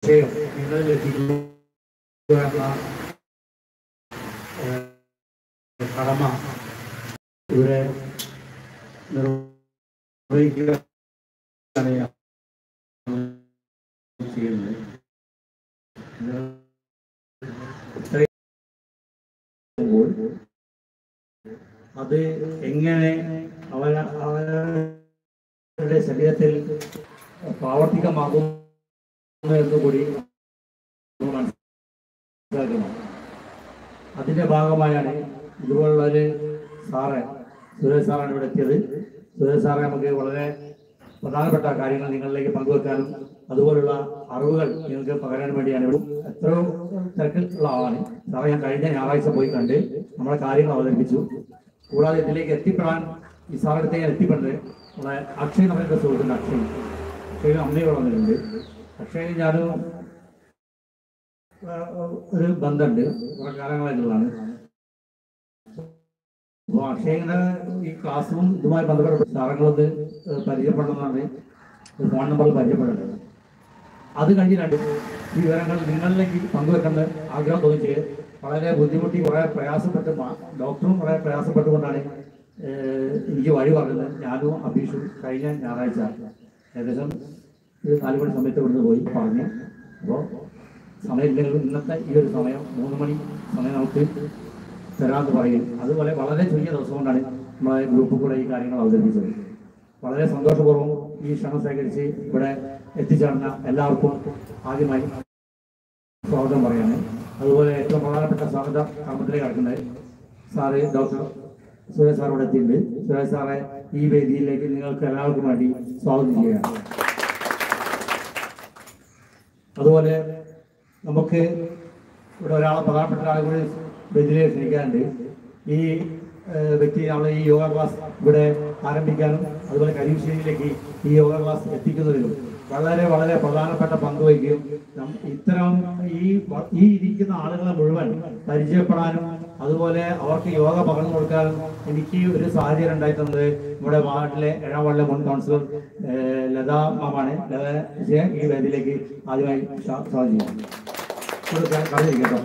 വിഷയം നിങ്ങളിൽ എത്തിക്കുക എന്ന ഏഹ്, കടമ ഇവിടെ നിർവഹിക്കുകയാണ് ഞാൻ ചെയ്യുന്നത് ഇത് ഇത്രയും ആകുമ്പോൾ അത് എങ്ങനെ അവന അവരുടെ ശരീരത്തിൽ പ്രാവർത്തികമാകും എന്ന് കൂടി നമ്മൾ മനസ്സിലാക്കണം അതിന്റെ ഭാഗമായാണ് ഇതുപോലുള്ള ഒരു സാറ് സുരേഷ് സാറാണ് ഇവിടെ എത്തിയത് സുരേഷ് സാറെ നമുക്ക് വളരെ പ്രധാനപ്പെട്ട കാര്യങ്ങൾ നിങ്ങളിലേക്ക് പങ്കുവെക്കാനും അതുപോലുള്ള അറിവുകൾ നിങ്ങൾക്ക് പകരാനും വേണ്ടിയാണ് ഇവിടെ എത്രയോ തിരക്കുള്ള ആളാണ് സാറേ ഞാൻ കഴിഞ്ഞ ഞായറാഴ്ച പോയി കണ്ട് നമ്മളെ കാര്യങ്ങൾ അവതരിപ്പിച്ചു കൂടാതെ ഇതിലേക്ക് എത്തിപ്പെടാൻ ഈ സാറടുത്തേക്ക് എത്തിപ്പെടുന്നത് നമ്മളെ അക്ഷയ് നമ്മുടെ സുഹൃത്തുണ്ട് അക്ഷയ് അക്ഷയ് അമ്മയോട് വന്നിട്ടുണ്ട് അക്ഷയ് ഞാനും ആ, ഒരു ബന്ധമുണ്ട് കുറെ കാലങ്ങളായിട്ടുള്ളതാണ് അപ്പോൾ അക്ഷയങ്ങനെ ഈ ക്ലാസ്സും ഇതുമായി ബന്ധപ്പെട്ട സാറങ്ങളൊന്ന് പരിചയപ്പെടണമെന്നാണ് ഒരു ഫോൺ നമ്പറിൽ പരിചയപ്പെടുന്നത് അത് കഴിഞ്ഞ് രണ്ട് ഈ വിവരങ്ങൾ നിങ്ങളിലേക്ക് പങ്കുവെക്കേണ്ട ആഗ്രഹം തോന്നിച്ച് വളരെ ബുദ്ധിമുട്ടി കുറെ പ്രയാസപ്പെട്ട് മാ- ഡോക്ടറും കുറെ പ്രയാസപ്പെട്ടുകൊണ്ടാണ് ഏഹ്, എനിക്ക് വഴി പറഞ്ഞത് ഞാനും അഭീഷും കഴിഞ്ഞ ഞായറാഴ്ച ഏകദേശം ഒരു നാല് മണി സമയത്ത് ഇവിടുന്ന് പോയി പറഞ്ഞു അപ്പോൾ സമയമില്ലെങ്കിൽ ഇന്നത്തെ ഈ ഒരു സമയം മൂന്ന് മണി സമയം നമുക്ക് തരാമെന്ന് പറയും അതുപോലെ വളരെ ചുരുങ്ങിയ ദിവസം കൊണ്ടാണ് നമ്മളെ ഗ്രൂപ്പിൽ കൂടെ ഈ കാര്യങ്ങൾ അവതരിപ്പിച്ചത് വളരെ സന്തോഷപൂർവ്വം ഈ ക്ഷണം ശേഖരിച്ച് ഇവിടെ എത്തിച്ചേർന്ന എല്ലാവർക്കും ആദ്യമായി സ്വാഗതം പറയാണ് അതുപോലെ ഏറ്റവും പ്രധാനപ്പെട്ട സ്വാഗത കർമ്മത്തിലേക്ക് കടക്കുന്നത് സാറ് ഡോക്ടർ സുരേഷ് സാർ ഇവിടെ എത്തിയിട്ടുണ്ട് സുരേഷ് സാറെ ഈ വേദിയിലേക്ക് നിങ്ങൾക്ക് എല്ലാവർക്കും വേണ്ടി സ്വാഗതം ചെയ്യുകയാണ് അതുപോലെ നമുക്ക് ഇവിടെ ഒരാളെ പ്രധാനപ്പെട്ട ഒരാളെ കൂടി വേദിയിലേക്ക് ക്ഷണിക്കാറുണ്ട് ഈ ഏഹ്, വ്യക്തി നമ്മൾ ഈ യോഗ ക്ലാസ് ഇവിടെ ആരംഭിക്കാനും അതുപോലെ കരീശ്ശേരിയിലേക്ക് ഈ യോഗ ക്ലാസ് എത്തിക്കുന്നതിലും വളരെ വളരെ പ്രധാനപ്പെട്ട പങ്ക് വഹിക്കുകയും നം- ഇത്തരം ഈ വ- ഈ ഇരിക്കുന്ന ആളുകളെ മുഴുവൻ പരിചയപ്പെടാനും അതുപോലെ അവർക്ക് യോഗ പകർന്നു കൊടുക്കാനും എനിക്ക് ഒരു സാഹചര്യം ഉണ്ടായി തന്നത് നമ്മുടെ വാർഡിലെ ഏഴാം വാർഡിലെ മുൻ കൗൺസിലർ ഏഹ്, ലതാ മാമാണ് ലത വിജയൻ ഈ വേദിയിലേക്ക് ആദ്യമായി സ്വാ- സ്വാഗതം ചെയ്യാം കൊടുക്കാൻ പറഞ്ഞിരിക്കട്ടോ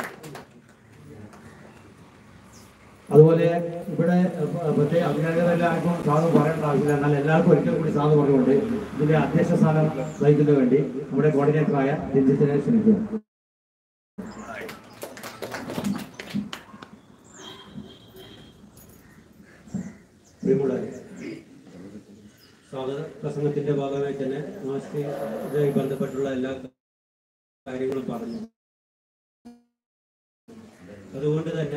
അതുപോലെ ഇവിടെ ഏഹ്, മറ്റേ അഭിനേതാക്കളെല്ലാവർക്കും സാധു പറയേണ്ട ആവശ്യമില്ല എന്നാൽ എല്ലാവർക്കും ഒരിക്കൽ കൂടി സാധു പറഞ്ഞുകൊണ്ട് ഇതിന്റെ അധ്യക്ഷ സ്ഥാനം വഹിക്കുന്നതിന് വേണ്ടി നമ്മുടെ കോർഡിനേറ്ററായ രഞ്ജിത്തിനെ ക്ഷണിക്കുന്നു പ്രിയമുള്ളവരെ സ്വാഗത പ്രസംഗത്തിന്റെ ഭാഗമായി തന്നെ മാസ്റ്റർ ഇതുമായി ബന്ധപ്പെട്ടുള്ള എല്ലാ കാര്യങ്ങളും പറഞ്ഞു അതുകൊണ്ട് തന്നെ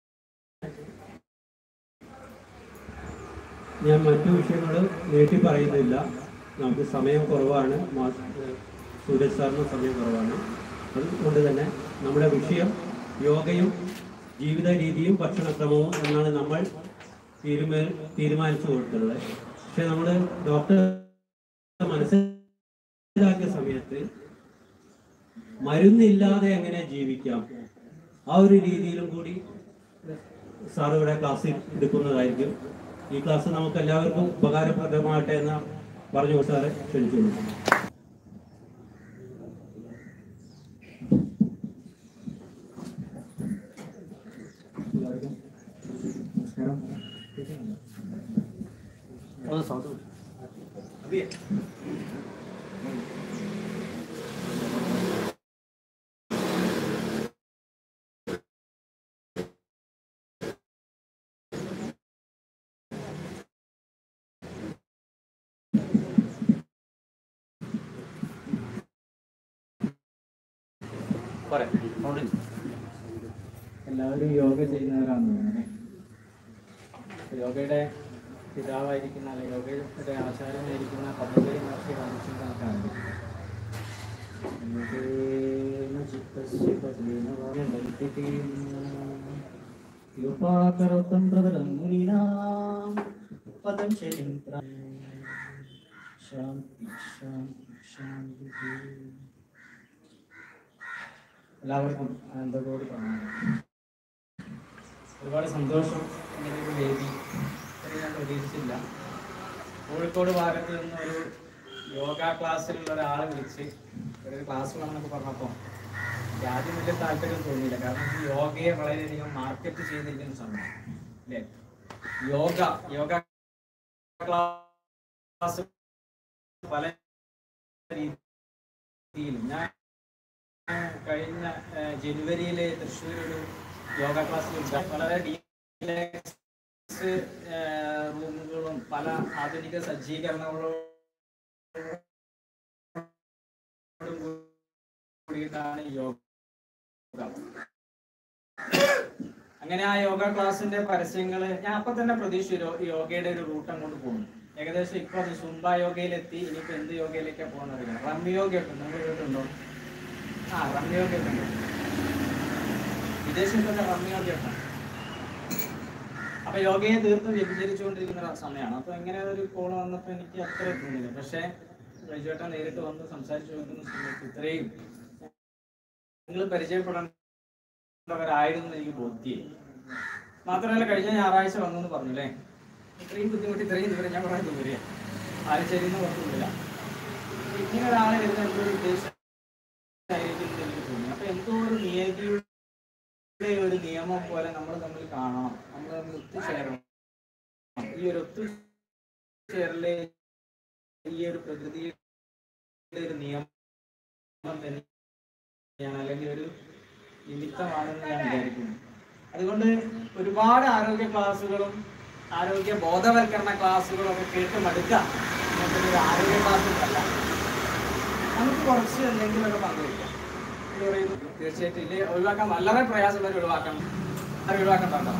ഞാൻ മറ്റു വിഷയങ്ങൾ നീട്ടി പറയുന്നില്ല നമുക്ക് സമയം കുറവാണ് മാസ്റ്റർ സൂരജ് സാറിന് സമയം കുറവാണ് അതുകൊണ്ട് തന്നെ നമ്മുടെ വിഷയം യോഗയും ജീവിത രീതിയും ഭക്ഷണക്രമവും എന്നാണ് നമ്മൾ തീരുമാ തീരുമാനിച്ചു കൊടുത്തുള്ളത് പക്ഷെ നമ്മൾ ഡോക്ടർ മനസ്സിലാക്കിയ സമയത്ത് മരുന്നില്ലാതെ എങ്ങനെ ജീവിക്കാം ആ ഒരു രീതിയിലും കൂടി സാർ ഇവിടെ ക്ലാസ് എടുക്കുന്നതായിരിക്കും ഈ ക്ലാസ് നമുക്ക് എല്ലാവർക്കും ഉപകാരപ്രദമാകട്ടെ എന്ന് പറഞ്ഞു സാറെ ക്ഷണിക്കുന്നു നമസ്കാരം എല്ലാവരും യോഗ ചെയ്യുന്നവരാണെന്ന് തോന്നുന്നു യോഗയുടെ പിതാവായിരിക്കുന്ന അല്ലെങ്കിൽ യോഗയുടെ ആചാര്യനായിരിക്കുന്ന പതഞ്ജലി മഹർഷി കാണിച്ചു കണക്കാണ് യുപാകരോത്തം പ്രബലം മുനീനാം പതഞ്ജലിം പ്ര- ശാന്തി ശാന്തി ശാന്തി എല്ലാവർക്കും ആനന്ദത്തോട് കാണാം ഒരുപാട് സന്തോഷം ഇങ്ങനെ ഒരു വേദി ഇത്രയും ഞാൻ പ്രതീക്ഷിച്ചില്ല കോഴിക്കോട് ഭാഗത്ത് നിന്ന് ഒരു യോഗ ക്ലാസ്സിലുള്ള ഒരാളെ വിളിച്ച് ഒരു ക്ലാസ് വേണമെന്നൊക്കെ പറഞ്ഞപ്പോൾ എനിക്ക് ആദ്യം വലിയ താല്പര്യം തോന്നിയില്ല കാരണം ഈ യോഗയെ വളരെയധികം മാർക്കറ്റ് ചെയ്തിരിക്കുന്ന സമയം അല്ലേ യോഗ യോഗ ക്ലാസ് പല രീതിയിലും ഞാൻ കഴിഞ്ഞ ഏഹ്, ജനുവരിയില് തൃശ്ശൂർ ഒരു യോഗ ക്ലാസ്സിൽ വളരെ ഡീലക്സ് റൂമുകളും പല ആധുനിക സജ്ജീകരണങ്ങളോടും കൂടിയിട്ടാണ് ഈ യോഗ അങ്ങനെ ആ യോഗ ക്ലാസിന്റെ പരസ്യങ്ങള് ഞാൻ അപ്പൊ തന്നെ പ്രതീക്ഷിച്ചു യോ- യോഗയുടെ ഒരു റൂട്ട് അങ്ങോട്ട് പോകുന്നു ഏകദേശം ഇപ്പൊ അത് സുംബ യോഗയിലെത്തി ഇനിയിപ്പോ എന്ത് യോഗയിലേക്കാ പോകുന്നത് റമ്മി യോഗയൊക്കെ നമ്മൾ കേട്ടിട്ടുണ്ടോ ആ റമ്മി യോഗയൊക്കെ ഉണ്ട് വിദേശത്തൊക്കെ റമ്മി യോഗയൊക്കെ അപ്പൊ യോഗയെ തീർത്തും വ്യഭിചരിച്ചുകൊണ്ടിരിക്കുന്ന ഒരു സമയമാണ് അപ്പൊ ഇങ്ങനെ ഒരു കോൾ വന്നപ്പോ എനിക്ക് അത്ര തോന്നിയില്ല പക്ഷെ വൈജുവേട്ടൻ നേരിട്ട് വന്ന് സംസാരിച്ചു നോക്കുന്ന സമയത്ത് ഇത്രയും നിങ്ങൾ പരിചയപ്പെടേണ്ടവരായിരുന്നു എന്ന് എനിക്ക് ബോധ്യം മാത്രമല്ല കഴിഞ്ഞ ഞായറാഴ്ച വന്നു എന്ന് പറഞ്ഞു അല്ലേ ഇത്രയും ബുദ്ധിമുട്ട് ഇത്രയും ദൂരം ഞാൻ പറയാൻ ദൂരെ ആലശ്ശേരി എന്ന് പറഞ്ഞില്ല ഇങ്ങനെ ഒരാളെ വരുന്ന എന്തോ ഒരു ഉദ്ദേശമായിരിക്കും എന്ന് എനിക്ക് തോന്നി അപ്പൊ എന്തോ ഒരു നിയതിയുടെ ഒരു നിയമം പോലെ നമ്മൾ തമ്മിൽ കാണണം നമ്മൾ തമ്മിൽ ഒത്തുചേരണം ഈ ഒരു ഒത്തുചേരല് ഈ ഒരു പ്രകൃതിയുടെ ഒരു നിയമം തന്നെയാണ് അല്ലെങ്കിൽ ഒരു നിമിത്തമാണെന്ന് ഞാൻ വിചാരിക്കുന്നു അതുകൊണ്ട് ഒരുപാട് ആരോഗ്യ ക്ലാസ്സുകളും ആരോഗ്യ ബോധവൽക്കരണ ക്ലാസ്സുകളും ഒക്കെ കേട്ട് മടുക്കാം ഇങ്ങനത്തെ ഒരു ആരോഗ്യ ക്ലാസ്സുകളല്ല നമുക്ക് കുറച്ച് എന്തെങ്കിലുമൊക്കെ പങ്കുവയ്ക്കാം എന്ന് പറയുന്നു തീർച്ചയായിട്ടും ഇല്ലേ ഒഴിവാക്കാൻ വളരെ പ്രയാസമുള്ളവർ ഒഴിവാക്കണം അത് ഒഴിവാക്കാൻ പാടില്ല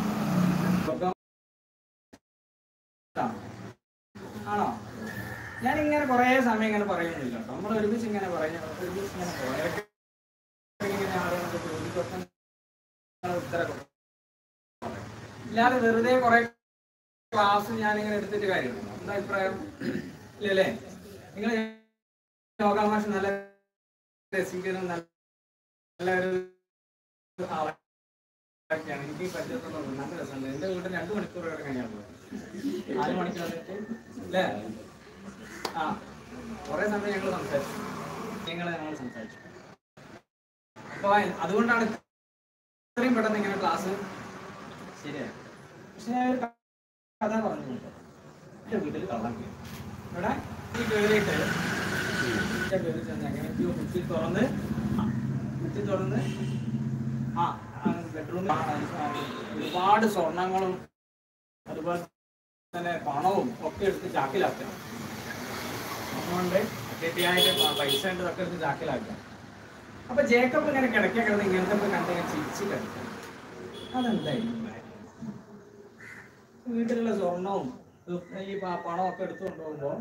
ആണോ ഞാൻ ഇങ്ങനെ കുറേ സമയം ഇങ്ങനെ പറയുന്നില്ല കേട്ടോ നമ്മൾ ഒരുമിച്ച് ഇങ്ങനെ പറയുന്ന ഒരുമിച്ച് ഇങ്ങനെ പോകാം ഇടയ്ക്ക് ഇങ്ങനെ ആളുകളൊക്കെ ചോദിക്കൊക്കെ ഉത്തരമൊക്കെ പറയും. ഇല്ലാതെ വെറുതെ കുറെ ക്ലാസ് ഞാൻ ഇങ്ങനെ എടുത്തിട്ട് കാര്യമുണ്ടോ എന്താ അഭിപ്രായം ഇല്ലല്ലേ നിങ്ങൾ യോഗ മാഷ് നല്ല രസിക്കുന്ന നല്ല നല്ല ഒരു ആളൊക്കെയാണ് എനിക്ക് പരിചയപ്പെടുന്നത് നല്ല രസമുണ്ട് എന്റെ വീട്ടിൽ രണ്ടു മണിക്കൂർ വരെ കഴിഞ്ഞാൽ നാല് മണിക്ക് വന്നിട്ട് അല്ലേ ആ കുറെ സമയം ഞങ്ങൾ സംസാരിച്ചു ഞങ്ങൾ ഞങ്ങൾ സംസാരിച്ചു അപ്പൊ അതുകൊണ്ടാണ് ഇത്രയും പെട്ടെന്ന് ഇങ്ങനെ ക്ലാസ് ശരിയായി പക്ഷെ ഞാൻ ഒരു കഥ പറഞ്ഞു എന്റെ വീട്ടിൽ കള്ളം കയറി ഇവിടെ ഈ കയറിയിട്ട് എന്റെ പേര് ചെന്ന് എങ്ങനെയൊക്കെയോ കുത്തി തുറന്ന് കുത്തി തുറന്ന് ആ ബെഡ്റൂമിൽ ഒരുപാട് സ്വർണങ്ങളും അതുപോലെ തന്നെ പണവും ഒക്കെ എടുത്ത് ചാക്കിലാക്കണം അതുകൊണ്ട് കെട്ടിയായിട്ട് പൈസ ഉണ്ട് ഇതൊക്കെ എടുത്ത് ചാക്കിലാക്കാം അപ്പൊ ജേക്കബ് ഇങ്ങനെ കിടക്ക കിടന്ന് ഇങ്ങനത്തെ ഒക്കെ കണ്ട് ഇങ്ങനെ ചിരിച്ച് കിടക്കും അതെന്തായിരുന്നു വീട്ടിലുള്ള സ്വർണവും ഇത് ഈ പ- പണവും ഒക്കെ എടുത്തു കൊണ്ടുപോകുമ്പോ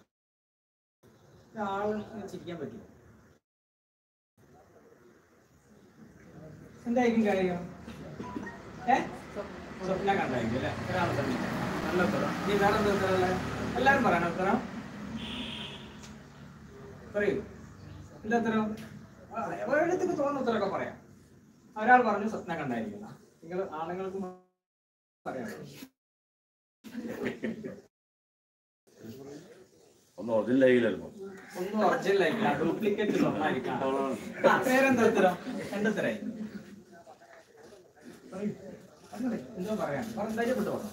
ആള് ചിരിക്കാൻ പറ്റും എന്തായിരിക്കും കാര്യം ഏ സ്വപ്നം കണ്ടായിരിക്കും അല്ലേ ഒരാൾ തന്നെ നല്ല ഉത്തരം നീ വേറെ എന്താ ഉത്തരം എല്ലാരും പറയണം ഉത്തരം പറയൂ എന്താ ഉത്തരം ഒരിടത്തേക്ക് തോന്നുന്ന ഉത്തരമൊക്കെ പറയാം ഒരാൾ പറഞ്ഞു സ്വപ്നം കണ്ടായിരിക്കുന്ന നിങ്ങൾ ആണുങ്ങൾക്ക് പറയാം ഒന്ന് ഒറിജിനലായി ചിലപ്പോ ഒന്നും ഒറിജിനൽ ആയിട്ടില്ല ഡ്യൂപ്ലിക്കേറ്റ് സ്വപ്നമായിരിക്കാം ആ, പേരെന്താ ഉത്തരം എന്താ ഉത്തരായി പറയൂ. പറഞ്ഞോളൂ. എന്തോ പറയാം പറഞ്ഞ് ധൈര്യപ്പെട്ടു പറഞ്ഞു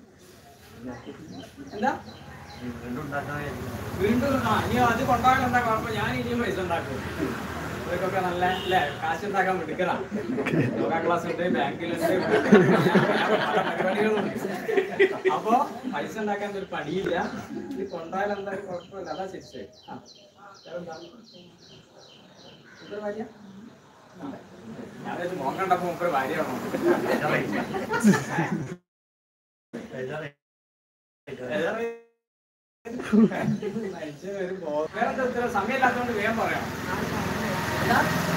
എന്താ വീണ്ടും ആ ഇനി അത് കൊണ്ടാകാൻ എന്താ കുഴപ്പം ഞാൻ ഇനിയും പൈസ ഉണ്ടാക്കും ഇവർക്കൊക്കെ നല്ല അല്ലേ കാശ് ഉണ്ടാക്കാൻ മിടുക്കലാ യോഗ ക്ലാസ് ഉണ്ട് ബാങ്കിലുണ്ട് പല പരിപാടികളുണ്ട് അപ്പോ പൈസ ഉണ്ടാക്കാൻ ഒരു പണിയില്ല ഇത് കൊണ്ടായാൽ എന്താ കുഴപ്പമില്ല അതാ ശരി ആ വേറെന്താ? ഇതൊരു ഭാര്യ? ആ. ഞാൻ വിചാരിച്ചു മോൻ കണ്ടപ്പോ മുപ്പൊരു ഭാര്യയാണോ വേറെന്താ ഉത്തരം സമയമില്ലാത്തതുകൊണ്ട് വേഗം പറയാം എന്താ?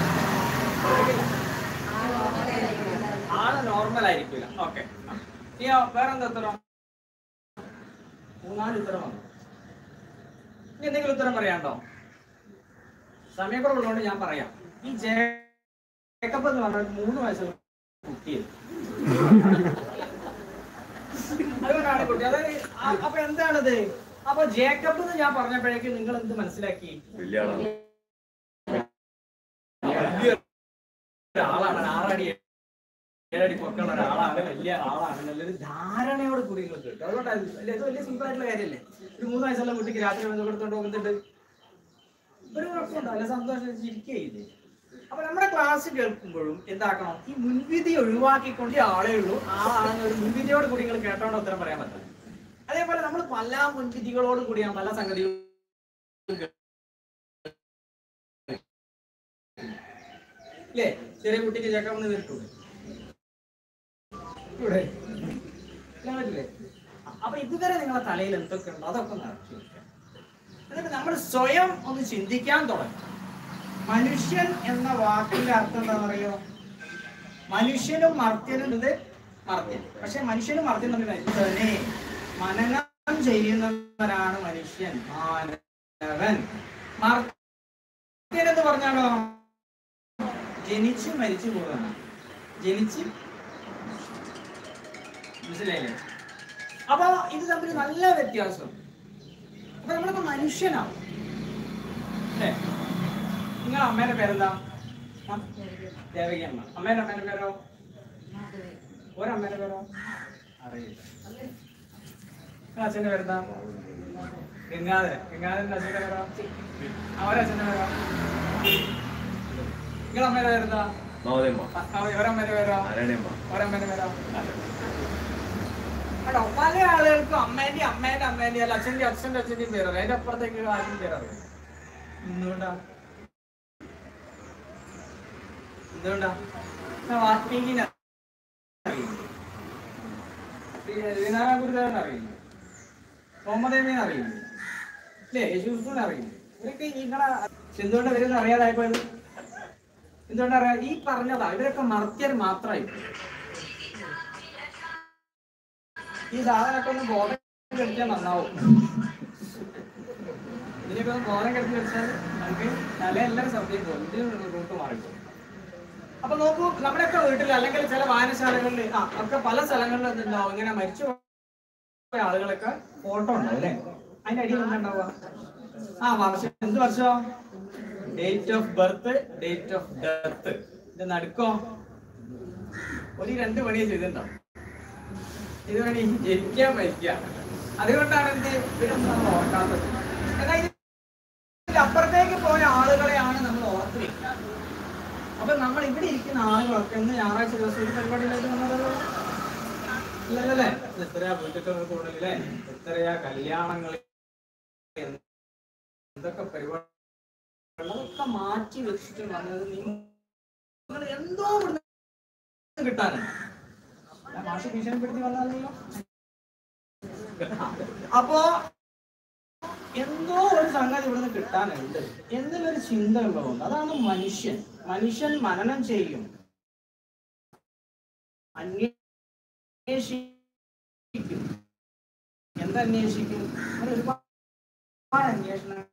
ആള് നോർമൽ ആയിരിക്കില്ല ഓക്കെ ഇനിയോ വേറെന്താ ഉത്തരം മൂന്നാല് ഉത്തരം വന്നു ഇനി എന്തെങ്കിലും ഉത്തരം പറയാണ്ടോ സമയക്കുറവുള്ളതുകൊണ്ട് ഞാൻ പറയാം ഈ ജേക്കബ് എന്ന് പറഞ്ഞ ഒരു മൂന്ന് വയസ്സുള്ള കുട്ടിയത് അതുകൊണ്ടാണ് കുട്ടി അതായത് ആ- അപ്പൊ എന്താണത് അപ്പൊ ജേക്കബ് എന്ന് ഞാൻ പറഞ്ഞപ്പോഴേക്കും നിങ്ങൾ എന്ത് മനസ്സിലാക്കി വലിയ ആളാണ് വലിയ ഒരാളാണ് ആറടി ഏഴടി പൊക്കമുള്ള ഒരാളാണ് വലിയ ആളാണ് നല്ലൊരു ധാരണയോട് കൂടി നിങ്ങൾ കേട്ടു അതുകൊണ്ടാണ് ഇത് വലിയ- ഇത് വലിയ സിമ്പിൾ ആയിട്ടുള്ള കാര്യമല്ലേ ഒരു മൂന്ന് വയസ്സുള്ള കുട്ടിക്ക് രാത്രി വന്ന് കൊടുത്തോണ്ട് പോകുന്നുണ്ട് ഒരു കുഴപ്പമുണ്ടോ അല്ല സന്തോഷം ചിരിക്കുകയില്ലേ അപ്പൊ നമ്മുടെ ക്ലാസ് കേൾക്കുമ്പോഴും എന്താക്കണം ഈ മുൻവിധി ഒഴിവാക്കിക്കൊണ്ട് ഈ ആളേ ഉള്ളൂ ആളാണെന്ന് ഒരു മുൻവിധിയോട് കൂടി നിങ്ങൾ കേട്ടോണ്ട് ഉത്തരം പറയാൻ പറ്റില്ല അതേപോലെ നമ്മൾ പല മുൻവിധികളോടും കൂടിയാണ് പല സംഗതികളും ഇല്ലേ ചെറിയ കുട്ടിക്ക് ചേക്കാമെന്ന് നേരിട്ടൂടെ ഇവിടെ ഇല്ലാൻ പറ്റില്ലേ അ- അപ്പൊ ഇതുവരെ നിങ്ങളെ തലയിൽ എന്തൊക്കെ ഉണ്ടോ അതൊക്കെ നിറച്ചു എന്നിട്ട് നമ്മൾ സ്വയം ഒന്ന് ചിന്തിക്കാൻ തുടങ്ങി മനുഷ്യൻ എന്ന വാക്കിന്റെ അർത്ഥം എന്താണെന്ന് അറിയോ മനുഷ്യനും മർത്യനും ഇത് മർത്യൻ പക്ഷെ മനുഷ്യനും മർത്യനും തമ്മിൽ തന്നെ മനനം ചെയ്യുന്നവനാണ് മനുഷ്യൻ മാനവൻ മർത്യൻ എന്ന് പറഞ്ഞാലോ ജനിച്ച് മരിച്ചു പോകാണ് ജനിച്ച് മനസ്സിലായില്ലേ അപ്പൊ ഇത് തമ്മിൽ നല്ല വ്യത്യാസം അപ്പൊ നമ്മളിപ്പോ മനുഷ്യനാവും അല്ലേ നിങ്ങൾ അമ്മേന്റെ പേരെന്താ ആ? ദേവകി അമ്മ അമ്മേന്റെ അമ്മേന്റെ പേരോ ഒരമ്മേന്റെ പേരോ അറിയില്ല നിങ്ങളെ അച്ഛന്റെ പേരെന്താ ഗംഗാധരൻ ഗംഗാധരന്റെ അച്ഛന്റെ പേരോ ആ ഒരച്ഛന്റെ പേരോ നിങ്ങളെ അമ്മേന്റെ പേരെന്താ നവോദയമ്മ ആ, ആ, ഒരമ്മേന്റെ പേരോ നാരായണയമ്മ ഒരമ്മേന്റെ പേരോ കേട്ടോ പല ആളുകൾക്കും അമ്മേന്റെ അമ്മേന്റെ അമ്മേന്റെ അല്ല അച്ഛന്റെ അച്ഛന്റെ അച്ഛന്റെയും പേരറിയാം അതിന്റെ അപ്പുറത്തേക്ക് ആരും പേരറിയാം എന്തുകൊണ്ടാ എന്തുകൊണ്ടാ ഞാൻ വാൽമീകിനെ അറിയില്ല ശ്രീനാരായണ ഗുരുദേവൻ അറിയില്ല സോമദേവിനെ അറിയില്ല അല്ലേ യേശുക്രിസ്തുവിനെ അറിയില്ല ഇവരൊക്കെ നിങ്ങളെ എന്തുകൊണ്ട് ഇവരൊന്നും അറിയാതായപ്പോയത് എന്തുകൊണ്ടാ അറിയാ ഈ പറഞ്ഞതാ ഇവരൊക്കെ മർത്യർ മാത്രമായി ഈ സാധനമൊക്കെ ഒന്ന് ബോധം കെടുത്തിയാൽ നന്നാവും ഇതിനൊക്കെ ഒന്ന് ബോധം കെടുത്തി വെച്ചാൽ നമുക്ക് തല എല്ലാവരും സബ്ജക്ട് പോകും ഇതിന് റൂട്ട് മാറിപ്പോകും അപ്പൊ നോക്കൂ നമ്മുടെയൊക്കെ വീട്ടിൽ അല്ലെങ്കിൽ ചില വായനശാലകളിൽ ആ ഒക്കെ പല സ്ഥലങ്ങളിലും എന്തുണ്ടാവും ഇങ്ങനെ മരിച്ചു പോയ ആളുകളൊക്കെ ഫോട്ടോ ഉണ്ടാവും അല്ലേ അതിന്റെ അടിയിൽ എന്താ ഉണ്ടാവുക ആ വർഷം എന്ത് വർഷം date of birth date of death ഇത് നടുക്കോ ഒരു രണ്ട് പണിയെ ചെയ്തിട്ടുണ്ടാവും ഇത് വേണി ജനിക്കാൻ മരിക്കുക അതുകൊണ്ടാണ് എന്ത് ഇവരൊന്നും നമ്മൾ ഓർക്കാത്തത് എന്നാൽ ഇതിന്റെ അപ്പുറത്തേക്ക് പോയ ആളുകളെയാണ് നമ്മൾ ഓർത്ത് വെക്കുക അപ്പൊ നമ്മൾ ഇവിടെ ഇരിക്കുന്ന ആളുകളൊക്കെ ഇന്ന് ഞായറാഴ്ച ദിവസം ഒരു പരിപാടിയിലേക്ക് വന്നതല്ലോ ഇല്ലല്ലേ ഇത് എത്രയാ വീട്ടിലൊക്കെ കൂടുതലല്ലേ എത്രയാ കല്യാണങ്ങൾ എന്തൊക്കെ പരിപാടി അതൊക്കെ മാറ്റി വെച്ചിട്ട് വന്നത് നിങ്ങൾ എന്തോ ഇവിടുന്ന് കിട്ടാനാണ് ഞാൻ മാഷ് ഭീഷണിപ്പെടുത്തി വന്നതല്ലോ അപ്പോ എന്തോ ഒരു സംഗതി ഇവിടുന്ന് കിട്ടാനുണ്ട് എന്നൊരു ചിന്ത ഉള്ളതുകൊണ്ട് അതാണ് മനുഷ്യൻ മനുഷ്യൻ മനനം ചെയ്യും അന്വേഷിക്കും എന്തന്വേഷിക്കും അങ്ങനെ ഒരുപാട് അന്വേഷണങ്ങൾ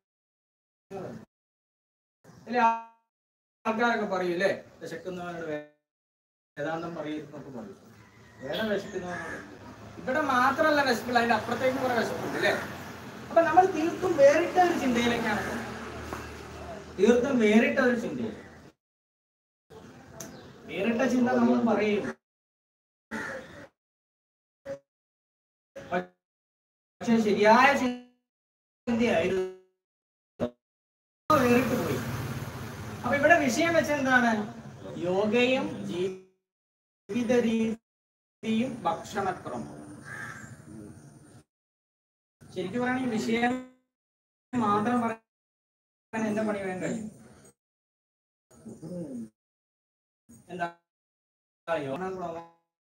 അല്ലെ ആൾക്കാരൊക്കെ പറയും അല്ലേ വിശക്കുന്നവനോട് വേദാന്തം പറയുന്നൊക്കെ പറയും വേറെ വിശക്കുന്നവനോട് ഇവിടെ മാത്രമല്ല വിശപ്പില്ല അതിന്റെ അപ്പുറത്തേക്ക് കുറെ വിശപ്പുണ്ട് അല്ലേ അപ്പൊ നമ്മൾ തീർത്തും വേറിട്ട ഒരു ചിന്തയിലേക്കാണ് പോകുന്നത്. തീർത്തും വേറിട്ട ഒരു ചിന്തയിൽ വേറിട്ട ചിന്ത നമ്മൾ പറയും പക്ഷെ ശരിയായ ചിന്തയായിരുന്നു വേറിട്ട് പോയി അപ്പൊ ഇവിടെ വിഷയം വെച്ച എന്താണ് യോഗയും ജീവിത രീതിയും ഭക്ഷണക്രമവും ശരിക്കും പറയുകയാണെങ്കിൽ വിഷയം മാത്രം പറയാൻ എന്റെ പണി വേണ്ട കഴിയും എന്താ യോഗ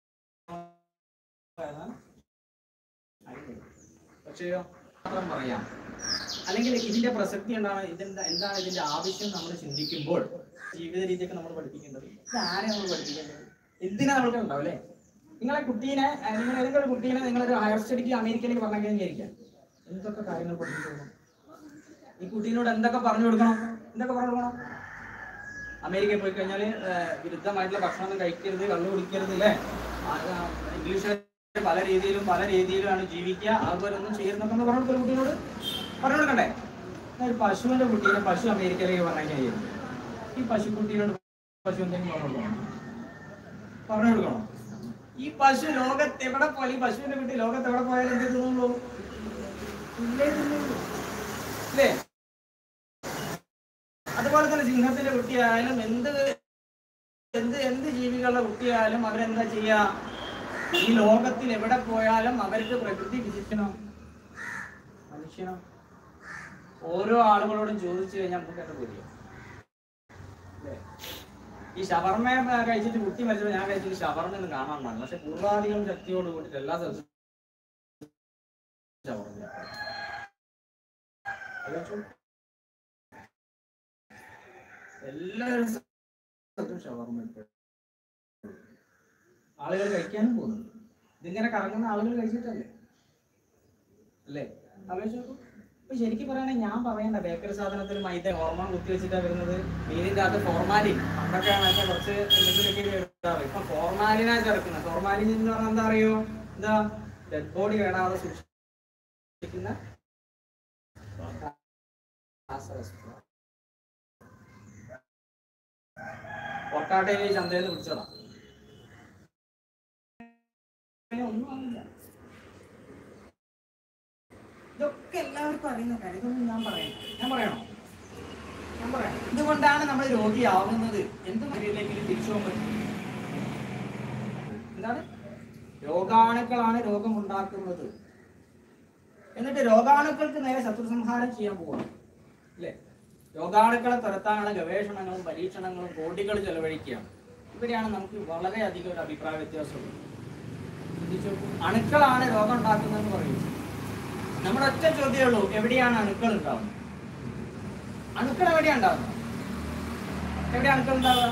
പക്ഷേയോ മാത്രം പറയാം അല്ലെങ്കിൽ ഇതിന്റെ പ്രസക്തി എന്താണ് ഇതിന്റെ എന്താണ് ഇതിന്റെ ആവശ്യം നമ്മൾ ചിന്തിക്കുമ്പോൾ ജീവിത രീതിയൊക്കെ നമ്മൾ പഠിപ്പിക്കേണ്ടത് ഇത് ആരെ നമ്മൾ പഠിപ്പിക്കേണ്ടത് എന്തിനാ നമ്മൾക്ക് ഉണ്ടാവും അല്ലേ നിങ്ങളെ കുട്ടീനെ അഹ് നിങ്ങൾ ഏതെങ്കിലും ഒരു കുട്ടീനെ നിങ്ങളൊരു ഹയർ സ്റ്റഡിക്ക് അമേരിക്കയിലേക്ക് പറഞ്ഞെങ്കിൽ വിചാരിക്കാം എന്തൊക്കെ കാര്യങ്ങൾ പഠിപ്പിച്ചു കൊടുക്കണം ഈ കുട്ടീനോട് എന്തൊക്കെ പറഞ്ഞു കൊടുക്കണം എന്തൊക്കെ പറഞ്ഞു കൊടുക്കണം അമേരിക്കയിൽ പോയി കഴിഞ്ഞാൽ വിരുദ്ധമായിട്ടുള്ള ഭക്ഷണം ഒന്നും കഴിക്കരുത് കള്ളു കുടിക്കരുത് അല്ലേ ആ, ആ, ഇംഗ്ലീഷ് പല രീതിയിലും പല രീതിയിലുമാണ് ജീവിക്കുക അതുപോലൊന്നും ചെയ്യുന്നൊക്കെ നമ്മൾ പറഞ്ഞു കൊടുക്കും കുട്ടിയോട് പറഞ്ഞു കൊടുക്കണ്ടേ എന്നാ ഒരു പശുവിന്റെ കുട്ടീനെ പശു അമേരിക്കയിലേക്ക് പറഞ്ഞു കഴിഞ്ഞാൽ ഈ പശുക്കുട്ടിയോട് പശു എന്തെങ്കിലും പറഞ്ഞു കൊടുക്കണം പറഞ്ഞു കൊടുക്കണം ഈ പശു ലോകത്ത് എവിടെ പോയാലും ഈ പശുവിന്റെ കുട്ടി ലോകത്ത് എവിടെ പോയാലും എന്ത് തിന്നുള്ളൂ ഇല്ലേ തിന്നുള്ളൂ അല്ലേ അതുപോലെ തന്നെ സിംഹത്തിന്റെ കുട്ടിയായാലും എന്ത് എന്ത് എന്ത് ജീവികളുടെ കുട്ടിയായാലും അവരെന്താ ചെയ്യാ ഈ ലോകത്തിൽ എവിടെ പോയാലും അവർക്ക് പ്രകൃതി വിധിക്കണം മനുഷ്യനോ ഓരോ ആളുകളോടും ചോദിച്ചു കഴിഞ്ഞാൽ നമുക്ക് എന്താ പോലും ഈ ഷവർമ കഴിച്ചിട്ട് കുട്ടി മരിച്ചപ്പോൾ ഞാൻ കഴിച്ചിട്ട് ഷവർമ എന്ന് കാണാൻ പാടില്ല പക്ഷെ പൂർവാധികം ശക്തിയോട് കൂടിയിട്ട് എല്ലാ സ്ഥലത്തും ഷവർമ ആലോചിച്ചോ. എല്ലാവരും സ്ഥലത്തും ഷവർമ ഇപ്പോൾ ആളുകൾ കഴിക്കാനും പോകുന്നുണ്ട് ഇതിങ്ങനെ കറങ്ങുന്ന ആളുകൾ കഴിച്ചിട്ടല്ലേ അല്ലേ ആലോചിച്ച് നോക്കൂ ഇപ്പൊ ശരിക്കും പറയുകയാണെങ്കിൽ ഞാൻ പറയണ്ട ബേക്കറി സാധനത്തിൽ മൈദ ഹോർമോൺ കുത്തി വെച്ചിട്ടാ വരുന്നത് മീനിന്റെ അകത്ത് ഫോർമാലിൻ പണ്ടൊക്കെ മറ്റേ കുറച്ച് എന്തെങ്കിലുമൊക്കെ എടുക്കാറ് ഇപ്പൊ ഫോർമാലിനാ ചേർക്കുന്നത് ഫോർമാലിൻ എന്ന് പറഞ്ഞാൽ എന്താ അറിയോ എന്താ ഡെഡ് ബോഡി കേടാതെ സൂക്ഷിക്കുന്ന രാസവസ്തു പൊട്ടാട്ടയിൽ ചന്തയിൽ നിന്ന് പിടിച്ചോളാം ഒന്നും ആവില്ല ഇതൊക്കെ എല്ലാവർക്കും അറിയുന്ന കാര്യം ഇതൊന്നും ഞാൻ പറയണം ഞാൻ പറയണോ ഞാൻ പറയാം ഇതുകൊണ്ടാണ് നമ്മൾ രോഗിയാവുന്നത് എന്ത് മര്യാദയിലെങ്കിലും തിരിച്ചു പോകാൻ പറ്റും എന്താണ് രോഗാണുക്കളാണ് രോഗം ഉണ്ടാക്കുന്നത് എന്നിട്ട് രോഗാണുക്കൾക്ക് നേരെ ശത്രുസംഹാരം ചെയ്യാൻ പോവാണ് അല്ലേ രോഗാണുക്കളെ തുരത്താനുള്ള ഗവേഷണങ്ങളും പരീക്ഷണങ്ങളും കോടികൾ ചെലവഴിക്കുകയാണ് ഇവിടെയാണ് നമുക്ക് വളരെയധികം ഒരു അഭിപ്രായ വ്യത്യാസമുള്ളത് ചിന്തിച്ചു നോക്കൂ. അണുക്കളാണ് രോഗം ഉണ്ടാക്കുന്നതെന്ന് പറയുന്നത് നമ്മുടെ ഒറ്റ ചോദ്യമേ ഉള്ളൂ എവിടെയാണ് അണുക്കൾ ഉണ്ടാവുന്നത് അണുക്കൾ എവിടെയാണ് ഉണ്ടാവുന്നത് എവിടെ അണുക്കൾ ഉണ്ടാവുക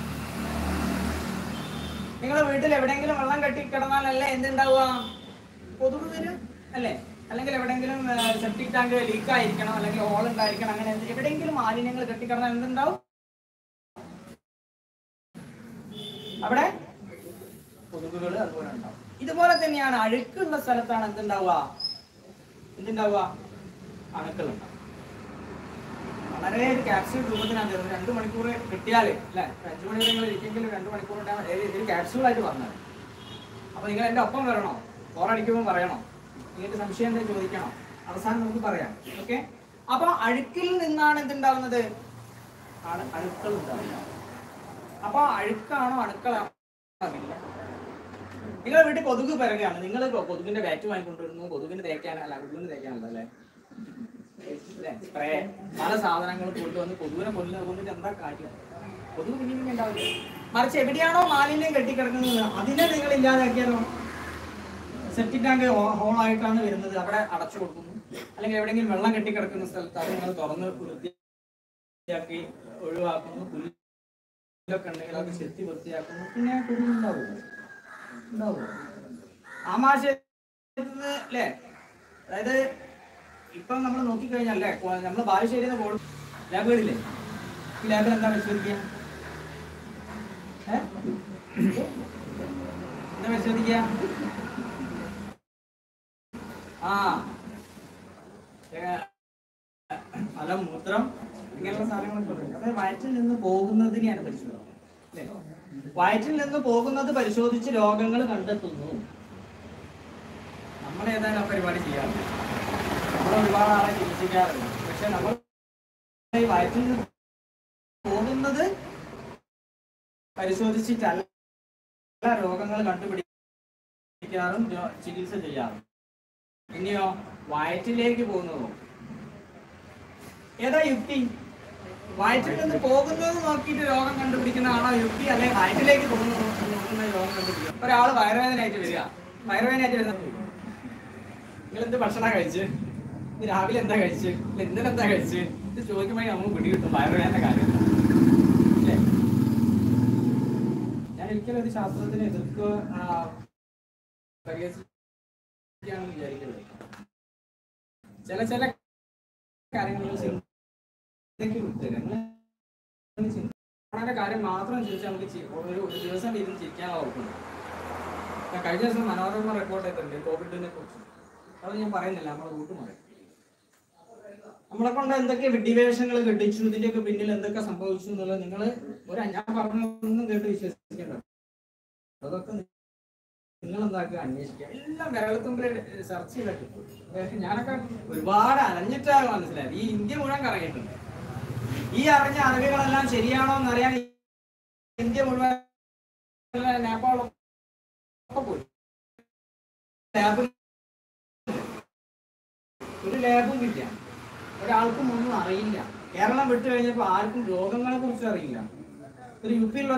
നിങ്ങളുടെ വീട്ടിൽ എവിടെയെങ്കിലും വെള്ളം കെട്ടി കിടന്നാലല്ലേ എന്തുണ്ടാവുക കൊതുക് വരും അല്ലേ അല്ലെങ്കിൽ എവിടെയെങ്കിലും സെപ്റ്റിക് ടാങ്ക് ലീക്ക് ആയിരിക്കണം അല്ലെങ്കിൽ ഹോൾ ഉണ്ടായിരിക്കണം അങ്ങനെ എന്ത്- എവിടെയെങ്കിലും മാലിന്യങ്ങൾ കെട്ടിക്കിടന്നാൽ എന്തുണ്ടാവും അവിടെ കൊതുകുകൾ അതുപോലെ ഉണ്ടാവും ഇതുപോലെ തന്നെയാണ് അഴുക്കുള്ള സ്ഥലത്താണ് എന്തുണ്ടാവുക എന്തുണ്ടാവുക അണുക്കൾ ഉണ്ടാവും വളരെ ഒരു ക്യാപ്സ്യൂൾ രൂപത്തിലാണ് തരുന്നത് രണ്ട് മണിക്കൂർ കിട്ടിയാല് അല്ലെ അഞ്ചു മണി വരെ നിങ്ങൾ ഇരിക്കെങ്കിലും രണ്ട് മണിക്കൂർ ഉണ്ടാകും ഇതിൽ ക്യാപ്സ്യൂൾ ആയിട്ട് പറഞ്ഞത് അപ്പൊ നിങ്ങൾ എന്റെ ഒപ്പം വരണോ ബോറടിക്കുമ്പോൾ പറയണോ നിങ്ങൾക്ക് സംശയം എന്തെങ്കിലും ചോദിക്കണോ അവസാനം നമുക്ക് പറയാം ഓക്കെ അപ്പൊ അഴുക്കിൽ നിന്നാണ് എന്തുണ്ടാവുന്നത് ആണ് അണുക്കൾ ഉണ്ടാവുക അപ്പൊ അഴുക്കാണോ അണുക്കളാണോ അറിയില്ല നിങ്ങളുടെ വീട്ടിൽ കൊതുക് പിറകെയാണ് നിങ്ങൾ കൊതുകിന്റെ ബാറ്റ് വാങ്ങിക്കൊണ്ടിരുന്നു കൊതുകിന് തേക്കാനല്ല കൊതുകിന് തേക്കാനല്ല അല്ലേ അല്ലേ? സ്പ്രേ പല സാധനങ്ങളും കൊണ്ടുവന്ന് കൊതുകിനെ കൊല്ലുന്നത് കൊണ്ടിട്ട് എന്താ കാര്യം കൊതുക് പിന്നെ പിന്നെ ഉണ്ടാവില്ല മറിച്ച് എവിടെയാണോ മാലിന്യം കെട്ടിക്കിടക്കുന്നത് അതിനെ നിങ്ങൾ ഇല്ലാതാക്കിയാലോ സെപ്റ്റിക് ടാങ്ക് ഹോളായിട്ടാണ് വരുന്നത് അവിടെ അടച്ചു കൊടുക്കുന്നു അല്ലെങ്കിൽ എവിടെയെങ്കിലും വെള്ളം കെട്ടിക്കിടക്കുന്ന സ്ഥലത്ത് അത് നിങ്ങൾ തുറന്ന് വൃത്തിയാക്കി ഒഴിവാക്കുന്നു പുല്ലൊക്കെ ഉണ്ടെങ്കിൽ അത് ചെത്തി വൃത്തിയാക്കുന്നു പിന്നെ കൊതുക് ഉണ്ടാവും ഉണ്ടാവും ആമാശയത്തിന് അല്ലേ അതായത് ഇപ്പം നമ്മൾ നോക്കിക്കഴിഞ്ഞാൽ അല്ലേ നമ്മൾ ബാലുശ്ശേരി പോൾ ലാബുകളില്ലേ ഈ ലാബിൽ എന്താ പരിശോധിക്കുക ഏ? എന്താ പരിശോധിക്കുക ആ ഏ, മലം മൂത്രം ഇങ്ങനെയുള്ള സാധനങ്ങളൊക്കെ ഉണ്ട് അതായത് വയറ്റിൽ നിന്ന് പോകുന്നതിനെയാണ് പരിശോധന അല്ലേ വയറ്റിൽ നിന്ന് പോകുന്നത് പരിശോധിച്ച് രോഗങ്ങൾ കണ്ടെത്തുന്നു നമ്മൾ ഏതായാലും ആ പരിപാടി ചെയ്യാറില്ല നമ്മൾ ഒരുപാട് ആളെ ചികിത്സിക്കാറുണ്ട് പക്ഷെ നമ്മൾ ഈ വയറ്റിൽ നിന്ന് പോകുന്നത് പരിശോധിച്ചിട്ടല്ല രോഗങ്ങൾ കണ്ടുപിടിക്കാറും രോ- ചികിത്സ ചെയ്യാറും ഇനിയോ വയറ്റിലേക്ക് പോകുന്നതോ ഏതാ യുക്തി വയറ്റിൽ നിന്ന് പോകുന്നത് നോക്കിയിട്ട് രോഗം കണ്ടുപിടിക്കുന്നതാണോ യുക്തി അല്ലെ വയറ്റിലേക്ക് പോകുന്നത് നോക്കുന്ന രോഗം കണ്ടുപിടിക്കുക ഒരാള് വയറുവേദനയായിട്ട് വരിക വയറുവേദനയായിട്ട് വരുന്നത് നിങ്ങൾ എന്ത് ഭക്ഷണം കഴിച്ച് ഇന്ന് രാവിലെ എന്താ കഴിച്ച് ഇല്ല ഇന്നലെ എന്താ കഴിച്ച് ഇത് ചോദിക്കുമ്പോൾ നമുക്ക് പിടികിട്ടും വയറുവേദന കാര്യം അല്ലേ ഞാൻ ഒരിക്കലും ഒരു ശാസ്ത്രത്തിനെ എതിർക്കുക ആ, പരിഹസിക്കുകയാണെന്ന് വിചാരിക്കരുത് ചില ചില കാര്യങ്ങൾ ചിന്തയ്ക്ക് വിട്ടുതരാം നിങ്ങള് ചിന്ത- കൊറോണയുടെ കാര്യം മാത്രം ചിന്തിച്ചാൽ നമുക്ക് ചി- ഒരു ഒരു ദിവസം ഇരുന്ന് ചിരിക്കാൻ ഓർക്കുന്നു ഞാൻ കഴിഞ്ഞ ദിവസം മനോരമ റിപ്പോർട്ട് ചെയ്തിട്ടുണ്ട് കോവിഡിനെ കുറിച്ച് അത് ഞാൻ പറയുന്നില്ല നമ്മളെ കൂട്ടുമാറി നമ്മളെ കൊണ്ട് എന്തൊക്കെ വിഡ്ഢിവേഷങ്ങൾ കെട്ടിച്ചു ഇതിന്റെയൊക്കെ പിന്നിൽ എന്തൊക്കെ സംഭവിച്ചു എന്നുള്ളത് നിങ്ങൾ ഒരു ഞാൻ പറഞ്ഞൊന്നും കേട്ട് വിശ്വസിക്കേണ്ട അതൊക്കെ നിങ്ങൾ എന്താക്കുക അന്വേഷിക്കുക എല്ലാം വിരളത്തുമ്പിൽ സെർച്ച് ചെയ്തിട്ട് അതായത് ഞാനൊക്കെ ഒരുപാട് അലഞ്ഞിട്ടാണ് മനസ്സിലായത് ഈ ഇന്ത്യ മുഴുവൻ കറങ്ങിയിട്ടുണ്ട് ഈ അറിഞ്ഞ അറിവുകളെല്ലാം ശരിയാണോ എന്നറിയാൻ ഇന്ത്യ മുഴുവൻ നേപ്പാളും ഒക്കെ പോയി ലാബിൽ ഒരു ലാബും ഇല്ല ഒരാൾക്കും ഒന്നും അറിയില്ല കേരളം വിട്ടു കഴിഞ്ഞപ്പോ ആർക്കും രോഗങ്ങളെ കുറിച്ച് അറിയില്ല ഒരു യു പിയിലുള്ള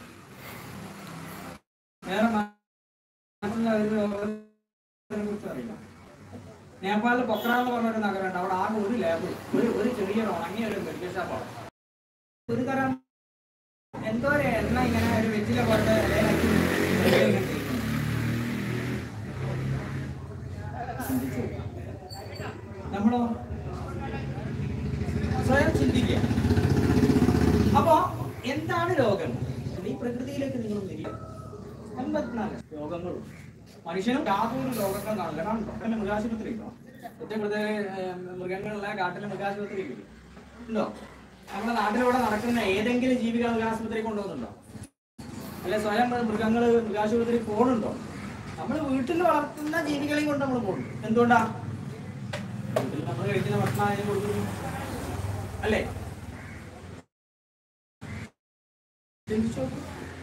വേറെ നാട്ടിലുള്ള ഒരു രോഗത്തിനെ കുറിച്ച് അറിയില്ല നേപ്പാളിൽ പൊക്ര എന്ന് പറഞ്ഞ ഒരു നഗരമുണ്ട് അവിടെ ആകെ ഒരു ലാബ് ഒരു ഒരു ചെറിയ ഉണങ്ങിയ ഒരു മെഡിക്കൽ ഷോപ്പാണ് ഒരു തരം എന്തോ ഒരു എണ്ണ ഇങ്ങനെ ഒരു വെറ്റില പോയിട്ട് ഇലയിലാക്കി ഇങ്ങനെ തേക്കുന്നു. ചിന്തിച്ചു നമ്മളോ സ്വയം ചിന്തിക്കുക അപ്പോ എന്താണ് രോഗം ഈ പ്രകൃതിയിലേക്ക് നിങ്ങൾ വരിക അൻപത്തിനാല് രോഗങ്ങളും മനുഷ്യനും യാതൊരു രോഗങ്ങൾ കാണില്ല കാണുന്നുണ്ടോ പിന്നെ മൃഗാശുപത്രി ഉണ്ടോ കുറ്റപ്പെടുത്ത മൃഗങ്ങളുള്ള കാട്ടിലെ മൃഗാശുപത്രി ഇല്ലേ? ഉണ്ടോ നമ്മുടെ നാട്ടിലൂടെ നടക്കുന്ന ഏതെങ്കിലും ജീവികൾ മൃഗാശുപത്രി കൊണ്ടുപോകുന്നുണ്ടോ അല്ലെ സ്വയം മൃഗങ്ങൾ മൃഗാശുപത്രി പോകുന്നുണ്ടോ നമ്മൾ വീട്ടിൽ വളർത്തുന്ന ജീവികളെയും കൊണ്ട് നമ്മൾ പോകുന്നു എന്തുകൊണ്ടാ വീട്ടിൽ നമ്മൾ കഴിക്കുന്ന ഭക്ഷണം അതിന് കൊടുക്കുന്നു അല്ലേ ചിന്തിച്ചു നോക്കൂ.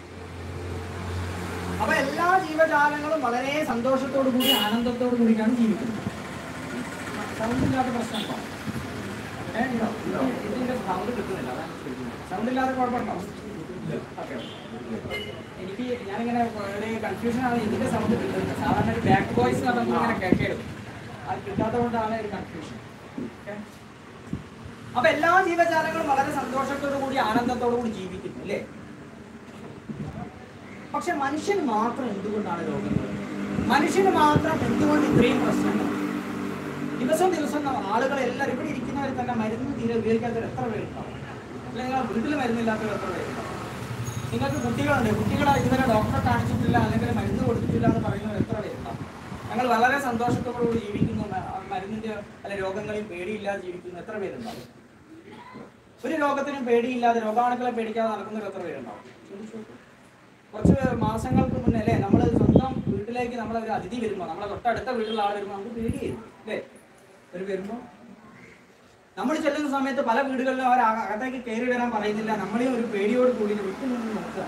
അപ്പൊ എല്ലാ ജീവജാലങ്ങളും വളരെ സന്തോഷത്തോടു കൂടി ആനന്ദത്തോടു കൂടിയാണ് ജീവിക്കുന്നത് സൗണ്ട് ഇല്ലാത്ത പ്രശ്നമുണ്ടോ ഏ, ഉണ്ടോ? ഇതിന്റെ സൗണ്ട് കിട്ടുന്നില്ല അതാണ് ചോദിക്കുന്നത്. സൗണ്ട് ഇല്ലാതെ കുഴപ്പമുണ്ടോ ഓക്കെ എനിക്ക് ഞാനിങ്ങനെ ഒരു കൺഫ്യൂഷൻ ആണ് ഇതിന്റെ സൗണ്ട് കിട്ടുന്നത് സാധാരണ ഒരു ബാക്ക് വോയിസ് നമുക്ക് ഇങ്ങനെ കേൾക്കരുത് അത് കിട്ടാത്തത് കൊണ്ടാണ് ഒരു കൺഫ്യൂഷൻ അപ്പൊ എല്ലാ ജീവജാലങ്ങളും വളരെ സന്തോഷത്തോടു കൂടി ആനന്ദത്തോടു കൂടി ജീവിക്കുന്നു അല്ലേ പക്ഷെ മനുഷ്യൻ മാത്രം എന്തുകൊണ്ടാണ് രോഗങ്ങൾ മനുഷ്യന് മാത്രം എന്തുകൊണ്ട് ഇത്രയും പ്രശ്നങ്ങൾ ദിവസം ദിവസം ആളുകൾ എല്ലാവരും ഇവിടെ ഇരിക്കുന്നവർ തന്നെ മരുന്ന് തീരെ ഉപയോഗിക്കാത്തവർ എത്ര പേരുണ്ടാവും അല്ലെങ്കിൽ വീട്ടിൽ മരുന്നില്ലാത്തവർ എത്ര പേരുണ്ടാവും നിങ്ങൾക്ക് കുട്ടികളുണ്ട് കുട്ടികളെ ഇതുവരെ ഡോക്ടറെ കാണിച്ചിട്ടില്ല അല്ലെങ്കിൽ മരുന്ന് കൊടുത്തിട്ടില്ല എന്ന് പറയുന്നവർ എത്ര പേരുണ്ടാവും ഞങ്ങൾ വളരെ സന്തോഷത്തോടുകൂടി ജീവിക്കുന്നു മ- മരുന്നിന്റെ അല്ല രോഗങ്ങളിൽ പേടിയില്ലാതെ ജീവിക്കുന്നു എത്ര പേരുണ്ടാവും ഒരു രോഗത്തിനും പേടിയില്ലാതെ രോഗാണുക്കളെ പേടിക്കാതെ നടക്കുന്നവർ എത്ര പേരുണ്ടാവും ചിന്തിച്ചു നോക്കൂ. കുറച്ച് മാസങ്ങൾക്ക് മുന്നേ അല്ലേ നമ്മൾ സ്വന്തം വീട്ടിലേക്ക് നമ്മളെ ഒരു അതിഥി വരുമ്പോൾ നമ്മളെ തൊട്ടടുത്ത വീട്ടിലുള്ള ആൾ വരുമ്പോൾ നമുക്ക് പേടിയായിരുന്നു അല്ലേ ഒരു വരുമ്പോൾ നമ്മൾ ചെല്ലുന്ന സമയത്ത് പല വീടുകളിലും അവർ അക- അകത്തേക്ക് കയറി വരാൻ പറയുന്നില്ല നമ്മളെയും ഒരു പേടിയോട് കൂടി വിട്ടു നിന്ന് നോക്കുക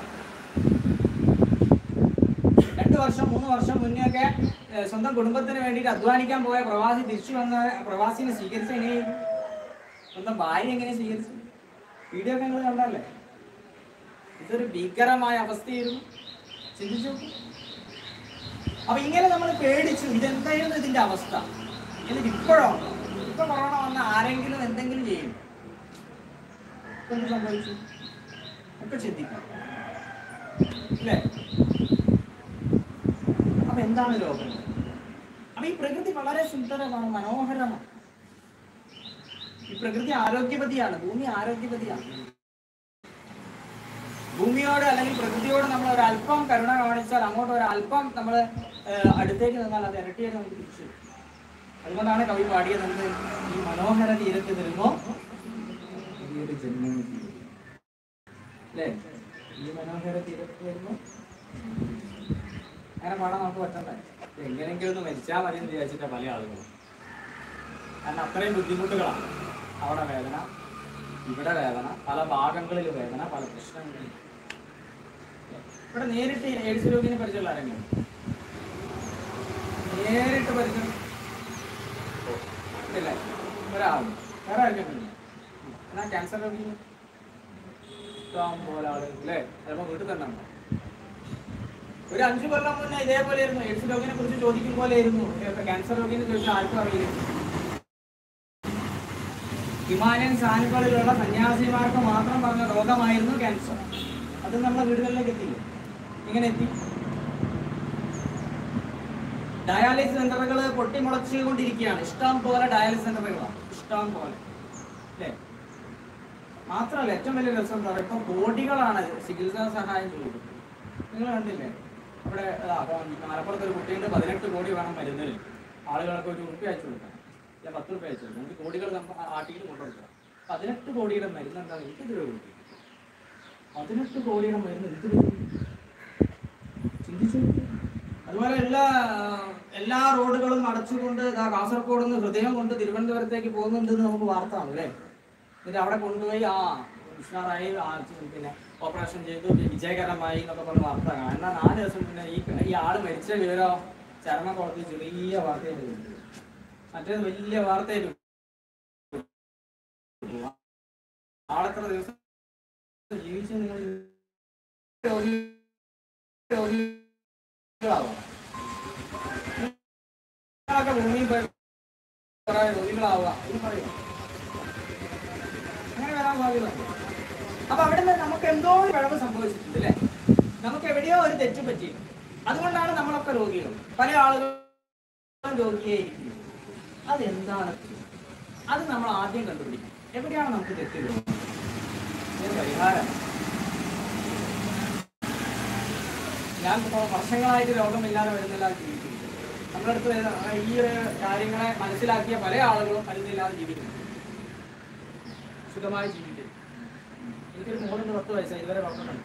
രണ്ട് വർഷം മൂന്ന് വർഷം മുന്നേ ഒക്കെ ഏഹ്, സ്വന്തം കുടുംബത്തിന് വേണ്ടിയിട്ട് അധ്വാനിക്കാൻ പോയ പ്രവാസി തിരിച്ചു വന്ന പ്രവാസിനെ സ്വീകരിച്ച എങ്ങനെ സ്വന്തം ഭാര്യ എങ്ങനെ സ്വീകരിച്ചു വീഡിയോ ഒക്കെ നിങ്ങൾ കണ്ടല്ലേ ഇതൊരു ഭീകരമായ അവസ്ഥയായിരുന്നു ചിന്തിച്ചു നോക്കൂ. അപ്പൊ ഇങ്ങനെ നമ്മൾ പേടിച്ചു ഇതെന്തായിരുന്നു ഇതിന്റെ അവസ്ഥ എന്നിട്ട് ഇപ്പോഴോ ഇപ്പൊ കൊറോണ വന്ന ആരെങ്കിലും എന്തെങ്കിലും ചെയ്യും ഇപ്പൊ എന്ത് സംഭവിച്ചു ഒക്കെ ചിന്തിക്കാം അല്ലേ അപ്പൊ എന്താണ് രോഗം അപ്പൊ ഈ പ്രകൃതി വളരെ സുന്ദരമാണ് മനോഹരമാണ് ഈ പ്രകൃതി ആരോഗ്യവതിയാണ് ഭൂമി ആരോഗ്യവതിയാണ് ഭൂമിയോട് അല്ലെങ്കിൽ പ്രകൃതിയോട് നമ്മൾ ഒരു അല്പം കരുണ കാണിച്ചാൽ അങ്ങോട്ട് ഒരു അല്പം നമ്മൾ അടുത്തേക്ക് നിന്നാൽ അത് ഇരട്ടിയായിട്ട് നമുക്ക് തിരിച്ചു വരും. അതുകൊണ്ടാണ് കവി പാടിയത് എന്ത് ഈ മനോഹര തീരത്ത് വരുമ്പോ പുതിയൊരു ജന്മം അല്ലേ ഈ മനോഹര തീരത്ത് വരുമ്പോ അങ്ങനെ പാടാൻ നമുക്ക് പറ്റണ്ടേ എങ്ങനെയെങ്കിലും ഒന്ന് മരിച്ചാൽ മതി എന്ന് വിചാരിച്ചിട്ടാ പല ആളുകളും കാരണം അത്രയും ബുദ്ധിമുട്ടുകളാണ് അവിടെ വേദന ഇവിടെ വേദന പല ഭാഗങ്ങളിൽ വേദന പല പ്രശ്നങ്ങളിൽ ഇവിടെ നേരിട്ട് ഈ എയ്ഡ്സ് രോഗിനെ പരിചയമുള്ള ആരെങ്കിലും നേരിട്ട് പരിചയം ഇല്ല ഒരാളും വേറെ ആർക്കും എന്നാ ക്യാൻസർ രോഗി ഇഷ്ടം പോലെ ആളുകൾ അല്ലേ ചിലപ്പോൾ വീട്ടിൽ തന്നെ ഉണ്ടാവും. ഒരു അഞ്ചു കൊല്ലം മുന്നേ ഇതേപോലെ ആയിരുന്നു എയ്ഡ്സ് രോഗിനെ കുറിച്ച് ചോദിക്കും പോലെ ആയിരുന്നു ക്യാൻസർ രോഗിനെ ചോദിച്ചാൽ ആർക്കും അറിയില്ല ഹിമാലയൻ സാനുകളിലുള്ള സന്യാസിമാർക്ക് മാത്രം പറഞ്ഞ രോഗമായിരുന്നു ക്യാൻസർ അത് നമ്മുടെ വീടുകളിലേക്ക് എത്തിയില്ല ഇങ്ങനെ എത്തി ഡയാലിസിസ് സെന്ററുകൾ പൊട്ടിമുളച്ചുകൊണ്ടിരിക്കുകയാണ് ഇഷ്ടം പോലെ ഡയാലിസിസ് സെന്ററുകളാണ് ഇഷ്ടം പോലെ അല്ലേ മാത്രമല്ല ഏറ്റവും വലിയ രസം എന്താ പറയുക ഇപ്പൊ കോടികളാണ് ചികിത്സാ സഹായം ചോദിക്കുന്നത് നിങ്ങൾ കണ്ടില്ലേ ഇവിടെ ആ, അപ്പൊ മലപ്പുറത്ത് ഒരു കുട്ടിയുണ്ട് പതിനെട്ട് കോടി വേണം മരുന്നിന് ആളുകൾക്ക് ഒരു ഉറുപ്പ് അയച്ചു കൊടുക്കണം ഞാൻ പത്ത് റുപ്യ അയച്ചു കൊടുക്കും നമുക്ക് കോടികൾ നമ്മൾ ആട്ടിയിട്ട് കൊണ്ടുകൊടുക്കണം പതിനെട്ട് കോടിയുടെ മരുന്ന് എന്താണ് എനിക്ക് ഇത് കിട്ടി പതിനെട്ട് കോടിയുടെ മരുന്ന് എന്ത് ചിന്തിച്ചു അതുപോലെ എല്ലാ എല്ലാ റോഡുകളും അടച്ചുകൊണ്ട് ഇതാ കാസർഗോഡ് നിന്ന് ഹൃദയം കൊണ്ട് തിരുവനന്തപുരത്തേക്ക് പോകുന്നുണ്ടെന്ന് നമുക്ക് വാർത്ത ആണ് അല്ലേ എന്നിട്ട് അവിടെ കൊണ്ടുപോയി ആ ഉഷാറായി ആ പിന്നെ ഓപ്പറേഷൻ ചെയ്തു വിജയകരമായി എന്നൊക്കെ പറഞ്ഞ വാർത്ത കാണാം എന്നാൽ നാല് ദിവസം പിന്നെ ഈ ഈ ആള് മരിച്ച വിവരം ചരമക്കുളത്തിൽ ചെറിയ വാർത്തയായിട്ട് വരും. മറ്റേത് വലിയ വാർത്തയായിട്ട് വരും. ആളെത്ര ദിവസം ജീവിച്ച് നിങ്ങൾ രോഗി രോഗികളാവാം നിങ്ങളൊക്കെ ഭൂമിയിൽ പോയി കുറെ രോഗികളാവുക എന്ന് പറയും അങ്ങനെ വരാൻ സാധ്യതയുണ്ട് അപ്പൊ അവിടെ നിന്ന് നമുക്ക് എന്തോ ഒരു പിഴവ് സംഭവിച്ചിട്ടുണ്ട് അല്ലേ നമുക്ക് എവിടെയോ ഒരു തെറ്റ് പറ്റി അതുകൊണ്ടാണ് നമ്മളൊക്കെ രോഗികൾ പല ആളുകളും രോഗിയായിരിക്കും അതെന്താണ് അത് നമ്മൾ ആദ്യം കണ്ടുപിടിക്കും എവിടെയാണ് നമുക്ക് തെറ്റ് വരുന്നത്? ഇതിന് പരിഹാരം ഞാൻ ഇപ്പോൾ വർഷങ്ങളായിട്ട് രോഗമില്ലാതെ വരുന്നില്ല ജീവിക്കുന്നു നമ്മുടെ അടുത്ത് വരുന്ന ഈ ഒരു കാര്യങ്ങളെ മനസ്സിലാക്കിയ പല ആളുകളും മരുന്നില്ലാതെ ജീവിക്കുന്നു സുഖമായി ജീവിക്കുന്നു എനിക്കൊരു മോളുണ്ട് പത്ത് വയസ്സായി ഇതുവരെ പറഞ്ഞിട്ടുണ്ട്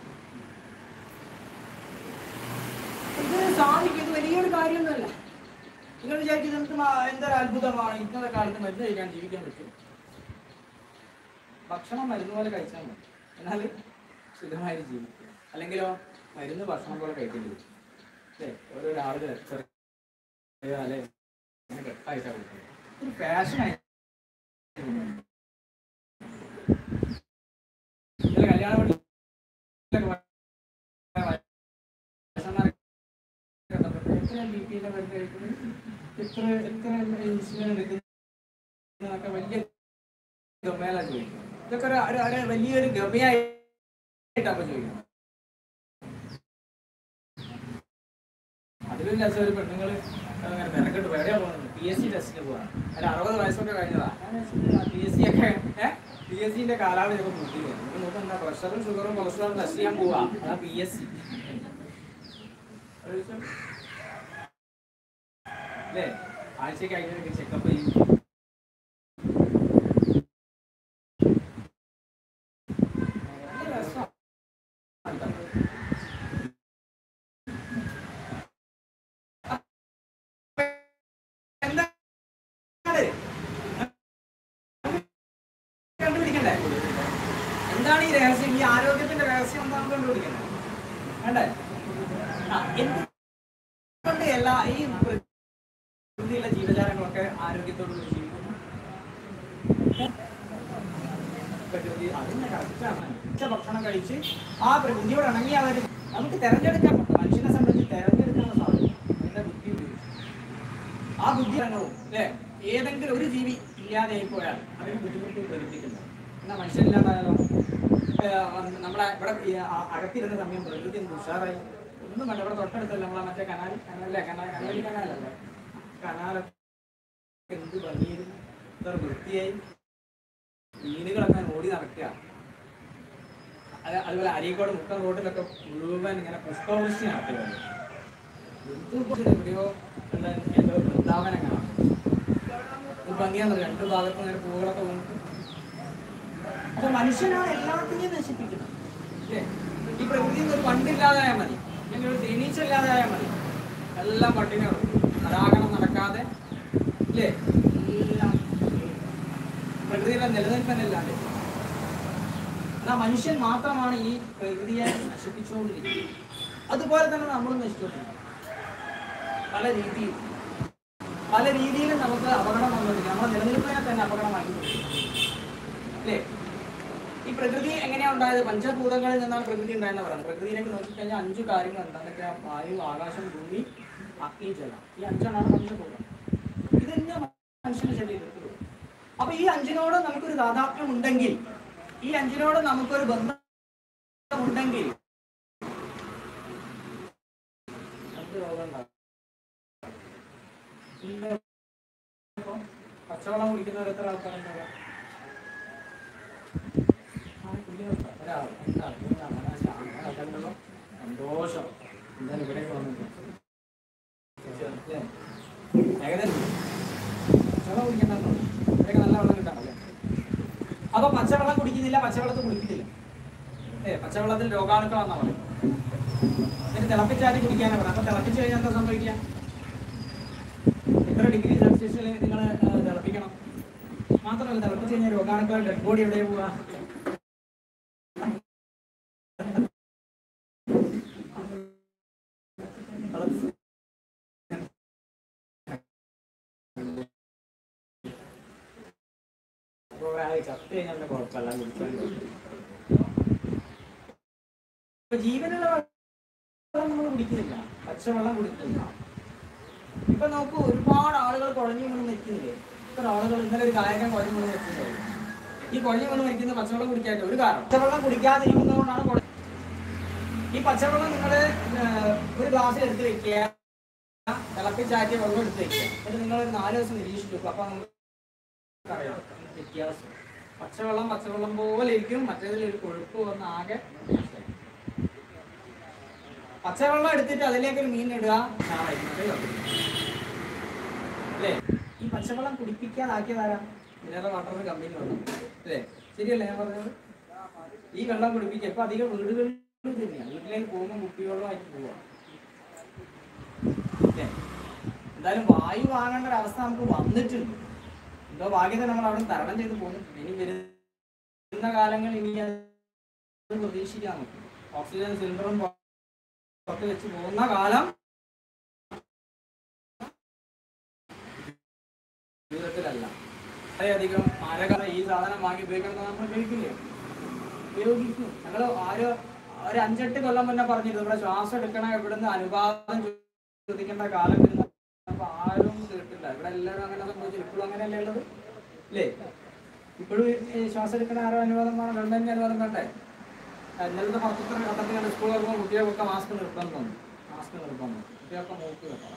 ഇത് സാധിക്കും ഇത് വലിയൊരു കാര്യമൊന്നുമല്ല നിങ്ങൾ വിചാരിക്കുന്നത് നമുക്ക് മാ- എന്തൊരു അത്ഭുതമാണ് ഇന്നത്തെ കാലത്ത് മരുന്ന് കഴിക്കാൻ ജീവിക്കാൻ പറ്റും ഭക്ഷണം മരുന്ന് പോലെ കഴിച്ചാൽ മതി എന്നാൽ സുഖമായിട്ട് ജീവിക്കും അല്ലെങ്കിലോ മരുന്ന് ഭക്ഷണം പോലെ കഴിക്കേണ്ടി വരും അല്ലേ ഓരോ ആളുകൾ ചെറിയ അല്ലെ അങ്ങനെ കെട്ടായിട്ടാണ് കൊടുക്കുന്നത് ഒരു ഫാഷനായി ചില കല്യാണ വീട്ടിലൊക്കെ വയസ്സന്മാരൊക്കെ കണ്ടപ്പോൾ എത്ര ബി പിയുടെ മരുന്ന് കഴിക്കുന്നത് എത്ര എത്ര ഇൻസുലിൻ എടുക്കുന്നതൊക്കെ വലിയ ഗമേല ചോദിക്കും ഇതൊക്കെ ഒരു ഒരു- ഒരു വലിയൊരു ഗമയായിട്ടാണ് അപ്പൊ ചോദിക്കുന്നത് അതിലും രസം ഒരു പെണ്ണുങ്ങള് അങ്ങനെ തിരക്കിട്ട് എവിടെയാ പോകുന്നത് പി എസ് സി ടെസ്റ്റിന് പോവാണ് ഒരു അറുപത് വയസ്സൊക്കെ കഴിഞ്ഞതാ പി എസ് സി ഒക്കെ പി എസ് സിന്റെ കാലാവധി ഒക്കെ കൂട്ടി നമുക്ക് നോക്കാം എന്താ പ്രഷറും ഷുഗറും കൊളസ്ട്രോളും ടെസ്റ്റ് ചെയ്യാൻ പോവാ അതാ പി എസ് സി അല്ലേ ആഴ്ചക്ക് കഴിഞ്ഞൊക്കെ ചെക്കപ്പ് ചെയ്യും നല്ല രസമാണ് എന്താണ് കണ്ടുപിടിക്കണ്ടേ എന്താണ് ഈ രഹസ്യം ഈ ആരോഗ്യത്തിന്റെ രഹസ്യം എന്താണ് കണ്ടുപിടിക്കണ്ടേ വേണ്ടേ ആ, എന്തുകൊണ്ട് എല്ലാ ഈ പ്രകൃതിയിലെ ജീവജാലങ്ങളൊക്കെ ആരോഗ്യത്തോടു കൂടി ജീവിക്കുന്നു പ്രകൃതി അതിന്റെ കറക്റ്റാണ് ഉച്ച ഭക്ഷണം കഴിച്ച് ആ പ്രകൃതിയോട് ഇണങ്ങി അവർ നമുക്ക് തെരഞ്ഞെടുക്കാൻ പറ്റും മനുഷ്യനെ സംബന്ധിച്ച് തെരഞ്ഞെടുക്കാനുള്ള സാധ്യത അതിന്റെ ബുദ്ധി ഉപയോഗിച്ച് ആ ബുദ്ധിരങ്ങളും അല്ലെ ഏതെങ്കിലും ഒരു ജീവി ഇല്ലാതെയായി പോയാൽ അതിന് ബുദ്ധിമുട്ട് പ്രകടിപ്പിക്കുന്നു എന്നാ മനുഷ്യനില്ലാതായാലോ ഏഹ് നമ്മളെ ഇവിടെ ഈ അ- അകത്തിരുന്ന സമയം പ്രകൃതി എന്ത് ഉഷാറായി ഒന്നും കണ്ട ഇവിടെ തൊട്ടടുത്തല്ല നമ്മളെ മറ്റേ കനാൽ കനാലല്ലേ കനാൽ കനാലി കനാലല്ലേ കനാലൊക്കെ എന്ത് ഭംഗിയായിരുന്നു എത്ര വൃത്തിയായി മീനുകളൊക്കെ ഓടി നടക്കുക അത് അതുപോലെ അരീക്കോട് മുക്കം റോഡിലൊക്കെ മുഴുവൻ ഇങ്ങനെ പുഷ്പവൃഷ്ടി നടത്തുകയാണ് എന്തുകൊണ്ട് എവിടെയോ ഉള്ള എന്തോ വൃന്ദാവനം കാണാം ഇത് ഭംഗിയാണ് രണ്ടു ഭാഗത്തും ഇങ്ങനെ പൂവുകളൊക്കെ വന്നിട്ട് അപ്പൊ മനുഷ്യനാണ് എല്ലാത്തിനെയും നശിപ്പിക്കുന്നത് ഇല്ലേ? ഈ പ്രകൃതിയിൽ നിന്ന് ഒരു വണ്ടില്ലാതായാൽ മതി അല്ലെങ്കിൽ ഒരു തേനീച്ചല്ലാതായാൽ മതി എല്ലാം പട്ടിണികളും അതാകണം നടക്കാതെ ഇല്ലേ എല്ലാം പ്രകൃതിയുടെ നിലനിൽപ്പനല്ലാതെ എന്നാ മനുഷ്യൻ മാത്രമാണ് ഈ പ്രകൃതിയെ നശിപ്പിച്ചുകൊണ്ടിരിക്കുന്നത് അതുപോലെ തന്നെ നമ്മളും നശിച്ചുകൊണ്ടിരിക്കും പല രീതിയിൽ പല രീതിയിലും നമുക്ക് അപകടം വന്നിരിക്കും നമ്മുടെ നിലനിൽപ്പിനെ തന്നെ അപകടമാക്കിക്കൊണ്ടിരിക്കും അല്ലേ ഈ പ്രകൃതി എങ്ങനെയാണ് ഉണ്ടായത് പഞ്ചഭൂതങ്ങളിൽ നിന്നാണ് പ്രകൃതി ഉണ്ടായെന്ന് പറയുന്നത് പ്രകൃതിയിലേക്ക് നോക്കിക്കഴിഞ്ഞാൽ അഞ്ച് കാര്യങ്ങൾ എന്താണെന്നൊക്കെ വായു ആകാശം ഭൂമി അഗ്നി ജലം ഈ അഞ്ചെണ്ണമാണ് പഞ്ചഭൂതം ഇത് തന്നെയാണ് മനുഷ്യന്റെ ശരീരത്തിൽ അപ്പൊ ഈ അഞ്ചിനോട് നമുക്കൊരു താതാത്മ്യം ഉണ്ടെങ്കിൽ ഈ അഞ്ചിനോട് നമുക്കൊരു ബന്ധം ഉണ്ടെങ്കിൽ എന്ത് രോഗം ഉണ്ടാകും? ഇല്ല. ഇപ്പൊ പച്ചവെള്ളം കുടിക്കുന്നവർ എത്ര ആൾക്കാരുണ്ടാകാം ആ, കുടിക്കുന്നവർ ഒരാൾ, രണ്ടാൾ, മൂന്നാൾ, നാലാൾ, അഞ്ചാൾ, ആറുണ്ടാവും. സന്തോഷം എന്തായാലും ഇവിടേക്ക് വന്നിട്ട് ഏകദേശം വെള്ളം കുടിക്കണ്ടോ ഇവിടെയൊക്കെ നല്ല വെള്ളം കിട്ടാണല്ലേ അപ്പൊ പച്ചവെള്ളം കുടിക്കുന്നില്ല പച്ചവെള്ളത്തിൽ കുളിക്കുന്നില്ല ഏ പച്ചവെള്ളത്തിൽ രോഗാണുക്കളാന്നാ പറയും എന്നിട്ട് തിളപ്പിച്ചാറ്റി കുടിക്കാനാ പറയാം അപ്പൊ തിളപ്പിച്ച് കഴിഞ്ഞാൽ എന്താ സംഭവിക്കുക എത്ര ഡിഗ്രി സെൽഷ്യസിൽ നിങ്ങൾ തിളപ്പിക്കണം മാത്രമല്ല തിളപ്പിച്ച് കഴിഞ്ഞാൽ രോഗാണുക്കൾ ഡെഡ് ബോഡി എവിടെ പോവുക അപ്പൊ ഒരാൾ ചത്ത് കഴിഞ്ഞാൽ പിന്നെ കുഴപ്പമില്ല കുടിച്ചാൽ ഇപ്പൊ ജീവനുള്ള വെള്ളം നമ്മൾ കുടിക്കുന്നില്ല പച്ചവെള്ളം കുടിക്കുന്നില്ല ഇപ്പൊ നോക്കൂ ഒരുപാട് ആളുകൾ കുഴഞ്ഞു വീണ് മരിക്കുന്നില്ലേ ഇത്ര ആളുകൾ ഇന്നലെ ഒരു ഗായകൻ കുഴഞ്ഞു വീണ് മരിക്കുന്നത് ഈ കുഴഞ്ഞു വീണ് മരിക്കുന്ന പച്ചവെള്ളം കുടിക്കാത്ത ഒരു കാരണം പച്ചവെള്ളം കുടിക്കാതിരിക്കുന്നതുകൊണ്ടാണ് കുഴ- ഈ പച്ചവെള്ളം നിങ്ങൾ ഒരു ഗ്ലാസ്സിൽ എടുത്ത് വെക്കുക തിളപ്പിച്ചാറ്റിയ വെള്ളം എടുത്ത് വെക്കുക എന്നിട്ട് നിങ്ങൾ ഒരു നാല് ദിവസം നിരീക്ഷിച്ചു നോക്കുക അപ്പൊ നമുക്ക് അറിയാം വ്യത്യാസം പച്ചവെള്ളം പച്ചവെള്ളം പോലെ ഇരിക്കും മറ്റേതിൽ ഒരു കൊഴുപ്പ് വന്ന് ആകെ നാശമായി. പച്ചവെള്ളം എടുത്തിട്ട് അതിലേക്ക് ഒരു മീൻ ഇടുക ചാറായിരിക്കും. അതേ ഉള്ളൂ. അല്ലേ ഈ പച്ചവെള്ളം കുടിപ്പിക്കാതാക്കിയതാരാ മിനറൽ വാട്ടർ കമ്പനി വെള്ളം അല്ലേ ശരിയല്ലേ ഞാൻ പറഞ്ഞത് ഈ വെള്ളം കുടിപ്പിക്കുക ഇപ്പൊ അധികം വീടുകളിൽ തന്നെയാണ് വീട്ടിലേക്ക് പോകുമ്പോൾ കുപ്പിവെള്ളമായിട്ട് പോവാ അല്ലേ എന്തായാലും വായു വാങ്ങേണ്ട ഒരു അവസ്ഥ നമുക്ക് വന്നിട്ടുണ്ട് എന്തോ ഭാഗ്യത്തെ നമ്മൾ അവിടെ തരണം ചെയ്ത് പോകുന്നുണ്ട് ഇനി വരുന്ന കാലങ്ങൾ ഇനി അത് പ്രതീക്ഷിക്കാൻ നോക്കും ഓക്സിജൻ സിലിണ്ടറും പുറത്ത് വെച്ച് പോകുന്ന കാലം ജീവിതത്തിലല്ല വളരെയധികം മാരകമായ ഈ സാധനം വാങ്ങി ഉപയോഗിക്കണം നമ്മൾ ഉപയോഗിക്കില്ലേ ഉപയോഗിക്കും ഞങ്ങൾ ആരോ ഒരു അഞ്ചെട്ട് കൊല്ലം മുന്നേ പറഞ്ഞിരുന്നു ഇവിടെ ശ്വാസം എടുക്കണ ഇവിടുന്ന് അനുവാദം ചോദിക്കേണ്ട കാലം വരുന്ന അപ്പൊ ആരും കേട്ടില്ല ഇവിടെ എല്ലാവരും അങ്ങനെ സംഭവിച്ചില്ല ഇപ്പോഴും അങ്ങനെയല്ലേ ഉള്ളത് അല്ലേ ഇപ്പോഴും ഈ ശ്വാസം എടുക്കണ ആരോ അനുവാദം വേണം ഗവൺമെന്റിന് അനുവാദം വേണ്ടേ ആ, ഇന്നലത്തെ പത്രത്തിൽ കണ്ടത്തിൽ കണ്ട് സ്കൂൾ തുറക്കുമ്പോൾ കുട്ടികൾക്കൊക്കെ മാസ്ക് നിർബന്ധം മാസ്ക് നിർബന്ധം കുട്ടികൾക്ക് മൂക്ക് വെക്കണം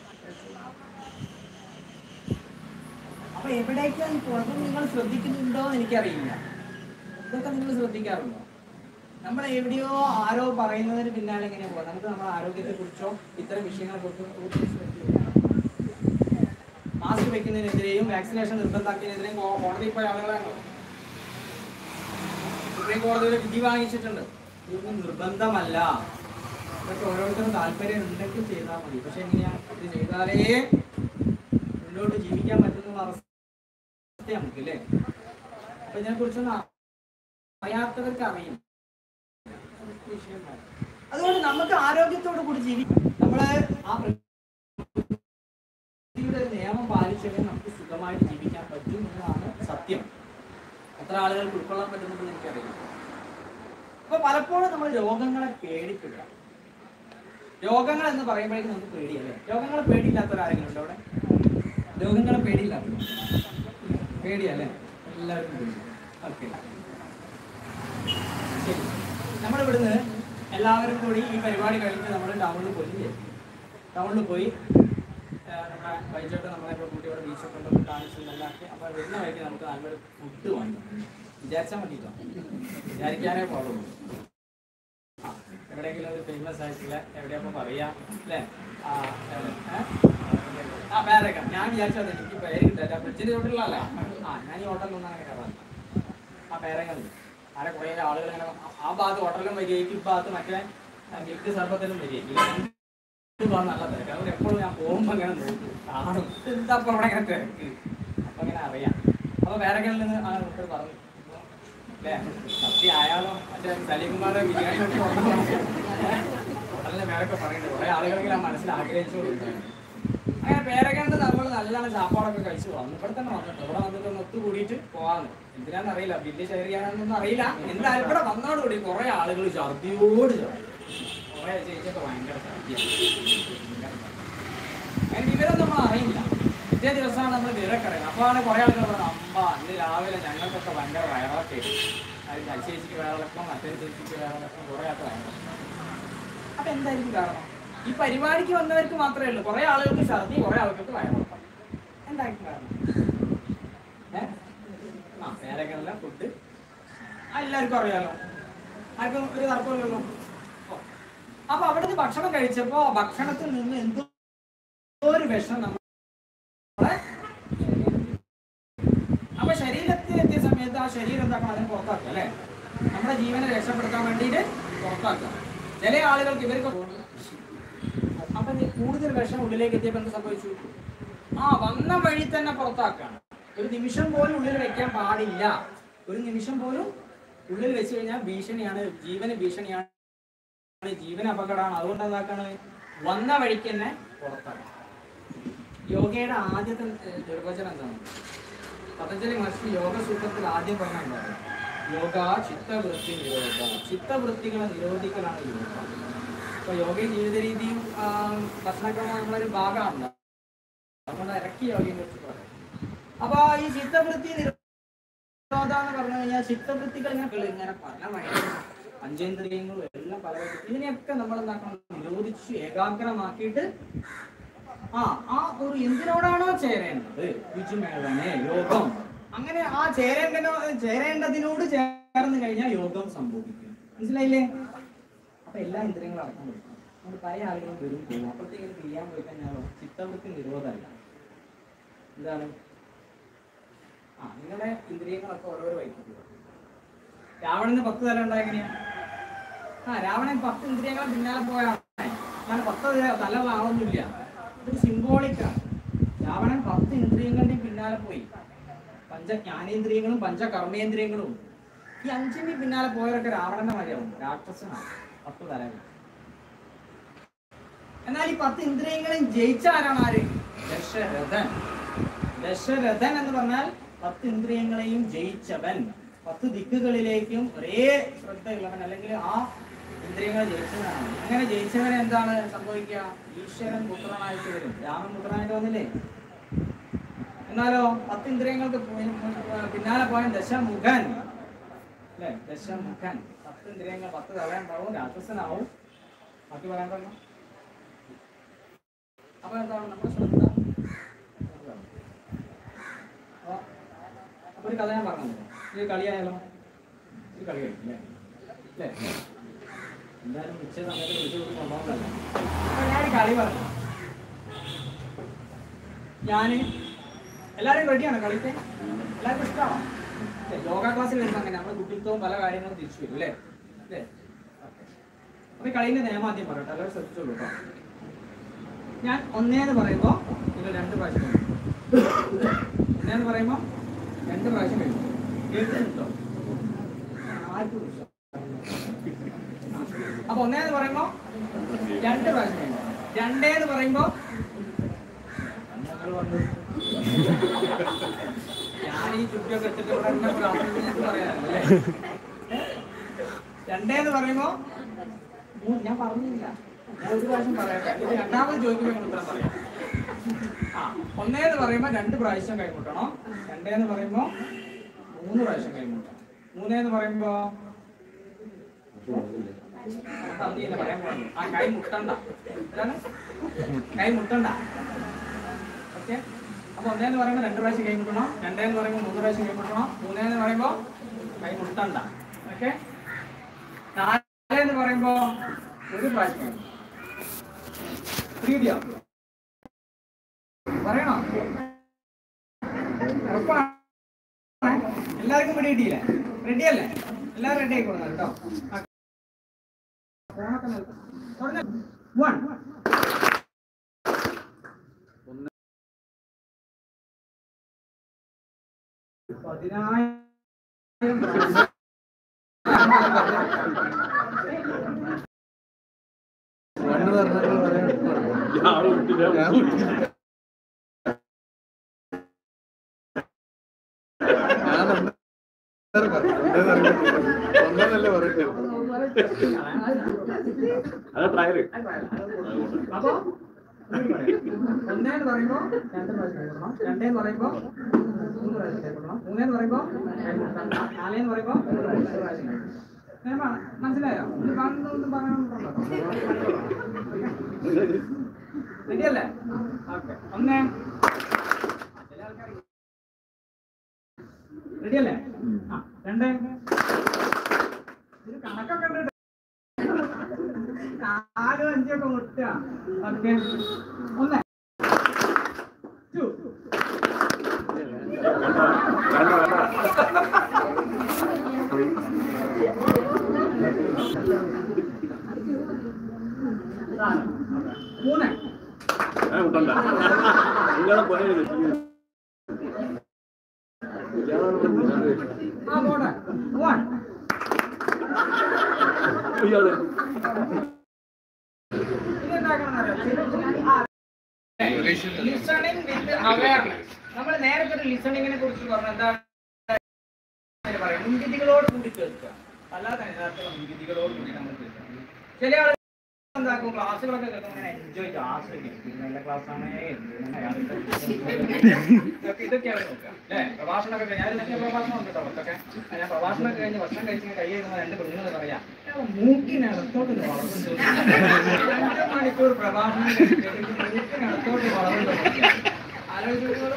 അപ്പൊ എവിടേക്കാണ് ഈ കുഴപ്പം നിങ്ങൾ ശ്രദ്ധിക്കുന്നുണ്ടോ എന്ന് എനിക്കറിയില്ല ഇതൊക്കെ നിങ്ങൾ ശ്രദ്ധിക്കാറുണ്ടോ നമ്മൾ എവിടെയോ ആരോ പറയുന്നതിന് പിന്നാലെ എങ്ങനെ പോകാം നമുക്ക് നമ്മുടെ ആരോഗ്യത്തെ കുറിച്ചോ ഇത്തരം വിഷയങ്ങളെ കുറിച്ചോ മാസ്ക് വെക്കുന്നതിനെതിരെയും വാക്സിനേഷൻ നിർബന്ധാക്കിയതിനെതിരെയും കോ- കോടതിയിൽ പോയ ആളുകളാണോ സുപ്രീം കോടതിയിൽ വിധി വാങ്ങിച്ചിട്ടുണ്ട് ഇതൊന്നും നിർബന്ധമല്ല ഇതൊക്കെ ഓരോരുത്തരും താല്പര്യം ഉണ്ടെങ്കിൽ ചെയ്താൽ മതി പക്ഷെ എങ്ങനെയാ ഇത് ചെയ്താലേ മുന്നോട്ട് ജീവിക്കാൻ പറ്റുന്ന അവസ്ഥ നമുക്ക് അല്ലേ അപ്പൊ ഇതിനെ കുറിച്ചൊന്നും അറിയാത്തവർക്ക് അറിയും വിഷയമാണ്. അതുകൊണ്ട് നമുക്ക് ആരോഗ്യത്തോടു കൂടി ജീവിക്കാം നമ്മള് ആ പ്രകൃതിയുടെ ഒരു നിയമം പാലിച്ചെങ്കിൽ നമുക്ക് സുഖമായിട്ട് ജീവിക്കാൻ പറ്റും എന്നതാണ് സത്യം എത്ര ആളുകൾക്ക് ഉൾക്കൊള്ളാൻ പറ്റുന്നുണ്ടെന്ന് എനിക്കറിയില്ല അപ്പൊ പലപ്പോഴും നമ്മൾ രോഗങ്ങളെ പേടിപ്പിക്കുക രോഗങ്ങൾ എന്ന് പറയുമ്പോഴേക്കും നമുക്ക് പേടിയല്ലേ രോഗങ്ങളെ പേടിയില്ലാത്തവരാരെങ്കിലും ഉണ്ടോ അവിടെ രോഗങ്ങളെ പേടിയില്ലാത്തവർ പേടിയല്ലേ എല്ലാവർക്കും പേടി ഓക്കെ ശരി നമ്മളിവിടുന്ന് എല്ലാവരും കൂടി ഈ പരിപാടി കഴിഞ്ഞ് നമ്മൾ ടൗണിൽ പോയി ടൗണിൽ പോയി ആ, നമ്മുടെ വൈകിട്ട് നമ്മളെ ഇവിടെ കൂട്ടി ഇവിടെ ബീച്ചൊക്കെ ഉണ്ട് കാണിച്ചു നല്ലാക്കി അപ്പോൾ വരുന്ന വഴിക്ക് നമുക്ക് നല്ലൊരു ഫുഡ് വാങ്ങി വിചാരിച്ചാൽ മതിട്ടോ വിചാരിക്കാനേ പാടുള്ളൂ ആ, എവിടെയെങ്കിലും ഒരു ഫേമസ് ആയിട്ടുള്ള എവിടെയപ്പോൾ പറയാ അല്ലേ ആ ഏ? ആ പേരക്ക ഞാൻ വിചാരിച്ചത് എനിക്ക് പേര് കിട്ടില്ല ഫ്രിഡ്ജിന്റെ ചോട്ടിലുള്ളതല്ലേ ആ ഞാൻ ഈ ഹോട്ടലിൽ ഒന്നും അങ്ങനെ കയറാറില്ല ആ പേരങ്ങളുണ്ട് അങ്ങനെ കുറേ ആളുകൾ ഇങ്ങനെ ആ- ആ ഭാഗത്ത് ഹോട്ടലിലും വരികയും ഈ ഭാഗത്ത് മറ്റേ മിൽക്ക് സർബത്തിലും വരികയും നല്ല തിരക്ക് അതുകൊണ്ട് എപ്പോഴും ഞാൻ പോകുമ്പോൾ അങ്ങനെ നോക്കും കാണും എന്താ ഇപ്പൊ അവിടെ ഇങ്ങനെ തിരക്ക് അപ്പൊ അങ്ങനെ അറിയാം അപ്പൊ പേരക്കലിൽ നിന്ന് ആ ഡോക്ടർ പറഞ്ഞു അല്ലേ സത്യം ആയാലോ മറ്റേ സലീംകുമാറെ ബിരിയാണി ഹോട്ടലിലെ പേരൊക്കെ പറയുന്നുണ്ട് കുറെ ആളുകളെങ്കിലും ആ മനസ്സിൽ ആഗ്രഹിച്ചുകൊണ്ടിരുന്നു അങ്ങനെ പേരക്കണ്ട് നമ്മൾ നല്ലോണം ചാപ്പാടൊക്കെ കഴിച്ചു വന്നു ഇവിടെ തന്നെ വന്നിട്ട് ഇവിടെ വന്നിട്ട് ഒന്ന് ഒത്തുകൂടിയിട്ട് പോവാന്ന് എന്തിനാന്ന് അറിയില്ല ബില്ല് ഷെയർ ചെയ്യാനൊന്നും അറിയില്ല എന്തായാലും ഇവിടെ വന്നതോടുകൂടി കുറെ ആളുകൾ ഛർദിയോട് ഛർദി കുറെ ചേച്ചിയൊക്കെ ഭയങ്കര ഛർദിയാണ് അങ്ങനെ വിവരം നമ്മൾ അറിയില്ല പിറ്റേ ദിവസമാണ് നമ്മൾ വിവരമൊക്കെ അറിയുന്നത് അപ്പോഴാണ് കുറെ ആളുകൾ പറഞ്ഞത് അമ്പ ഇന്ന് രാവിലെ ഞങ്ങൾക്കൊക്കെ ഭയങ്കര വയറൊക്കെ അത് ചേച്ചിക്ക് വയറിളക്കം മറ്റേ ചേച്ചിക്ക് വയറിളക്കം കുറെ ആൾക്ക് വയറിളക്കം അപ്പൊ എന്തായിരിക്കും കാരണം ഈ പരിപാടിക്ക് വന്നവർക്ക് മാത്രമേ ഉള്ളൂ കുറെ ആളുകൾക്ക് ഛർദി കുറെ ആളുകൾക്ക് വയറിളക്കം എന്തായിരിക്കും കാരണം ഏ? ആ നേരങ്ങളല്ല ഫുഡ് ആ എല്ലാവർക്കും അറിയാലോ ആർക്കും ഒരു തർക്കമില്ലല്ലോ ഓ. അപ്പൊ അവിടുന്ന് ഭക്ഷണം കഴിച്ചപ്പോ ആ ഭക്ഷണത്തിൽ നിന്ന് എന്തോ ഒരു വിഷം നമ്മളെ അപ്പൊ ശരീരത്തിൽ എത്തിയ സമയത്ത് ആ ശരീരം എന്താക്കണം അതിനെ പുറത്താക്കുക അല്ലെ നമ്മുടെ ജീവനെ രക്ഷപ്പെടുത്താൻ വേണ്ടിയിട്ട് പുറത്താക്കുക ചില ആളുകൾക്ക് ഇവർക്ക് അപ്പൊ നീ കൂടുതൽ വിഷം ഉള്ളിലേക്ക് എത്തിയപ്പോ എന്ത് സംഭവിച്ചു ആ വന്ന വഴി തന്നെ പുറത്താക്കാണ് ഒരു നിമിഷം പോലും ഉള്ളിൽ വെക്കാൻ പാടില്ല ഒരു നിമിഷം പോലും ഉള്ളിൽ വെച്ച് കഴിഞ്ഞാൽ ഭീഷണിയാണ് ജീവന് ഭീഷണിയാണ് ജീവന് അപകടമാണ് അതുകൊണ്ട് എന്താക്കാണ് വന്ന വഴിക്ക് തന്നെ പുറത്താക്കണം യോഗയുടെ ആദ്യത്തെ ഏഹ്, നിർവചനം എന്താണ് പതഞ്ജലി മഹർഷി യോഗ സൂത്രത്തിൽ ആദ്യം പറഞ്ഞ എന്താണ് യോഗ ചിത്തവൃത്തി നിരോധ ചിത്തവൃത്തികളെ നിരോധിക്കലാണ് യോഗ അപ്പൊ യോഗയും ജീവിത രീതിയും ആ, ഭക്ഷണക്രമം നമ്മളൊരു ഭാഗമാണ് അതുകൊണ്ട് ഇറക്കി യോഗയെ കുറിച്ച് പറയാം അപ്പൊ ഈ ചിത്തവൃത്തി നിരോധ എന്ന് പറഞ്ഞു കഴിഞ്ഞാൽ ചിത്തവൃത്തികൾ ഇങ്ങനെ ഇങ്ങനെ പല വഴികളും പഞ്ചേന്ദ്രിയങ്ങളും എല്ലാം പല വഴി- ഇതിനെയൊക്കെ നമ്മൾ എന്താക്കണം നിരോധിച്ച് ഏകാഗ്രമാക്കിയിട്ട് ആ ആ ഒരു എന്തിനോടാണോ ചേരേണ്ടത് രുചിമേളനെ യോഗം അങ്ങനെ ആ ചേരേണ്ടനോ ചേരേണ്ടതിനോട് ചേർന്ന് കഴിഞ്ഞാൽ യോഗം സംഭവിക്കും മനസ്സിലായില്ലേ അപ്പൊ എല്ലാ ഇന്ദ്രിയങ്ങളും അടക്കം കൊടുക്കണം നമ്മൾ പല ആളുകളും വരും പോകും അപ്പോഴത്തേക്കും ചെയ്യാൻ പോയി കഴിഞ്ഞാലോ ചിത്തവൃത്തി നിരോധമല്ല എന്താണ് ആ നിങ്ങളുടെ ഇന്ദ്രിയങ്ങളൊക്കെ ഓരോരോ വൈക്കും രാവണന് പത്ത് തല ഉണ്ടായ എങ്ങനെയാ ആ രാവണൻ പത്ത് ഇന്ദ്രിയങ്ങളെ പിന്നാലെ പോയാണ് അങ്ങനെ പത്ത് തല- തലയുള്ള ആളൊന്നുമില്ല ഇതൊരു സിംബോളിക്കാണ് രാവണൻ പത്ത് ഇന്ദ്രിയങ്ങളുടെയും പിന്നാലെ പോയി പഞ്ചജ്ഞാനേന്ദ്രിയങ്ങളും പഞ്ചകർമ്മേന്ദ്രിയങ്ങളും ഈ അഞ്ചിന്റെ പിന്നാലെ പോയവരൊക്കെ രാവണന്റെ മര്യാദ രാക്ഷസനാണ് പത്ത് തലകൾ എന്നാൽ ഈ പത്ത് ഇന്ദ്രിയങ്ങളും ജയിച്ച ആരാണ് ആര് ദശരഥൻ ദശരഥൻ എന്ന് പറഞ്ഞാൽ പത്ത് ഇന്ദ്രിയങ്ങളെയും ജയിച്ചവൻ പത്ത് ദിക്കുകളിലേക്കും ഒരേ ശ്രദ്ധയുള്ളവൻ അല്ലെങ്കിൽ ആ ഇന്ദ്രിയങ്ങളെ ജയിച്ചവനാണ് അങ്ങനെ ജയിച്ചവൻ എന്താണ് സംഭവിക്കുക ഈശ്വരൻ പുത്രനായിട്ട് വരും രാമൻ പുത്രനായിട്ട് വന്നില്ലേ എന്നാലോ പത്ത് ഇന്ദ്രിയങ്ങൾക്ക് പി- പിന്നാലെ പോയ ദശമുഖൻ അല്ലേ ദശമുഖൻ പത്ത് ഇന്ദ്രിയങ്ങൾ പത്ത് തലയുണ്ടാവും രാക്ഷസനാവും ബാക്കി പറയാൻ പറഞ്ഞു അപ്പൊ എന്താണ് നമ്മുടെ ശ്രദ്ധ അപ്പൊ അപ്പൊ ഒരു കഥ ഞാൻ പറഞ്ഞു ഇത് കളിയായാലോ ഇത് കളി കളിക്കും അല്ലേ അല്ലേ എന്തായാലും ഉച്ച സമയത്ത് വിളിച്ചു കൊടുത്ത് കൊണ്ടുപോകുന്നതല്ല അപ്പൊ ഞാൻ ഒരു കളി പറഞ്ഞു ഞാന് എല്ലാവരും റെഡിയാണോ കളിക്കാൻ എല്ലാവർക്കും ഇഷ്ടമാണോ അല്ലേ? യോഗ ക്ലാസ്സിൽ വരുമ്പോൾ അങ്ങനെ നമ്മുടെ കുട്ടിത്വവും പല കാര്യങ്ങളും തിരിച്ചു വരും അല്ലേ അല്ലേ അപ്പൊ ഈ കളീന്റെ നിയമം ആദ്യം പറയട്ടെ എല്ലാവരും ശ്രദ്ധിച്ചോളൂ കേട്ടോ ഞാൻ ഒന്നേന്ന് പറയുമ്പോ നിങ്ങൾ രണ്ട് പ്രാവശ്യം കഴിയും ഒന്നേന്ന് പറയുമ്പോ രണ്ട് പ്രാവശ്യം കഴിയും കേൾക്കുന്നുണ്ടോ ആർക്കും ഇഷ്ടം. അപ്പൊ ഒന്നേന്ന് പറയുമ്പോ രണ്ട് പ്രാവശ്യം കഴിയും രണ്ടേന്ന് പറയുമ്പോ നിങ്ങൾ വന്നു. ഞാൻ ഈ ചുറ്റിയൊക്കെ എടുത്തിട്ട് ഇവിടെ ഇരുന്ന് പ്രാർത്ഥിക്കുന്നു പറയാനല്ലേ രണ്ടേന്ന് പറയുമ്പോ മൂന്ന് ഞാൻ പറഞ്ഞില്ല ഞാൻ ഒരു പ്രാവശ്യം പറയട്ടെ ഇത് രണ്ടാമത് ചോദിക്കുമ്പോൾ നിങ്ങൾ ഉത്തരം പറയാം ആ ഒന്നേന്ന് പറയുമ്പോ രണ്ട് പ്രാവശ്യം കൈമുട്ടണം രണ്ടേന്ന് പറയുമ്പോ മൂന്ന് പ്രാവശ്യം കൈമുട്ടണം മൂന്നേന്ന് പറയുമ്പോ തന്നില്ല പറയാൻ പാടില്ല. ആ കൈ മുട്ടണ്ട എന്താണ് കൈ മുട്ടണ്ട ഓക്കെ അപ്പൊ ഒന്നേന്ന് പറയുമ്പോ രണ്ട് പ്രാവശ്യം കൈ മുട്ടണം രണ്ടേന്ന് പറയുമ്പോ മൂന്ന് പ്രാവശ്യം കൈ മുട്ടണം മൂന്നേന്ന് പറയുമ്പോ കൈ മുട്ടണ്ട ഓക്കെ നാലെന്ന് പറയുമ്പോ ഒരു പ്രാവശ്യം കൈ മുട്ടണം. പ്രീതിയോ പറയണോ ഉറപ്പാണ് എല്ലാവർക്കും പിടി കിട്ടിയില്ലേ റെഡി അല്ലേ എല്ലാവരും റെഡി ആയിക്കോളും കേട്ടോ ആ. ഫോണൊക്കെ നിർത്ത്. തുടങ്ങ്. One. പതിനായിരം പ്രാവശ്യം. ഒന്നല്ലേ പറയട്ടെ അത് ട്രയല് അപ്പൊ ഒന്നേന്ന് പറയുമ്പോ രണ്ട് പ്രാവശ്യം കൈകൊള്ളണം രണ്ടേന്ന് പറയുമ്പോ മൂന്ന് പ്രാവശ്യം കൈകൊള്ളണം മൂന്നേന്ന് പറയുമ്പോ കൈകൊള്ളണം. നാലേന്ന് പറയുമ്പോ രണ്ട് പ്രാവശ്യം കൈകൊള്ളണം. ഞാൻ പറ- മനസ്സിലായോ ഇത് കാണുന്നതൊന്നും പറയാനുണ്ടല്ലോ റെഡിയല്ലേ ഓക്കെ ഒന്ന് റെഡിയല്ലേ ആ രണ്ട് ഇത് കണക്കൊക്കെ ഉണ്ട് നാലും അഞ്ചൊക്കെ മുട്ടുക ഓക്കെ ഒന്ന് ടു മൂന്ന് ഞാൻ മുട്ടണ്ട നിങ്ങളെ പോലെ ആ പോട്ടെ വൺ ഇയാള് ലിസണിങ് വിത്ത് അവയർനെസ് നമ്മൾ നേരത്തെ ഒരു ലിസണിങ്ങിനെ കുറിച്ച് പറഞ്ഞ എന്താ പറയാം മുൻവിധികളോട് കൂടി കേൾക്കുക അല്ലാതെ യഥാർത്ഥ മുൻവിധികളോട് കൂടി നമ്മൾ കേൾക്കുക ചില ആളുകൾ എന്താക്കും ക്ലാസ്സുകളൊക്കെ കേൾക്കും ഇങ്ങനെ എൻജോയ് ആസ്വദിക്കും നല്ല ക്ലാസ് ആണ് ഇതൊക്കെ ഇതൊക്കെയാണ് നോക്കുക അല്ലേ പ്രഭാഷണമൊക്കെ കഴിഞ്ഞ് ഞാൻ ഇതൊക്കെ പ്രഭാഷണം ഉണ്ട് കേട്ടോ അവർക്കൊക്കെ ഞാൻ പ്രഭാഷണമൊക്കെ കഴിഞ്ഞ് ഭക്ഷണം കഴിച്ച് കൈ കഴിയുന്ന രണ്ട് പെണ്ണുങ്ങൾ പറയാം മൂക്കിനകത്തോട്ട് ഒരു വളർന്നു രണ്ട് മണിക്കൂർ പ്രഭാഷണം കഴിഞ്ഞിട്ട് മൂക്കിനകത്തോട്ട് വളർന്നു ആലോചിച്ചു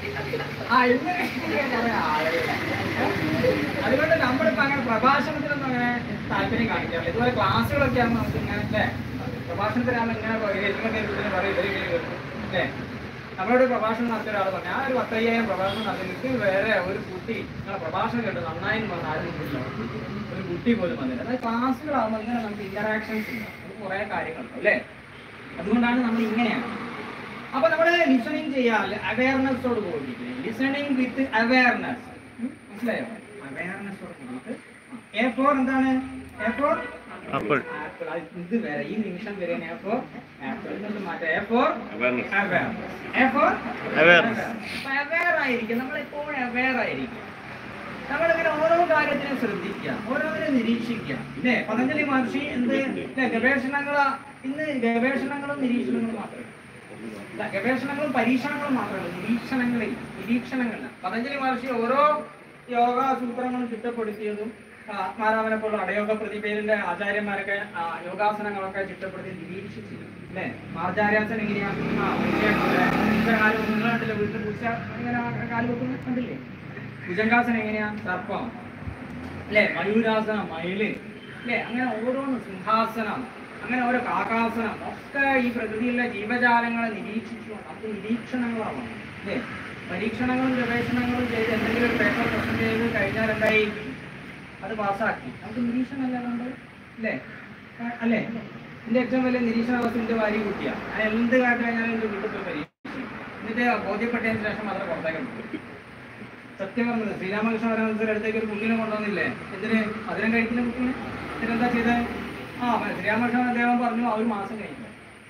ആ ഇങ്ങനെ പറയാം ആളുകൾ അതുകൊണ്ട് നമ്മളിപ്പോ അങ്ങനെ പ്രഭാഷണത്തിനൊന്നും അങ്ങനെ താല്പര്യം കാണിക്കാറില്ല ഇതുപോലെ ക്ലാസ്സുകളൊക്കെ ആകുമ്പോൾ നമുക്ക് ഇങ്ങനെ അല്ലേ പ്രഭാഷണത്തിനാകുമ്പോൾ ഇങ്ങനെ പറയും ഇതിനൊക്കെ ഇതിന് പറയും ഇവര് ഇങ്ങനെ കേൾക്കും അല്ലേ നമ്മളോട് പ്രഭാഷണം നടത്തിയ ഒരാൾ പറഞ്ഞു ആ ഒരു പത്തയ്യായിരം പ്രഭാഷണം നടത്തി എനിക്ക് വേറെ ഒരു കുട്ടി നിങ്ങളെ പ്രഭാഷണം കേട്ടു നന്നായി എന്ന് പറഞ്ഞ ആരും കിട്ടില്ല ഒരു കുട്ടി പോലും വന്നില്ല അതായത് ക്ലാസ്സുകളാകുമ്പോൾ ഇങ്ങനെ നമുക്ക് ഇന്ററാക്ഷൻസ് ഉണ്ട് നമുക്ക് കുറേ കാര്യങ്ങളുണ്ട് അല്ലേ അതുകൊണ്ടാണ് നമ്മൾ ഇങ്ങനെയാണ് അപ്പൊ നമ്മൾ ലിസണിങ് ചെയ്യാൻ അവയർനെസ്സോട് കൂടി ലിസണിങ് വിത്ത് അവയർനെസ് മനസ്സിലായോ അവയർനെസ്സോട് കൂടിയിട്ട് എ ഫോർ എന്താണ് എ ഫോർ ആപ്പിൾ ആപ്പിൾ ഇത് വരെ ഈ നിമിഷം വരെ എ ഫോർ ആപ്പിൾ എന്നിട്ട് മാറ്റാം A for Awareness. A for Awareness. Aware ആയിരിക്കും നമ്മൾ എപ്പോഴും അവയർ ആയിരിക്കും നമ്മളിങ്ങനെ ഓരോ കാര്യത്തിനും ശ്രദ്ധിക്കുക ഓരോന്നിനും നിരീക്ഷിക്കുക ഇല്ലേ പതഞ്ജലി മഹർഷി എന്ത് ഇല്ലേ, ഗവേഷണങ്ങൾ ഇന്ന് ഗവേഷണങ്ങളും നിരീക്ഷണങ്ങളും മാത്രമേ ഇല്ല, ഗവേഷണങ്ങളും പരീക്ഷണങ്ങളും മാത്രമല്ല നിരീക്ഷണങ്ങളിൽ നിരീക്ഷണങ്ങളിൽ പതഞ്ജലി മഹർഷി ഓരോ യോഗ സൂത്രങ്ങളും ചിട്ടപ്പെടുത്തിയതും ആ, ആത്മാരാമനെ പോലുള്ള അടയോഗ പ്രതിപേരിന്റെ ആചാര്യന്മാരൊക്കെ ആ, യോഗാസനങ്ങളൊക്കെ ചിട്ടപ്പെടുത്തി നിരീക്ഷിച്ചിരുന്നു അല്ലേ മാർജാര്യാസൻ എങ്ങനെയാ ആ പൂച്ച കാല് നിങ്ങൾ കണ്ടില്ലേ വീട്ടിൽ പൂച്ച ഇങ്ങനെ കാല് വെക്കുന്നു കണ്ടില്ലേ ഭുജങ്കാസനം എങ്ങനെയാ സർപ്പം അല്ലേ മയൂരാസനം മയില് അല്ലേ അങ്ങനെ ഓരോന്ന് സിംഹാസനം അങ്ങനെ ഓരോ കാകാസനം ഒക്കെ ഈ പ്രകൃതിയിലെ ജീവജാലങ്ങളെ നിരീക്ഷിച്ചുകൊണ്ട് നമുക്ക് നിരീക്ഷണങ്ങളാണ് അല്ലേ പരീക്ഷണങ്ങളും ഗവേഷണങ്ങളും ചെയ്ത് എന്തെങ്കിലും ഒരു പേപ്പർ പ്രസന്റ് ചെയ്ത് കഴിഞ്ഞാൽ എന്തായി അത് പാസ്സാക്കി നമുക്ക് നിരീക്ഷണം അല്ല കണ്ട് അല്ലേ ആ, അല്ലേ എന്റെ ഏറ്റവും വലിയ നിരീക്ഷണ വസ്തു എന്റെ ഭാര്യ കുട്ടിയാണ് ഞാൻ എന്ത് കാര്യം കഴിഞ്ഞാലും എന്റെ വീട്ടിൽ പോയി പരീക്ഷിക്കും എന്നിട്ട് ബോധ്യപ്പെട്ടതിന് ശേഷം മാത്രം പുറത്തേക്ക് വിട്ടു സത്യം പറഞ്ഞത് ശ്രീരാമകൃഷ്ണ പരമഹംസരുടെ അടുത്തേക്ക് ഒരു കുഞ്ഞിനെ കൊണ്ടുവന്നില്ലേ എന്തിന് മധുരം കഴിക്കുന്ന കുഞ്ഞിനെ എന്നിട്ട് എന്താ ചെയ്തത് ആ മ- ശ്രീരാമകൃഷ്ണ അദ്ദേഹം പറഞ്ഞു ആ ഒരു മാസം കഴിഞ്ഞു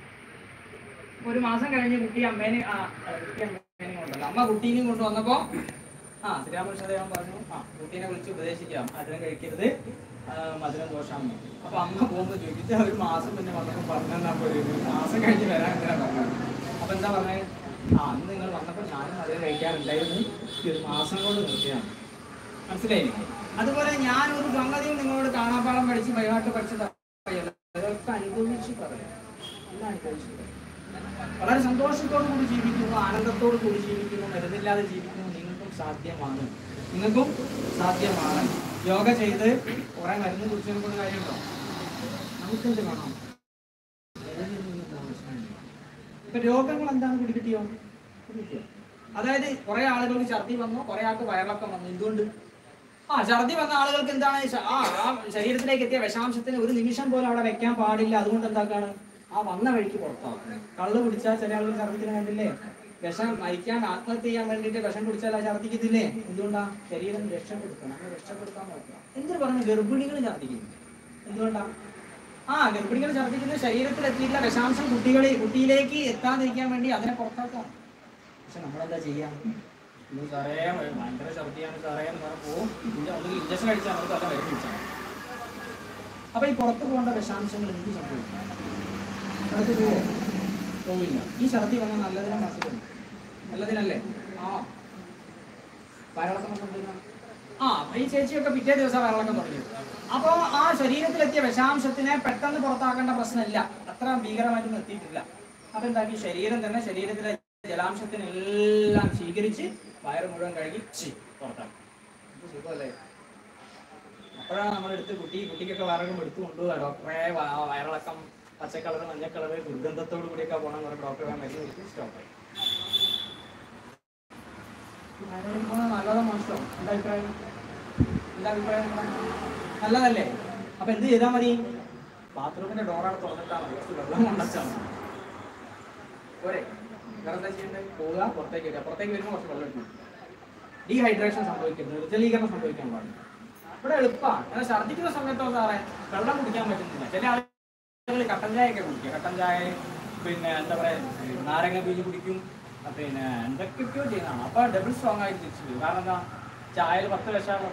ഒരു മാസം കഴിഞ്ഞ് കുട്ടി അമ്മേനെ ആ ആ, കുട്ടി അമ്മേനെ കൊണ്ടുവന്നു അമ്മ കുട്ടീനെയും കൊണ്ടുവന്നപ്പോ ആ ശ്രീരാമകൃഷ്ണ അദ്ദേഹം പറഞ്ഞു ആ കുട്ടീനെ വിളിച്ച് ഉപദേശിക്കാം മധുരം കഴിക്കരുത് ആ, മധുരം ദോഷാന്ന് അപ്പൊ അമ്മ പോകുമ്പോൾ ചോദിച്ചിട്ട് ഒരു മാസം പിന്നെ വന്നപ്പോ പറഞ്ഞാ പോലും ഒരു മാസം കഴിഞ്ഞ് വരാൻ എന്തിനാ പറഞ്ഞത് അപ്പൊ എന്താ പറഞ്ഞത് ആ അന്ന് നിങ്ങൾ വന്നപ്പോൾ ഞാനും മധുരം കഴിക്കാറുണ്ടായിരുന്നു ഈ ഒരു മാസം കൊണ്ട് നിർത്തിയാണ് മനസ്സിലായില്ലേ അതുപോലെ ഞാൻ ഒരു സംഗതിയും നിങ്ങളോട് കാണാപ്പാടം പഠിച്ച് വൈകാട്ട് പഠിച്ചത് അതൊക്കെ അനുഭവിച്ച് പറയാം എല്ലാം അനുഭവിച്ച് പറയാം. വളരെ സന്തോഷത്തോടു കൂടി ജീവിക്കുന്നു ആനന്ദത്തോടു കൂടി ജീവിക്കുന്നു മരുന്നില്ലാതെ ജീവിക്കുന്നു നിങ്ങൾക്കും സാധ്യമാണ് നിങ്ങൾക്കും സാധ്യമാണ് യോഗ ചെയ്ത് കുറെ മരുന്ന് കുടിച്ചതിനെ കൊണ്ട് കാര്യമുണ്ടോ നമുക്കെന്ത് വേണം ഇപ്പൊ രോഗങ്ങൾ എന്താണ് പിടികിട്ടിയോ പിടികിട്ടിയോ? അതായത് കുറെ ആളുകൾക്ക് ഛർദി വന്നു കുറെ ആൾക്ക് വയറിളക്കം വന്നു എന്തുകൊണ്ട് ആ ഛർദി വന്ന ആളുകൾക്ക് എന്താണ് ശ- ആ ആ ശരീരത്തിലേക്ക് എത്തിയ വിഷാംശത്തിന് ഒരു നിമിഷം പോലും അവിടെ വെക്കാൻ പാടില്ല അതുകൊണ്ട് എന്താക്കാണ് ആ വന്ന വഴിക്ക് പുറത്താവും കള്ള് കുടിച്ചാൽ ചില ആളുകൾ ഛർദിത്തിന് കണ്ടില്ലേ വിഷം മരിക്കാൻ ആത്മഹത്യ ചെയ്യാൻ വേണ്ടിയിട്ട് വിഷം കുടിച്ചാൽ ആ ഛർദിക്കത്തില്ലേ എന്തുകൊണ്ടാ ശരീരം രക്ഷപ്പെടുത്തണം അങ്ങനെ രക്ഷപ്പെടുത്താൻ നോക്കണം എന്തിനു പറഞ്ഞു ഗർഭിണികൾ ഛർദിക്കുന്നു എന്തുകൊണ്ടാ ആ ഗർഭിണികൾ ഛർദിക്കുന്ന ശരീരത്തിൽ എത്തിയിട്ടുള്ള വിഷാംശം കുട്ടികളെ കുട്ടിയിലേക്ക് എത്താതിരിക്കാൻ വേണ്ടി അതിനെ പുറത്താക്കാം പക്ഷെ നമ്മളെന്താ ചെയ്യാം ഇന്ന് സാറേ ഭയങ്കര ഛർദിയാണ് സാറേ എന്ന് പറഞ്ഞാൽ പോവും ഇഞ്ച- ഒന്നുകിൽ ഇഞ്ചക്ഷൻ അടിച്ചാൽ നമുക്ക് അല്ല മരുന്ന് കുടിച്ചാൽ മതി. അപ്പൊ ഈ പുറത്തു പോകേണ്ട വിഷാംശങ്ങൾ എന്ത് സംഭവിക്കും പുറത്ത് പോവോ പോവില്ല ഈ ഛർദി വന്നാൽ നല്ലതിനെ മനസ്സിലുണ്ട് നല്ലതിനല്ലേ ആ വയറിളക്കം വന്നിട്ടുണ്ടെങ്കിൽ ആ ഈ ചേച്ചിയൊക്കെ പിറ്റേ ദിവസം വയറിളക്കം തുടങ്ങി അപ്പോൾ ആ ശരീരത്തിലെത്തിയ വിഷാംശത്തിനെ പെട്ടെന്ന് പുറത്താക്കേണ്ട പ്രശ്നമില്ല അത്ര ഭീകരമായിട്ടൊന്നും എത്തിയിട്ടില്ല അപ്പൊ എന്താക്കി ശരീരം തന്നെ ശരീരത്തിലെ ജലാംശത്തിനെല്ലാം സ്വീകരിച്ച് വയറ് മുഴുവൻ കഴുകി ചി പുറത്താക്കി ഇത് സുഖമല്ലേ അപ്പോഴാണ് നമ്മളെടുത്ത് കുട്ടി കുട്ടിക്കൊക്കെ വയറകം എടുത്തു കൊണ്ടുപോകുക ഡോക്ടറെ വ- വയറിളക്കം പച്ച കളർ മഞ്ഞ കളർ ദുർഗന്ധത്തോടു കൂടിയൊക്കെ പോകണം എന്ന് പറഞ്ഞ ഡോക്ടറെ മരുന്ന് കഴിച്ച് സ്റ്റോപ്പ് നല്ലതാ മോശമോ എന്താ അഭിപ്രായം എന്താ അഭിപ്രായം നിങ്ങളുടെ? നല്ലതല്ലേ അപ്പൊ എന്ത് ചെയ്താൽ മതി ബാത്റൂമിന്റെ ഡോറാണ് തുറന്നിട്ടാ മതി കുറച്ച് വെള്ളം കൊണ്ടുവച്ചാൽ മതി പോരെ വേറെ എന്താ ചെയ്യേണ്ടത് പോവുക പുറത്തേക്ക് വരിക പുറത്തേക്ക് വരുമ്പോൾ കുറച്ച് വെള്ളം എടുക്കും ഡീഹൈഡ്രേഷൻ സംഭവിക്കരുത് നിർജ്ജലീകരണം സംഭവിക്കാൻ പാടില്ല ഇവിടെ എളുപ്പമാണ് എന്നാൽ ഛർദ്ദിക്കുന്ന സമയത്തോ സാറേ വെള്ളം കുടിക്കാൻ പറ്റുന്നില്ല ചില ആളുകൾ കട്ടൻ ചായ ഒക്കെ കുടിക്കും കട്ടൻ ചായ പിന്നെ എന്താ പറയാ നാരങ്ങ ബീജ് കുടിക്കും ആ, പിന്നെ എന്തൊക്കെയൊക്കെയോ ചെയ്യുന്നതാണ് അപ്പൊ ഡബിൾ സ്ട്രോങ് ആയിട്ട് തിരിച്ചു വരും കാരണം എന്താ ചായയിൽ പത്ത് വിഷമാണ്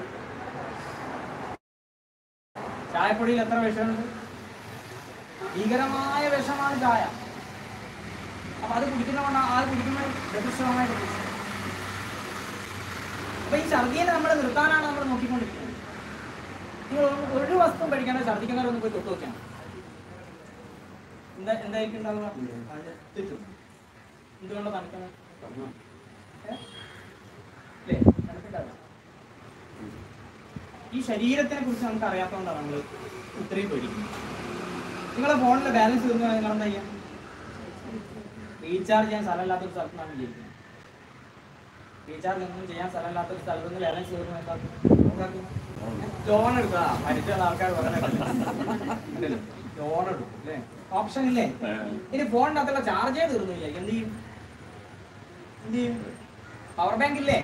ചായപ്പൊടിയിൽ എത്ര വിഷമുണ്ട് ഭീകരമായ വിഷമാണ് ചായ അപ്പൊ അത് കുടിക്കുന്നതുകൊണ്ട് ആ കുടിക്കുമ്പോൾ ഡബിൾ സ്ട്രോങ് ആയിട്ട് തിരിച്ചു അപ്പൊ ഈ ഛർദിയെ നമ്മൾ നിർത്താനാണ് നമ്മൾ നോക്കിക്കൊണ്ടിരിക്കുന്നത് നിങ്ങൾ ഒരു- ഒരു വസ്തു കഴിക്കാനോ ഛർദിക്കുന്നവരൊന്നും പോയി തൊട്ട് നോക്കിയാണ് എന്താ എന്തായിരിക്കും ഉണ്ടാവുക തെറ്റും എന്തുകൊണ്ടാണ് തണുക്കുന്നത് ഏ? ഇല്ലേ? തണുപ്പുണ്ടാവില്ല. ഈ ശരീരത്തിനെ കുറിച്ച് നമുക്ക് അറിയാത്തതുകൊണ്ടാണ് നമ്മൾ ഇത്രയും പേടിക്കുന്നത് നിങ്ങളെ ഫോണിലെ ബാലൻസ് തീർന്നു നിങ്ങൾ എന്താ ചെയ്യാം റീചാർജ് ചെയ്യാൻ സ്ഥലമില്ലാത്തൊരു സ്ഥലത്താണ് ജീവിക്കുന്നത് റീചാർജ് ഒന്നും ചെയ്യാൻ സ്ഥലമില്ലാത്ത ഒരു സ്ഥലത്ത് നിന്ന് ബാലൻസ് തീർന്നു എന്താക്കും ലോൺ എടുക്കുക മരിച്ചുള്ള ആൾക്കാർ പറയുന്നത് ലോൺ എടുക്കും അല്ലേ ഓപ്ഷൻ ഇല്ലേ ഇനി ഫോണിന്റെ അകത്തുള്ള ചാർജേ തീർന്നില്ല എന്ത് ചെയ്യും എന്ത് ചെയ്യും പവർ ബാങ്ക് ഇല്ലേ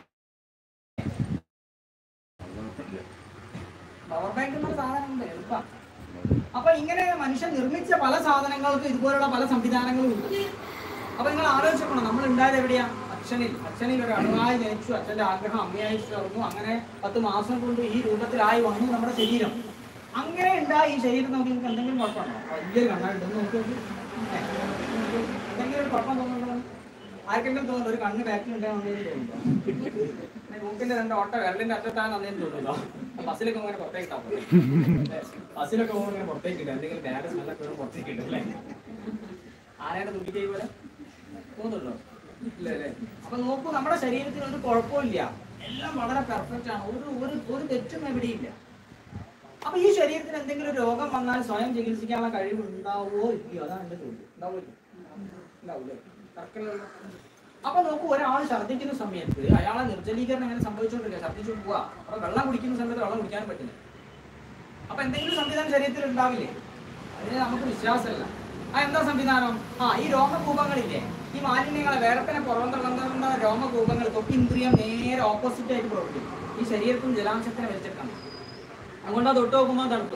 പവർ ബാങ്ക് എന്നൊരു സാധനം ഉണ്ട് എളുപ്പം അപ്പൊ ഇങ്ങനെ മനുഷ്യൻ നിർമ്മിച്ച പല സാധനങ്ങൾക്കും ഇതുപോലുള്ള പല സംവിധാനങ്ങളും ഉണ്ട് അപ്പൊ നിങ്ങൾ ആലോചിക്കണം നമ്മൾ ഉണ്ടായത് എവിടെയാ അച്ഛനിൽ അച്ഛനിൽ ഒരു അണുവായി ജനിച്ചു അച്ഛന്റെ ആഗ്രഹം അമ്മയായി ചേർന്നു അങ്ങനെ പത്ത് മാസം കൊണ്ട് ഈ രൂപത്തിലായി വന്നു നമ്മുടെ ശരീരം അങ്ങനെ ഉണ്ടായ ഈ ശരീരം നോക്കി നിങ്ങൾക്ക് എന്തെങ്കിലും കുഴപ്പമുണ്ടോ വലിയൊരു കണ്ണായിട്ട് നോക്കി നോക്കി. ഏ, എന്തെങ്കിലും ഒരു കുഴപ്പം തോന്നുന്നുണ്ടോ ആർക്കെങ്കിലും തോന്നുന്നു ഒരു കണ്ണ് ബാക്കിൽ ഉണ്ടായാൽ നന്നായി തോന്നുന്നുണ്ടോ മൂക്കിന്റെ രണ്ട് ഓട്ട വിരലിന്റെ അറ്റത്താണ് നന്നായി തോന്നുന്നുണ്ടോ ബസ്സിലൊക്കെ അങ്ങനെ പുറത്തേക്ക് ഇട്ടാ പോലെ ബസ്സിലൊക്കെ പോകുമ്പോൾ ഇങ്ങനെ പുറത്തേക്ക് ഇടുക എന്തെങ്കിലും ബാഗ് സ്മെല്ലൊക്കെ വരുമ്പോൾ പുറത്തേക്ക് ഇടും അല്ലേ ആനയുടെ തുമ്പിക്കൈ പോലെ പോകുന്നുണ്ടോ ഇല്ല അല്ലേ അപ്പൊ നോക്കൂ നമ്മുടെ ശരീരത്തിന് ഒരു കുഴപ്പമില്ല എല്ലാം വളരെ പെർഫെക്റ്റ് ആണ് ഒരു ഒരു ഒരു തെറ്റും എവിടെയില്ല അപ്പൊ ഈ ശരീരത്തിന് എന്തെങ്കിലും ഒരു രോഗം വന്നാൽ സ്വയം ചികിത്സിക്കാനുള്ള കഴിവ് ഉണ്ടാവുമോ ഇല്ലയോ അതാണ് എന്റെ ചോദ്യം ഉണ്ടാവുമല്ലോ ഉണ്ടാവൂലേ തർക്കമില്ലല്ലോ അപ്പൊ നോക്കൂ ഒരാൾ ഛർദ്ദിക്കുന്ന സമയത്ത് അയാളെ നിർജ്ജലീകരണം എങ്ങനെ സംഭവിച്ചുകൊണ്ടിരിക്കുക ഛർദ്ദിച്ചു പോവാ അപ്പൊ വെള്ളം കുടിക്കുന്ന സമയത്ത് വെള്ളം കുടിക്കാൻ പറ്റില്ല അപ്പൊ എന്തെങ്കിലും സംവിധാനം ശരീരത്തിൽ ഉണ്ടാവില്ലേ അതിന് നമുക്ക് വിശ്വാസമല്ല ആ എന്താ സംവിധാനം ആ ഈ രോമകൂപങ്ങളില്ലേ ഈ മാലിന്യങ്ങളെ വേറെപ്പിനെ പുറന്തള്ളുന്ന രോമകൂപങ്ങൾ തൊട്ടിന്ദ്രിയം നേരെ ഓപ്പോസിറ്റ് ആയിട്ട് പ്രവർത്തിക്കും ഈ ശരീരത്തിൽ ജലാംശത്തിനെ വലിച്ചെടുക്കണം അതുകൊണ്ട് അത് തൊട്ട് നോക്കുമ്പോൾ തണുത്തു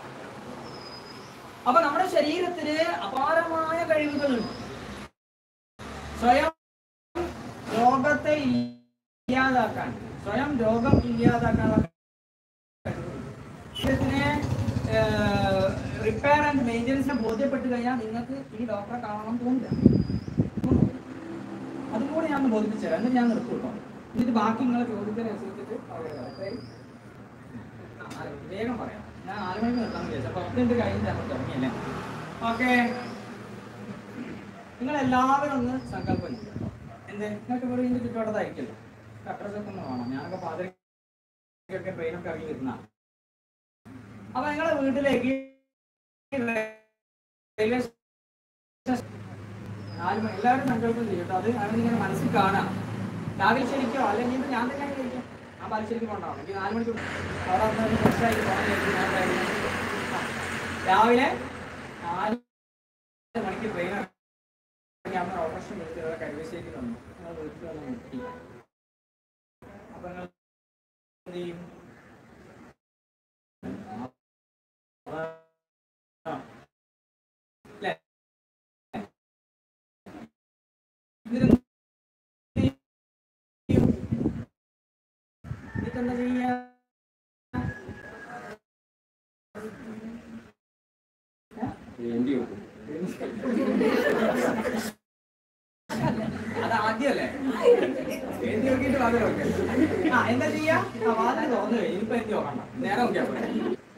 അപ്പൊ നമ്മുടെ ശരീരത്തിന് അപാരമായ കഴിവുകളുണ്ട് സ്വയം രോഗത്തെ ഇല്ലാതാക്കാൻ സ്വയം രോഗം ഇല്ലാതാക്കാനുള്ള ശരീരത്തിനെ റിപ്പയർ ആൻഡ് മെയിൻ്റെനൻസിനെ ബോധ്യപ്പെട്ട് കഴിഞ്ഞാൽ നിങ്ങൾക്ക് ഈ ഡോക്ടറെ കാണണം തോന്നില്ല തോന്നുന്നു. അതും കൂടി ഞാൻ ഒന്ന് ബോധിപ്പിച്ചു തരാം എന്നിട്ട് ഞാൻ നിർത്തും കേട്ടോ എന്നിട്ട് ബാക്കി നിങ്ങളെ ചോദ്യത്തിന് അനുസരിച്ചിട്ട് അവിടെ വരാം. ഓക്കേ? ആ, ആ, വേഗം പറയാം ഞാൻ ആറ് മണിക്ക് നിർത്താൻ വിചാരിച്ചു അപ്പൊ പത്ത് മിനിറ്റ് കഴിഞ്ഞ് നമ്മൾ തുടങ്ങിയല്ലേ ഓക്കെ നിങ്ങൾ എല്ലാവരും ഒന്ന് സങ്കല്പം ചെയ്യുക. എന്ത് നിങ്ങൾക്ക് ഇവിടെ ഇതിന്റെ ചുറ്റുവട്ടത്തായിരിക്കല്ലോ അഡ്രസ് ഒക്കെ ഒന്ന് വേണം ഞാനൊക്കെ പാതിരക്കൊക്കെ ട്രെയിനൊക്കെ ഇറങ്ങി വരുന്ന അപ്പൊ നിങ്ങളെ വീട്ടിലേക്ക് റെയിൽവേ സ്റ്റേഷൻ നാല് മണി എല്ലാവരും സങ്കല്പം ചെയ്യും കേട്ടോ അത് അങ്ങനെ ഇങ്ങനെ മനസ്സിൽ കാണാം രാവിലെ ശരിക്കോ അല്ലെങ്കിൽ ഇപ്പൊ ഞാൻ തന്നെ കഴിക്കും ഞാൻ പാലിശ്ശേരിക്ക് പോകണ്ടാവും എനിക്ക് നാല് മണിക്ക് അവിടെ വന്ന് ഫ്രഷായിട്ട് പോകാൻ വിചാരിച്ചു ഞാൻ കഴിഞ്ഞു. ആ. രാവിലെ നാല് മണിക്ക് ട്രെയിൻ ഞാൻ ഓപ്പറേഷൻ എടുത്ത് കരുവേശ്ശേരി വന്നു ഞങ്ങൾ വീട്ടിൽ വന്ന് മുട്ടി അപ്പൊ നിങ്ങൾ എന്ത് ചെയ്യും ആ. ല്ലേ? ഇതിന് ഇതെന്താ ചെയ്യാ അത് ആദ്യമല്ലേ എഴുതി നോക്കിയിട്ട് വാതിൽ നോക്കാം ആ എന്താ ചെയ്യാ ആ വാതിൽ തുറന്നു കഴിഞ്ഞു ഇനിയിപ്പോ എഴുതി നോക്കണ്ട നേരെ നോക്കിയാ പോലെ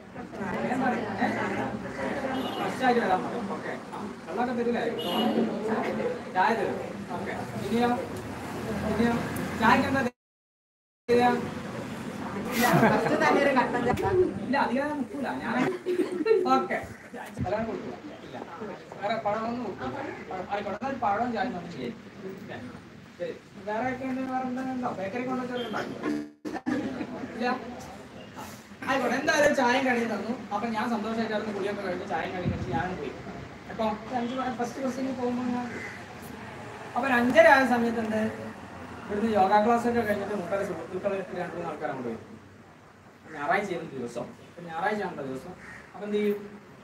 ഫ്രഷായിട്ട് വരാൻ പറയും ഓക്കെ വെള്ളമൊക്കെ തരില്ലേ ചായ തരും ഓക്കെ ഇനിയോ ഇനിയോ ചായക്ക് എന്താ തരിക ഇല്ല അധികം മുക്കൂല ഞാൻ ഓക്കെ കല്യാണം കൊടുക്കൂല ഇല്ല വേറെ പഴമൊന്നും കൊടുക്കൂല ആയിക്കോട്ടെ എന്നാൽ പഴം ചായ നമുക്ക് ചെയ്യാം ഇല്ലേ? ശരി വേറെ ഒക്കെ എന്തെങ്കിലും വേറെ എന്തെങ്കിലും ഉണ്ടോ ബേക്കറി കൊണ്ട് ചെറുക്കുണ്ടാക്കും ഇല്ല ആ. ആയിക്കോട്ടെ എന്തായാലും ചായയും കടിയും തന്നു അപ്പൊ ഞാൻ സന്തോഷമായിട്ടായിരുന്നു കുടിയൊക്കെ കഴിഞ്ഞ് ചായയും കടിയും കഴിച്ച് ഞാനും പോയി അപ്പൊ അഞ്ച് ഫസ്റ്റ് ബസ്സിന് പോകുമ്പോൾ ഞാൻ അപ്പൊ ഒരു അഞ്ചര ആയ സമയത്തുണ്ട് ഇവിടുന്ന് യോഗ ക്ലാസ് ഒക്കെ കഴിഞ്ഞിട്ട് മുപ്പത് സുഹൃത്തുക്കൾ രണ്ട് മൂന്ന് ആൾക്കാർ അങ്ങോട്ട് പോയി ഞായറാഴ്ച ആയിരുന്നു ദിവസം അപ്പൊ ഞായറാഴ്ച ആണല്ലോ ദിവസം അപ്പൊ എന്ത് ചെയ്യും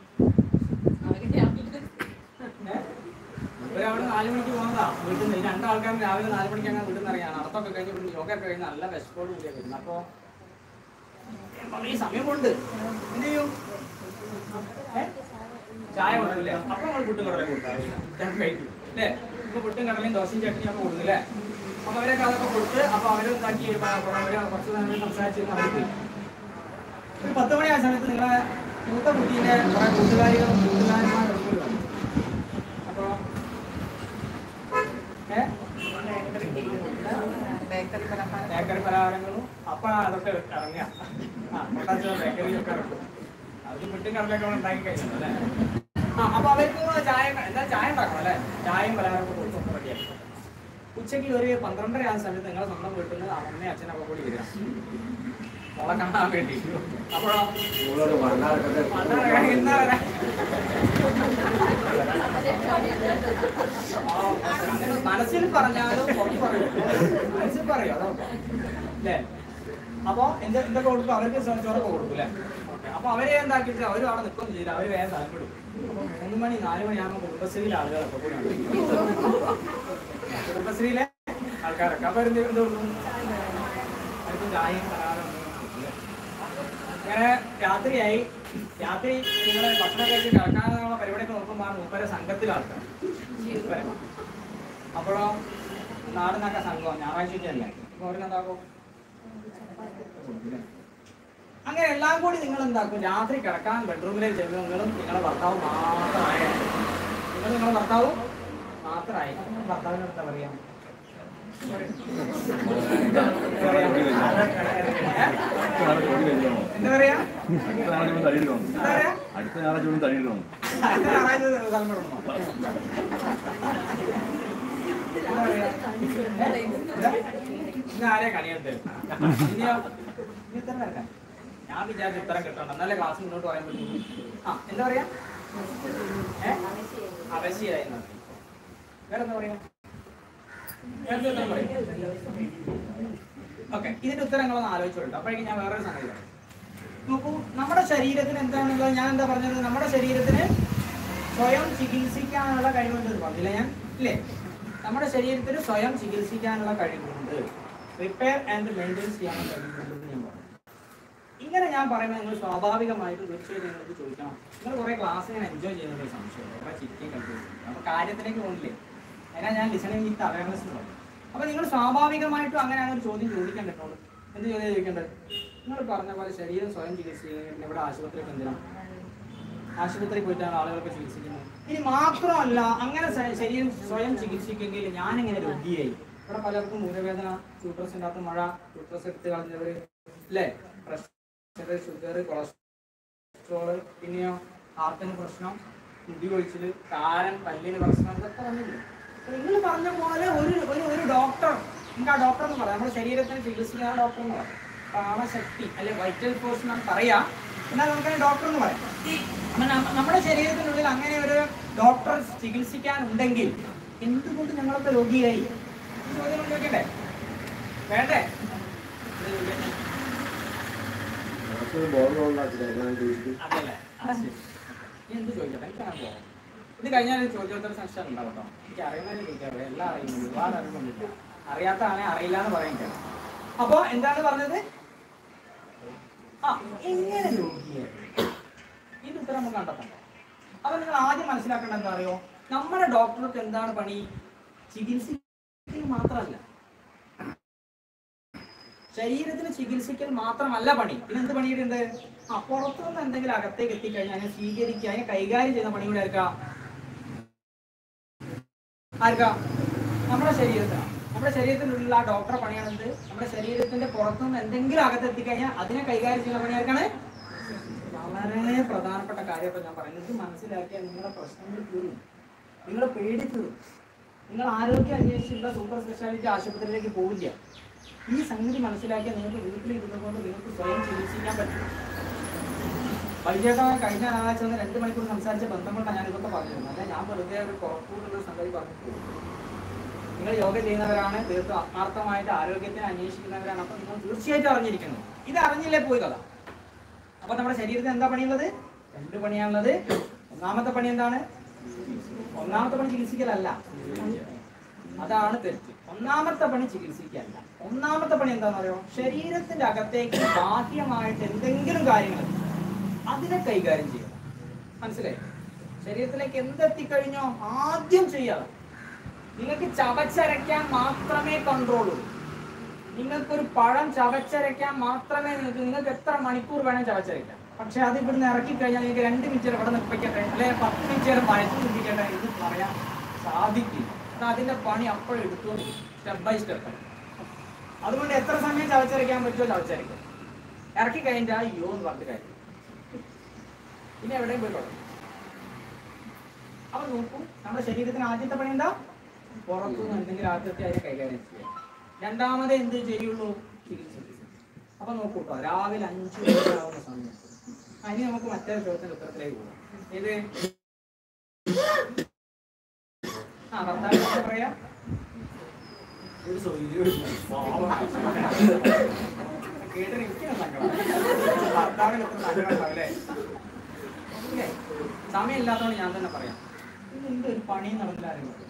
ഏ? ഒരാള് നാല് മണിക്ക് പോകുന്നതാ വീട്ടിൽ നിന്ന് രണ്ടാൾക്കാരും രാവിലെ നാല് മണിക്ക് അങ്ങനെ വീട്ടിൽ നിന്ന് ഇറങ്ങിയാണ് നടത്തൊക്കെ കഴിഞ്ഞ് ഇവിടുന്ന് യോഗ ഒക്കെ കഴിഞ്ഞ് നല്ല വിശപ്പോട് കൂടിയാണ് വരുന്നത് അപ്പൊ അപ്പൊ ഈ സമയം കൊണ്ട് എന്ത് ചെയ്യും ഏ? ചായ കൊടുക്കില്ലേ അപ്പൊ നമ്മൾ പുട്ടും കടലയും കൊടുക്കാം കഴിക്കും അല്ലേ ഇപ്പൊ പുട്ടും കടലയും ദോശയും ചട്നിയും ഒക്കെ കൊടുക്കും അല്ലേ അപ്പൊ അവരൊക്കെ അതൊക്കെ കൊടുത്ത് അപ്പൊ അവര് ഇതാക്കി അവര് കുറച്ച് നേരം സംസാരിച്ചിരുന്ന് അവർ പോയി ഒരു പത്ത് മണി ആ സമയത്ത് നിങ്ങളെ മൂത്ത കുട്ടീന്റെ കുറെ കൂട്ടുകാരികളും കൂട്ടുകാരന്മാരും ഒക്കെ വന്നു അപ്പൊ ഏ ബേക്കറി പലഹാരങ്ങളും അപ്പൊ അതൊക്കെ ഇറങ്ങിയ ആ പൊട്ടാച്ചോ ബേക്കറി ഒക്കെ ഇറക്കും അത് വിട്ടും കടലൊക്കെ അവിടെ ഉണ്ടാക്കി കഴിഞ്ഞു അല്ലേ ആ അപ്പൊ അവർക്ക് ചായ എന്താ ചായ ഉണ്ടാക്കണം അല്ലേ ചായയും പലഹാരം ഒക്കെ കൊടുത്തു റെഡിയാക്കി ഉച്ചയ്ക്ക് ഒരു പന്ത്രണ്ടര ആ സമയത്ത് നിങ്ങളെ സ്വന്തം വീട്ടിൽ നിന്ന് അമ്മയും അച്ഛനൊക്കെ കൂടി വരിക മോളെ കാണാൻ വേണ്ടി അപ്പോഴോ പണ്ടാറ എന്നാ വരാ മനസ്സിൽ പറഞ്ഞാലും പുറത്ത് പറയും മനസ്സിൽ പറയും അതാ അല്ലേ അപ്പൊ എന്ത് എന്തൊക്കെ കൊടുക്കും അവർക്ക് ചോറൊക്കെ കൊടുക്കും അല്ലേ അപ്പൊ അവരെ എന്താക്കിയിട്ട് അവരും അവിടെ നിൽക്കൊന്നും ചെയ്യില്ല അവര് വേഗം താല്പര്യം അപ്പൊ മൂന്ന് മണി നാല് മണിയാകുമ്പോൾ കുടുംബശ്രീയിലെ ആളുകളൊക്കെ കൂടി കുടുംബശ്രീയിലെ ആൾക്കാരൊക്കെ അപ്പൊ എന്ത് എന്ത് കൊടുക്കും അവർക്ക് ചായയും പലഹാരം അങ്ങനെ രാത്രിയായി രാത്രി നിങ്ങളെ ഭക്ഷണം കഴിച്ച് കിടക്കാനുള്ള പരിപാടിയൊക്കെ നോക്കുമ്പോൾ മൂപ്പരെ സംഘത്തിലെ ആൾക്കാർ മൂപ്പരെ. അപ്പോഴോ നാടിനൊക്കെ സംഘം ഞായറാഴ്ച അല്ലേ അപ്പൊ അവരെന്താക്കും അങ്ങനെ എല്ലാം കൂടി നിങ്ങൾ എന്താക്കും രാത്രി കിടക്കാൻ ബെഡ്റൂമിലേക്ക് ചെല്ലുമ്പോൾ നിങ്ങളും നിങ്ങളെ ഭർത്താവ് മാത്രമായ നിങ്ങൾ നിങ്ങളെ ഭർത്താവ് മാത്രമായി ഭർത്താവിന് എന്താ പറയാ എന്താ പറയാ എന്താ പറയാ അടുത്ത ഞായറാഴ്ച തടിയിടണം അടുത്ത ഞായറാഴ്ച സ്ഥലം വിടണോ? എന്താ പറയാ? ഏ? എന്താ? ഇന്ന് ആരെയാ കണിയത്ത്? ഇനിയോ? ഇനി ഉത്തരം വരട്ടെ. ഞാൻ വിചാരിച്ച ഉത്തരം കിട്ടണ്ട എന്നാലേ ക്ലാസ് മുന്നോട്ട് പറയാൻ പറ്റും ആ എന്താ പറയാ ഏ അവശയായി വേറെ എന്താ പറയാ വേറെ ഉത്തരം പറയും ഓക്കെ ഇതിന്റെ ഉത്തരങ്ങളൊന്ന് ആലോചിച്ചോളൂ അപ്പോഴേക്കും ഞാൻ വേറൊരു സംഗതി പറയാം നോക്കൂ നമ്മുടെ ശരീരത്തിന് എന്താണുള്ളത് ഞാൻ എന്താ പറഞ്ഞത് നമ്മുടെ ശരീരത്തിന് സ്വയം ചികിത്സിക്കാനുള്ള കഴിവുണ്ട് പറഞ്ഞില്ല ഞാൻ ഇല്ലേ നമ്മുടെ ശരീരത്തിന് സ്വയം ചികിത്സിക്കാനുള്ള കഴിവുണ്ട് റിപ്പയർ ആൻഡ് മെയിൻറ്റെയിൻ ചെയ്യാനുള്ള കഴിവുണ്ട് എന്ന് ഞാൻ പറഞ്ഞു ഇങ്ങനെ ഞാൻ പറയുമ്പോൾ നിങ്ങൾ സ്വാഭാവികമായിട്ട് തീർച്ചയായിട്ടും നിങ്ങൾക്ക് ചോദിക്കണം നിങ്ങൾ കുറെ ക്ലാസ് ഞാൻ എൻജോയ് ചെയ്യുന്ന ഒരു സംശയം കുറെ ചിരിക്കുകയും കളിക്കുകയും അപ്പൊ കാര്യത്തിലേക്ക് പോകില്ലേ അതിനാ ഞാൻ ലിസണിങ് വിത്ത് അവയർനെസ് എന്ന് പറയും അപ്പൊ നിങ്ങൾ സ്വാഭാവികമായിട്ടും അങ്ങനെയാണ് ഒരു ചോദ്യം ചോദിക്കേണ്ടത് എന്ത് ചോദ്യം ചോദിക്കേണ്ടത് നിങ്ങൾ പറഞ്ഞ പോലെ ശരീരം സ്വയം ചികിത്സിക്കുന്നത് ഇവിടെ ആശുപത്രിക്ക് എന്തിനാണ് ആശുപത്രി പോയിട്ടാണ് ആളുകൾക്ക് ചികിത്സിക്കുന്നത് ഇനി മാത്രമല്ല അങ്ങനെ സ- ശരീരം സ്വയം ചികിത്സിക്കെങ്കിൽ ഞാനിങ്ങനെ രോഗിയായി ഇവിടെ പലർക്കും ഊരവേദന യൂട്രസിൻ്റെ അകത്ത് മഴ യൂട്രസ് എടുത്ത് കളഞ്ഞവര് അല്ലേ പ്രഷർ ഷുഗർ കൊളസ്ട്രോള് പിന്നെയോ ഹാർട്ടിന് പ്രശ്നം മുടി കൊഴിച്ചില് കാരൻ പല്ലിന് പ്രശ്നം ഇതൊക്കെ വന്നില്ലേ നിങ്ങൾ പറഞ്ഞ പോലെ ഒരു ഒരു ഒരു ഡോക്ടർ നമുക്ക് ആ ഡോക്ടർ എന്ന് പറയാം നമ്മുടെ ശരീരത്തിന് ചികിത്സിക്കുന്ന ആ ഡോക്ടർ എന്ന് പറയാം പ്രാണശക്തി അല്ലെ വൈറ്റൽ ഫോഴ്സ് നമുക്ക് പറയാം എന്നാൽ നമുക്ക് ഡോക്ടർ എന്ന് പറയാം അപ്പൊ നമ്മ- നമ്മുടെ ശരീരത്തിനുള്ളിൽ അങ്ങനെ ഒരു ഡോക്ടർ ചികിത്സിക്കാനുണ്ടെങ്കിൽ എന്തുകൊണ്ട് ഞങ്ങളൊക്കെ രോഗിയായി ഈ ചോദ്യം ഒന്ന് ചോദിക്കട്ടെ വേണ്ടേ ഇത് ചോദിക്കട്ടെ. അതല്ലേ ആ, ശരി. ഇനി എന്ത് ചോദിക്കട്ടെ എനിക്ക് അങ്ങനെ പോകാം ഇത് കഴിഞ്ഞാൽ ഒരു ചോദ്യോത്തര സെക്ഷൻ ഉണ്ടാവും കേട്ടോ എനിക്ക് അറിയുന്നതിന് ചോദിക്കാറ് എല്ലാം അറിയുന്നു ഒരുപാട് അറിവുന്നില്ല അറിയാത്ത ആണെ അറിയില്ല എന്ന് പറയാൻ കഴിയും അപ്പൊ എന്താണ് പറഞ്ഞത് ആ എങ്ങനെ രോഗിയെ ഇതിന്റെ ഉത്തരം നമുക്ക് കണ്ടെത്തണം അപ്പൊ നിങ്ങൾ ആദ്യം മനസ്സിലാക്കേണ്ട എന്താ അറിയോ നമ്മുടെ ഡോക്ടർക്ക് എന്താണ് പണി ചികിത്സിക്കൽ മാത്രമല്ല ശരീരത്തിന് ചികിത്സിക്കൽ മാത്രമല്ല പണി പിന്നെ എന്ത് പണിയിട്ടുണ്ട് ആ പുറത്തുനിന്ന് എന്തെങ്കിലും അകത്തേക്ക് എത്തിക്കഴിഞ്ഞാൽ അതിനെ സ്വീകരിക്കുക അതിനെ കൈകാര്യം ചെയ്യുന്ന പണി കൂടെ ആർക്കാ ആർക്കാ നമ്മുടെ ശരീരത്തിനാണ് നമ്മുടെ ശരീരത്തിനുള്ളിൽ ആ ഡോക്ടറെ പണിയാണെന്ത് നമ്മുടെ ശരീരത്തിന്റെ പുറത്തുനിന്ന് എന്തെങ്കിലും അകത്തെത്തിക്കഴിഞ്ഞാൽ അതിനെ കൈകാര്യം ചെയ്യുന്ന പണിയാർക്കാണ് വളരെ പ്രധാനപ്പെട്ട കാര്യം ഇപ്പൊ ഞാൻ പറയുന്നത് ഇത് മനസ്സിലാക്കിയാൽ നിങ്ങളുടെ പ്രശ്നങ്ങൾ തീരും നിങ്ങൾ പേടി തീരും നിങ്ങൾ ആരോഗ്യം അന്വേഷിച്ചുള്ള സൂപ്പർ സ്പെഷ്യാലിറ്റി ആശുപത്രിയിലേക്ക് പോവില്ല ഈ സംഗതി മനസ്സിലാക്കിയാൽ നിങ്ങൾക്ക് വീട്ടിലിരുന്നു കൊണ്ട് നിങ്ങൾക്ക് സ്വയം ചികിത്സിക്കാൻ പറ്റും വൈകിട്ട് കഴിഞ്ഞ ഞായറാഴ്ച ഒന്ന് രണ്ട് മണിക്കൂർ സംസാരിച്ച ബന്ധം കൊണ്ടാണ് ഞാൻ ഇതൊക്കെ പറഞ്ഞിരുന്നത് അല്ലെ ഞാൻ വെറുതെ ഒരു കുറക്കൂടുള്ള സംഗതി പറഞ്ഞു നിങ്ങൾ യോഗ ചെയ്യുന്നവരാണ് തീർത്തും ആത്മാർത്ഥമായിട്ട് ആരോഗ്യത്തിനെ അന്വേഷിക്കുന്നവരാണ് അപ്പൊ നിങ്ങൾ തീർച്ചയായിട്ടും അറിഞ്ഞിരിക്കണം ഇത് അറിഞ്ഞില്ലേ പോയി കഥ അപ്പൊ നമ്മുടെ ശരീരത്തിന് എന്താ പണിയുള്ളത് രണ്ട് പണിയാണുള്ളത് ഒന്നാമത്തെ പണി എന്താണ് ഒന്നാമത്തെ പണി ചികിത്സിക്കലല്ല അതാണ് തെറ്റ് ഒന്നാമത്തെ പണി ചികിത്സിക്കല്ല ഒന്നാമത്തെ പണി എന്താണെന്ന് അറിയോ ശരീരത്തിന്റെ അകത്തേക്ക് ബാഹ്യമായിട്ട് എന്തെങ്കിലും കാര്യങ്ങൾ അതിനെ കൈകാര്യം ചെയ്യണം മനസ്സിലായി ശരീരത്തിലേക്ക് എന്തെത്തിക്കഴിഞ്ഞോ ആദ്യം ചെയ്യാതെ നിങ്ങൾക്ക് ചവച്ചരയ്ക്കാൻ മാത്രമേ കൺട്രോൾ ഉള്ളൂ നിങ്ങൾക്കൊരു പഴം ചവച്ചരയ്ക്കാൻ മാത്രമേ നിങ്ങൾക്ക് നിങ്ങൾക്ക് എത്ര മണിക്കൂർ വേണം ചവച്ചരയ്ക്കാം പക്ഷെ അത് ഇവിടുന്ന് ഇറക്കി കഴിഞ്ഞാൽ നിങ്ങൾക്ക് രണ്ട് മിനിറ്റ് ഇവിടെ നിൽപ്പിക്കട്ടെ അല്ലെങ്കിൽ പത്ത് മിനിറ്റ് നേരം വയസ്സ് നിൽപ്പിക്കട്ടെ ഇത് പറയാൻ സാധിക്കില്ല അത് അതിന്റെ പണി അപ്പോഴും എടുത്തു സ്റ്റെപ്പ് ബൈ സ്റ്റെപ്പ് അതുകൊണ്ട് എത്ര സമയം ചവച്ചരയ്ക്കാൻ പറ്റുമോ ചവച്ചരയ്ക്കും ഇറക്കി കഴിഞ്ഞാൽ അയ്യോ എന്ന് പറഞ്ഞിട്ട് കാര്യം ഇനി എവിടെയും പോയി തുടങ്ങും അപ്പൊ നോക്കൂ നമ്മുടെ ശരീരത്തിന് ആദ്യത്തെ പണി എന്താ പുറത്തുനിന്ന് എന്തെങ്കിലും ആദ്യത്തെ അതിനെ കൈകാര്യം ചെയ്യുക രണ്ടാമത് എന്ത് ചെയ്യുള്ളൂ ചികിത്സിക്കുക അപ്പൊ നോക്കൂ കേട്ടോ രാവിലെ അഞ്ചു മണിയാവുന്ന സമയം ആ, ഇനി നമുക്ക് മറ്റൊരു ചോദ്യത്തിന്റെ ഉത്തരത്തിലേക്ക് പോകാം ഇത് ആ ഭർത്താവ് എന്താ പറയാ ഒരു സൗകര്യം, ഒരു പാവം. കേട്ടിട്ട് എനിക്കാണ് സങ്കടം. ഭർത്താവിന് എത്ര സങ്കടം ഉണ്ടാവില്ലേ ഇല്ലേ? സമയമില്ലാത്തതുകൊണ്ട് ഞാൻ തന്നെ പറയാം ഇന്ന് എന്റെ ഒരു പണി നടന്നില്ല ആരും പറയും.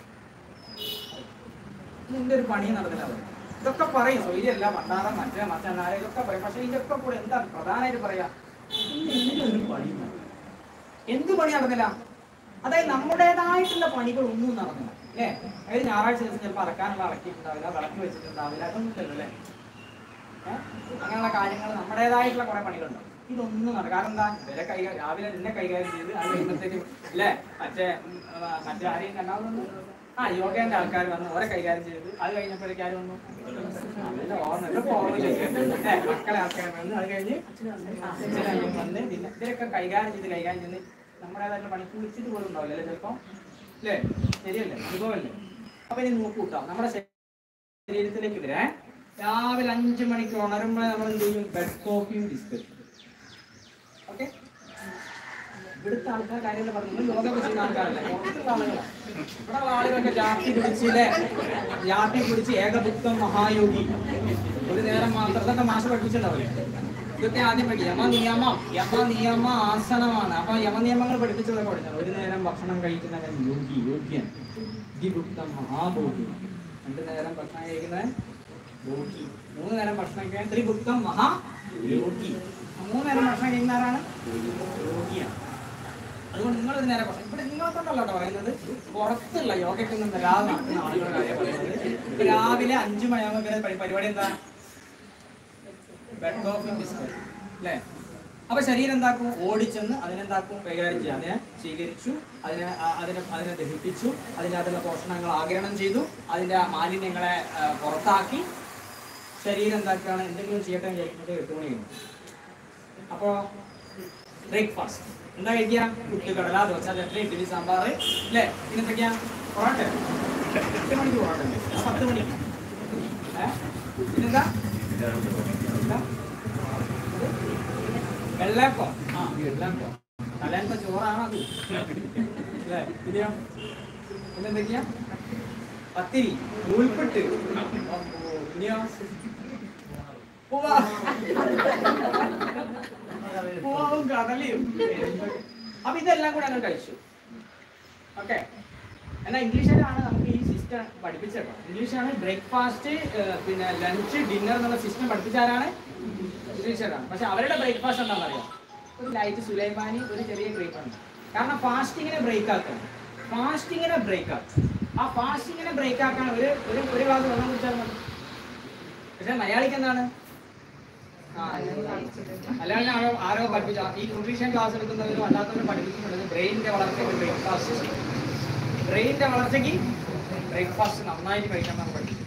ഇന്ന് എന്റെ ഒരു പണി നടന്നില്ല പറയും. ഇതൊക്കെ പറയും സൗകര്യമല്ല മണ്ണാറം മറ്റേ മറ്റന്നാരെ ഇതൊക്കെ പറയും പക്ഷെ ഇതിന്റെ കൂടെ എന്താ പ്രധാനമായിട്ട് പറയാ ഇന്ന് എന്റെ ഒരു പണി നടന്നില്ല. എന്ത് പണി നടന്നില്ല അതായത് നമ്മുടേതായിട്ടുള്ള പണികൾ ഒന്നും നടന്നില്ല അല്ലേ അതായത് ഞായറാഴ്ച ദിവസം ചിലപ്പോൾ അറക്കാനുള്ള അറക്കിയിട്ടുണ്ടാവില്ല വിളക്ക് വെച്ചിട്ടുണ്ടാവില്ല അതൊന്നും ഇല്ലല്ലോ അല്ലേ ഏഹ്? അങ്ങനെയുള്ള കാര്യങ്ങൾ നമ്മുടേതായിട്ടുള്ള കുറെ പണികളുണ്ട് ഇതൊന്നും നട കാരണം എന്താ ഇവരെ കൈകാര്യം രാവിലെ എന്നെ കൈകാര്യം ചെയ്ത് അത് കഴിയുമ്പോഴത്തേക്കും അല്ലേ മറ്റേ ഉം, ആ, മറ്റേ ആരെയും രണ്ടാമതൊന്നും ആ യോഗേന്റെ ആൾക്കാർ വന്ന് ഓരെ കൈകാര്യം ചെയ്ത് അത് കഴിഞ്ഞപ്പോഴേക്കും ആര് വന്നു അതിന്റെ ഓർമ്മ ഇപ്പൊ ഓർമ്മയിലേക്ക് ഏ, മക്കളെ ആൾക്കാർ വന്ന് അത് കഴിഞ്ഞ് അച്ഛനും വന്ന് പിന്നെ ഇതിലൊക്കെ കൈകാര്യം ചെയ്ത് കൈകാര്യം ചെയ്ത് നമ്മുടേതായിട്ടുള്ള പണി കുളിച്ചിട്ട് പോലും ഉണ്ടാവില്ല അല്ലേ ചിലപ്പോ അല്ലേ ശരിയല്ലേ അനുഭവമല്ലേ അപ്പൊ ഇനി നോക്കൂ കേട്ടോ നമ്മുടെ ശരീരത്തിലേക്ക് വരെ രാവിലെ അഞ്ചു മണിക്ക് ഉണരുമ്പോൾ നമ്മൾ എന്ത് ചെയ്യും ബെഡ് കോഫിയും ബിസ്ക്കറ്റും ഓക്കെ ഇവിടുത്തെ ആൾക്കാർ കാര്യങ്ങൾ പറഞ്ഞു നിങ്ങൾ യോഗ ചെയ്യുന്ന ആൾക്കാരല്ലേ പുറത്തുള്ള ആളുകളാണ് ഇവിടെ ഉള്ള ആളുകളൊക്കെ ജാതി പിടിച്ചില്ലേ ജാതി പിടിച്ച് ഏകബുദ്ധം മഹായോഗി ഒരു നേരം മാത്രം ഇതൊക്കെ മാഷ് പഠിപ്പിച്ചിട്ടുണ്ടാവില്ലേ ഇതൊക്കെ ആദ്യം പഠിക്കും യമ നിയമം യമ നിയമ ആസനമാണ് അപ്പൊ യമ നിയമങ്ങൾ പഠിപ്പിച്ചതൊക്കെ പഠിച്ചത് ഒരു നേരം ഭക്ഷണം കഴിക്കുന്നവൻ യോഗി യോഗ്യൻ ഇതിബുദ്ധം മഹാഭോഗി രണ്ടു നേരം ഭക്ഷണം കഴിക്കുന്നവൻ ഭോഗി മൂന്ന് നേരം ഭക്ഷണം കഴിക്കാൻ ത്രിബുദ്ധം മഹാ യോഗി മൂന്ന് നേരം ഭക്ഷണം കഴിക്കുന്ന ആരാണ് യോഗിയാണ് അതുകൊണ്ട് നിങ്ങൾ ഒരു നേരം ഭക്ഷണം ഇവിടെ നിങ്ങളെ കൊണ്ടല്ല കേട്ടോ പറയുന്നത് പുറത്തുള്ള യോഗയ്ക്ക് ഒന്നും വരാതെ നടക്കുന്ന ആളുകളുടെ കാര്യം പറയുന്നത് ഇപ്പൊ രാവിലെ അഞ്ചു മണിയാകുമ്പോൾ പരി- പരിപാടി എന്താ ബെഡ് കോഫി ബിസ്ക്കറ്റ് അല്ലേ അപ്പൊ ശരീരം എന്താക്കും ഓടിച്ചെന്ന് അതിനെന്താക്കും കൈകാര്യം ചെയ്യുക അതിനെ സ്വീകരിച്ചു അതിനെ ആ- അതിനെ അതിനെ ദഹിപ്പിച്ചു അതിനകത്തുള്ള പോഷണങ്ങൾ ആഗിരണം ചെയ്തു അതിന്റെ ആ മാലിന്യങ്ങളെ ആ, പുറത്താക്കി ശരീരം എന്താക്കുകയാണ് എന്തെങ്കിലും ചെയ്യട്ടെ എന്ന് വിചാരിക്കുമ്പോൾ എട്ട് മണി കഴിഞ്ഞു അപ്പോ ബ്രേക്ക്ഫാസ്റ്റ് എന്താ കഴിക്കുക പുട്ട് കടല ദോശ ചട്നി ഇഡ്ഡലി സാമ്പാർ അല്ലേ പിന്നെന്തൊക്കെയാ പൊറോട്ട എട്ട് മണിക്ക് പൊറോട്ട ഉണ്ട് ആ പത്ത് മണിക്ക് ഏ? പിന്നെന്താ എന്താ? വെള്ളപ്പം ആ വെള്ളപ്പം തലേന്നത്തെ ചോറാണ് അത് അല്ലേ പിന്നെയോ പിന്നെന്തൊക്കെയാ പത്തിരി നൂൽപ്പെട്ട് അപ്പോ പിന്നെയോ പൂവാ പൂവാവും കടലയും അപ്പൊ ഇതെല്ലാം കൂടെ ഞങ്ങൾ കഴിച്ചു ഓക്കെ എന്നാൽ ഇംഗ്ലീഷിലാണ് നമുക്ക് ഈ സിസ്റ്റം പഠിപ്പിച്ചത് ഇംഗ്ലീഷാണ് ബ്രേക്ക്ഫാസ്റ്റ് പിന്നെ ലഞ്ച് ഡിന്നർ എന്നുള്ള സിസ്റ്റം പഠിപ്പിച്ചാരാണ് ഇംഗ്ലീഷാണ് പക്ഷെ അവരുടെ ബ്രേക്ക്ഫാസ്റ്റ് എന്താണെന്ന് അറിയാം ഒരു ലൈറ്റ് സുലൈമാനി ഒരു ചെറിയ ബ്രേക്ക് ആണ് കാരണം ഫാസ്റ്റിങ്ങിനെ ബ്രേക്ക് ആക്കണം ഫാസ്റ്റിങ്ങിനെ ബ്രേക്ക് ആക്കും ആ ഫാസ്റ്റിങ്ങിനെ ബ്രേക്ക് ആക്കാൻ ഒരു ഒരു ഒരു ഗ്ലാസ് വെള്ളം കുടിച്ചാൽ മതി പക്ഷെ മലയാളിക്ക് എന്താണ് ആ, അല്ലാണ്ട് ആരോ ആരോ പഠിപ്പിച്ച ഈ ന്യൂട്രീഷൻ ക്ലാസ് എടുക്കുന്നവരും അല്ലാത്തവരും പഠിപ്പിക്കുന്നുണ്ട് ബ്രെയിനിന്റെ വളർച്ചയ്ക്ക് ബ്രേക്ക്ഫാസ്റ്റ് ബ്രെയിനിന്റെ വളർച്ചയ്ക്ക് ബ്രേക്ക്ഫാസ്റ്റ് നന്നായിട്ട് കഴിക്കാൻ നമ്മൾ പഠിപ്പിക്കും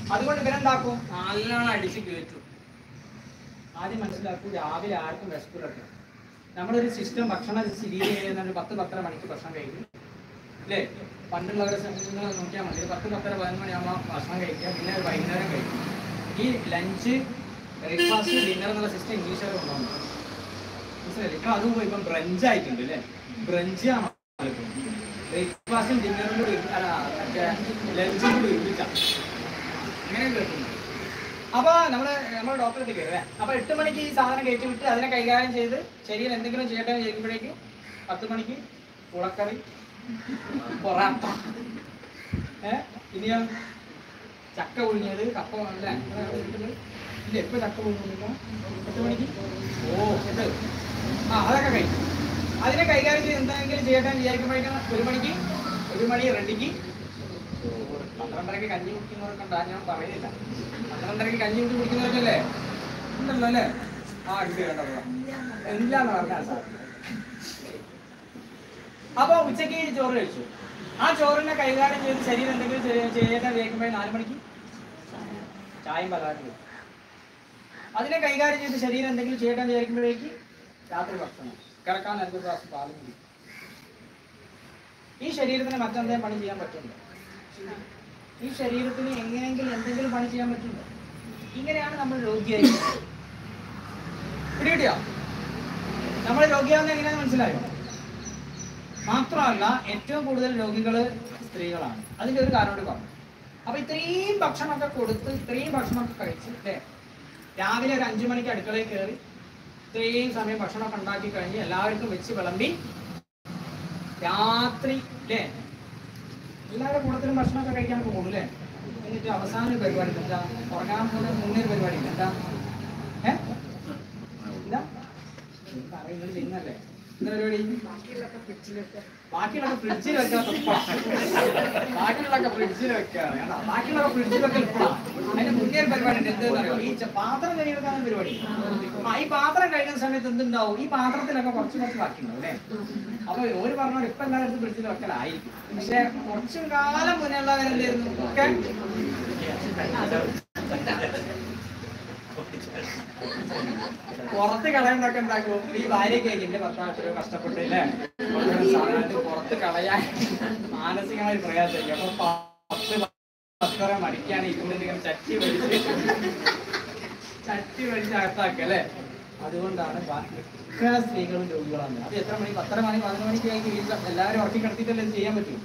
അതുകൊണ്ട് ഇവരെന്താക്കും നല്ലോണം അടിച്ച് കയറ്റും ആദ്യം മനസ്സിലാക്കൂ രാവിലെ ആർക്കും വിശപ്പിലൊക്കെ നമ്മളൊരു സിസ്റ്റം ഭക്ഷണം രീതി ചെയ്യുന്ന ഒരു പത്ത് പത്തര മണിക്ക് ഭക്ഷണം കഴിക്കും അല്ലേ പണ്ടുള്ളവരെ നിങ്ങൾ നോക്കിയാൽ മതി ഒരു പത്ത് പത്തര പതിനൊന്ന് മണിയാകുമ്പോൾ ഭക്ഷണം കഴിക്കുക പിന്നെ ഒരു വൈകുന്നേരം കഴിക്കും ഈ ലഞ്ച് ബ്രേക്ക്ഫാസ്റ്റ് ഡിന്നർ എന്നുള്ള സിസ്റ്റം ഇംഗ്ലീഷുകാർ കൊണ്ടുവന്നു മനസ്സിലായില്ലേ ഇപ്പൊ അതും പോയി ഇപ്പം ബ്രഞ്ച് ആയിട്ടുണ്ട് അല്ലേ ബ്രഞ്ച് ആണ് ബ്രേക്ക്ഫാസ്റ്റും ഡിന്നറും കൂടി ഒരു- അല്ല, മറ്റേ ലഞ്ചും കൂടി ഒരുമിച്ചാണ് അങ്ങനെ കേൾക്കുന്നത് അപ്പൊ നമ്മള് നമ്മൾ ഡോക്ടറെ കയറുക അപ്പൊ എട്ട് മണിക്ക് ഈ സാധനം കയറ്റി വിട്ട് അതിനെ കൈകാര്യം ചെയ്ത് ശരീരം എന്തെങ്കിലും ചെയ്യട്ടെ എന്ന് ചെയ്യുമ്പോഴേക്ക് പത്ത് മണിക്ക് കുളക്കറി പൊറാട്ട ഏ ഇനിയോ ചക്ക പുഴുങ്ങിയത് കപ്പ അല്ല നിങ്ങളെ അവിടെ വീട്ടില് ഇല്ല ഇപ്പൊ ചക്ക പുഴുങ്ങില്ല എട്ട് മണിക്ക് ഓ എട്ട് ആ അതൊക്കെ കഴിക്കും അതിനെ കൈകാര്യം ചെയ്ത് എന്തെങ്കിലും ചെയ്യട്ടെ എന്ന് വിചാരിക്കുമ്പോഴേക്കും ഒരു മണിക്ക് ഒരു മണി റെഡിക്ക് പന്ത്രണ്ടരക്ക് കഞ്ഞി കുടിക്കുന്നവർക്ക് ഉണ്ടാ ഞാൻ പറയുന്നില്ല പന്ത്രണ്ടരക്ക് കഞ്ഞി കുടി കുടിക്കുന്നവർക്കല്ലേ ഉണ്ടല്ലോ അല്ലേ ആ ഉണ്ട് കേട്ടോ എന്താന്ന് പറഞ്ഞാൽ സാർ അപ്പൊ ഉച്ചയ്ക്ക് ചോറ് കഴിച്ചു ആ ചോറിനെ കൈകാര്യം ചെയ്ത് ശരീരം എന്തെങ്കിലും ചെയ്യ- ചെയ്യാൻ വിചാരിക്കുമ്പോൾ നാല് മണിക്ക് ചായയും പലഹാരം കഴിക്കും. അതിനെ കൈകാര്യം ചെയ്ത് ശരീരം എന്തെങ്കിലും ചെയ്യട്ടെ എന്ന് വിചാരിക്കുമ്പോഴേക്ക് രാത്രി ഭക്ഷണം കിടക്കാൻ അഞ്ച് ഗ്ലാസ് പാലും കുടി ഈ ശരീരത്തിന് മറ്റെന്തെങ്കിലും പണി ചെയ്യാൻ പറ്റുന്നുണ്ടോ ഈ ശരീരത്തിന് എങ്ങനെയെങ്കിലും എന്തെങ്കിലും പണി ചെയ്യാൻ പറ്റുന്നുണ്ടോ ഇങ്ങനെയാണ് നമ്മൾ രോഗിയായി പിടികിട്ടിയോ നമ്മൾ രോഗിയാവുന്ന എങ്ങനെയാണെന്ന് മനസ്സിലായോ മാത്രമല്ല ഏറ്റവും കൂടുതൽ രോഗികൾ സ്ത്രീകളാണ് അതിന്റെ ഒരു കാരണം കൂടി പറഞ്ഞു അപ്പൊ ഇത്രയും ഭക്ഷണമൊക്കെ കൊടുത്ത് ഇത്രയും ഭക്ഷണമൊക്കെ കഴിച്ച് അല്ലേ രാവിലെ ഒരു അഞ്ചു മണിക്ക് അടുക്കളയിൽ കയറി ഇത്രയും സമയം ഭക്ഷണമൊക്കെ ഉണ്ടാക്കി കഴിഞ്ഞ് എല്ലാവർക്കും വെച്ച് വിളമ്പി രാത്രി അല്ലേ എല്ലാവരുടെ കൂട്ടത്തിലും ഭക്ഷണമൊക്കെ കഴിക്കാൻ പോകും അല്ലേ എന്നിട്ട് അവസാന ഒരു പരിപാടി ഉണ്ട്. എന്താ ഉറങ്ങാൻ പോകുന്ന മുന്നേ ഒരു പരിപാടി ഉണ്ട്. എന്താ ഏ എന്താ പറയുന്നത് ചെയ്യുന്നല്ലേ എന്താ പരിപാടി ബാക്കിയുള്ളൊക്കെ ഫ്രിഡ്ജിൽ വെക്കാൻ ബാക്കിയുള്ളൊക്കെ ഫ്രിഡ്ജിൽ വെക്കാണ് കണ്ടോ? ബാക്കിയുള്ളൊക്കെ ഫ്രിഡ്ജിൽ വെക്കൽ ഇപ്പോഴാണ് അതിന്റെ മുന്നേ ഒരു പരിപാടി ഉണ്ട് എന്താ അറിയോ ഈ ച- പാത്രം കഴുകുന്ന പരിപാടി ആ ഈ പാത്രം കഴുകുന്ന സമയത്ത് എന്തുണ്ടാവും ഈ പാത്രത്തിലൊക്കെ കുറച്ച് കുറച്ച് ബാക്കിയുണ്ടാവും അല്ലേ അപ്പൊ ഒരു പറഞ്ഞോട് ഇപ്പൊ എല്ലാവരും ഫ്രിഡ്ജിൽ വെക്കലായിരിക്കും പക്ഷെ കുറച്ചു കാലം മുന്നേ ഉള്ളവരെന്തായിരുന്നു ഒക്കെ പുറത്ത് കളയുന്നൊക്കെ എന്താക്കും ഈ ഭാര്യയൊക്കെ എന്റെ ഭർത്താവ് എത്രയോ കഷ്ടപ്പെട്ടില്ലേ കൊണ്ടുവരുന്ന സാധനമായിട്ട് പുറത്ത് കളയാൻ മാനസികമായി പ്രയാസമായിരിക്കും അപ്പൊ പത്ത് പത്തര മണിക്കാണ് ഇരുന്നിട്ട് ഇങ്ങനെ ചട്ടി വലിച്ച് ചട്ടി വലിച്ച് അകത്താക്കുക അല്ലേ അതുകൊണ്ടാണ് ബാ- മിക്ക സ്ത്രീകളും രോഗികളാണ് അത് എത്ര മണി പത്തര മണി പതിനൊന്ന് മണിക്കായി എല്ലാവരും ഉറക്കി കിടത്തിയിട്ടല്ലേ ഇത് ചെയ്യാൻ പറ്റൂ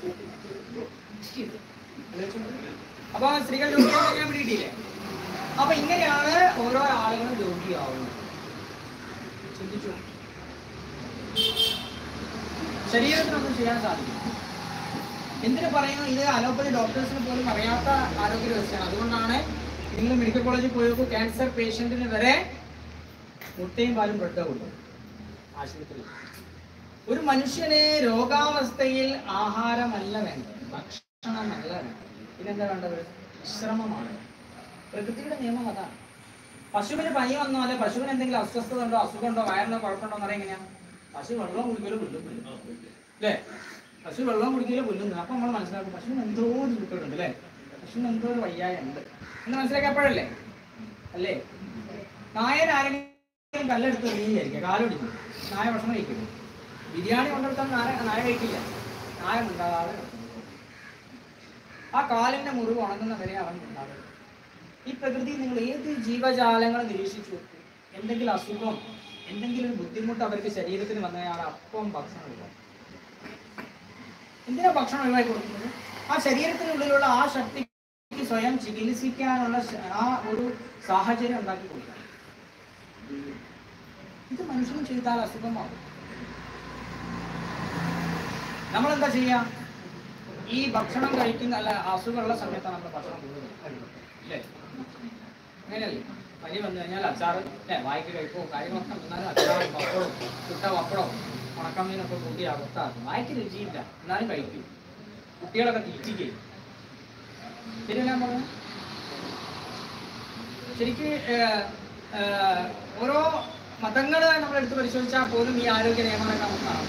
അപ്പൊ സ്ത്രീകൾ രോഗികളെ ഞാൻ പിടിയിട്ടില്ലേ അപ്പൊ ഇങ്ങനെയാണ് ഓരോ ആളുകളും രോഗിയാവുന്നത് ചിന്തിച്ചു ശരീരത്തിനൊന്നും ചെയ്യാൻ സാധിക്കും എന്തിനു പറയുന്നു ഇത് അലോപ്പതി ഡോക്ടേഴ്സിന് പോലും അറിയാത്ത ആരോഗ്യ വ്യവസ്ഥയാണ് അതുകൊണ്ടാണ് നിങ്ങൾ മെഡിക്കൽ കോളേജിൽ പോയപ്പോൾ ക്യാൻസർ പേഷ്യന്റിന് വരെ മുട്ടയും പാലും ബ്രെഡ് കൊടുക്കും ആശുപത്രിയിൽ ഒരു മനുഷ്യന് രോഗാവസ്ഥയിൽ ആഹാരമല്ല വേണ്ടത് ഭക്ഷണമല്ല വേണ്ടത് പിന്നെന്താ വേണ്ടത് വിശ്രമമാണ് പ്രകൃതിയുടെ നിയമം അതാണ് പശുവിന് പനി വന്നാല് പശുവിന് എന്തെങ്കിലും അസ്വസ്ഥത ഉണ്ടോ അസുഖം ഉണ്ടോ വയറിനോ കുഴപ്പമുണ്ടോ എന്നറിയാം എങ്ങനെയാ പശു വെള്ളം കുടിക്കലും പുല്ലും അല്ലേ പശു വെള്ളം കുടിക്കലും പുല്ലുന്നു അപ്പൊ നമ്മൾ മനസ്സിലാക്കും പശുവിന് എന്തോ ഒരു ദുഃഖമുണ്ട് അല്ലേ പശുവിന് എന്തോ ഒരു വയ്യായ ഉണ്ട് എന്ന് മനസ്സിലാക്കിയപ്പോഴല്ലേ അല്ലേ നായൻ ആരെങ്കിലും കല്ലെടുത്ത് നീയായിരിക്കും കാലൊടിക്കും നായ ഭക്ഷണം കഴിക്കും ബിരിയാണി കൊണ്ടെടുത്താൽ നായ നായ കഴിക്കില്ല നായ ഉണ്ടാകാതെ കിടക്കും. ആ കാലിന്റെ മുറിവ് ഉണങ്ങുന്ന വരെ അവൻ ഉണ്ടാകും ഈ പ്രകൃതി നിങ്ങൾ ഏത് ജീവജാലങ്ങൾ നിരീക്ഷിച്ചു നോക്കൂ എന്തെങ്കിലും അസുഖം എന്തെങ്കിലും ഒരു ബുദ്ധിമുട്ട് അവർക്ക് ശരീരത്തിന് വന്നയാൾ അപ്പം ഭക്ഷണം ഒഴിവാക്കും എന്തിനാ ഭക്ഷണം ഒഴിവാക്കി കൊടുക്കുന്നത് ആ ശരീരത്തിനുള്ളിലുള്ള ആ ശക്തിക്ക് സ്വയം ചികിത്സിക്കാനുള്ള ശ- ആ ഒരു സാഹചര്യം ഉണ്ടാക്കി കൊടുക്കണം ഇത് മനുഷ്യൻ ചെയ്താൽ അസുഖമാകും നമ്മൾ എന്താ ചെയ്യാ ഈ ഭക്ഷണം കഴിക്കുന്ന അല്ല അസുഖമുള്ള സമയത്താണ് നമ്മൾ ഭക്ഷണം കൂടുതൽ കഴിക്കുന്നത് അല്ലേ അങ്ങനെയല്ലേ പനി വന്നു കഴിഞ്ഞാൽ അച്ചാറ് അല്ലേ വായിക്ക് കഴിപ്പോ കാര്യങ്ങളൊക്കെ എന്നാലും അച്ചാറും പപ്പടവും ചുട്ട പപ്പടവും ഉണക്കമീനൊക്കെ കൂട്ടി അകത്താക്കും വായിക്ക് രുചിയില്ല എന്നാലും കഴിക്കും കുട്ടികളൊക്കെ തീറ്റിക്കും ശരിയല്ല ഞാൻ പറഞ്ഞത് ശരിക്ക് ഏഹ്, ഏഹ്, ഓരോ മതങ്ങൾ നമ്മൾ എടുത്ത് പരിശോധിച്ചാൽ പോലും ഈ ആരോഗ്യ നിയമങ്ങളൊക്കെ നമുക്ക് കാണാം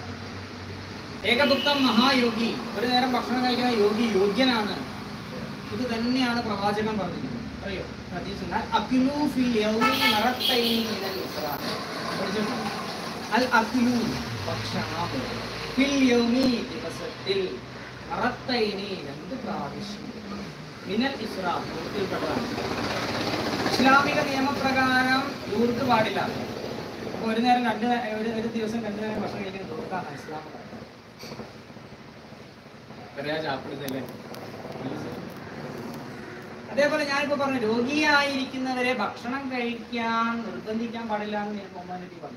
ഏകദുക്തം മഹായോഗി ഒരു നേരം ഭക്ഷണം കഴിക്കുന്ന യോഗി യോഗ്യനാണ് ഇത് തന്നെയാണ് പ്രവാചകൻ പറഞ്ഞിരിക്കുന്നത് അറിയോ ഹദീസ് ഉണ്ട്. അക്ലു ഫിൽ യൗമി മറത്തൈനി മിനൽ ഇസ്രാഫ്. പഠിച്ചിട്ടുണ്ടോ? അൽ അക്ലു ഭക്ഷണം ഫിൽ യൗമി ദിവസത്തിൽ മറത്തൈനി രണ്ട് പ്രാവശ്യം മിനൽ ഇസ്രാഫ് പൂർത്തിപ്പെട്ടതാണ് ഇസ്ലാമിക നിയമപ്രകാരം ദൂർത്ത് പാടില്ല അപ്പൊ ഒരു നേരം രണ്ട് നേ- ഒരു ഒരു ദിവസം രണ്ട് നേരം ഭക്ഷണം കഴിക്കുന്നത് ദൂർത്താണ് ഇസ്ലാം പറയാ ചാപ്പിടുന്നല്ലേ അതേപോലെ ഞാനിപ്പോ പറഞ്ഞു രോഗിയായിരിക്കുന്നവരെ ഭക്ഷണം കഴിക്കാൻ നിർബന്ധിക്കാൻ പാടില്ല എന്ന് ഞാൻ ഹ്യൂമാനിറ്റി പറഞ്ഞു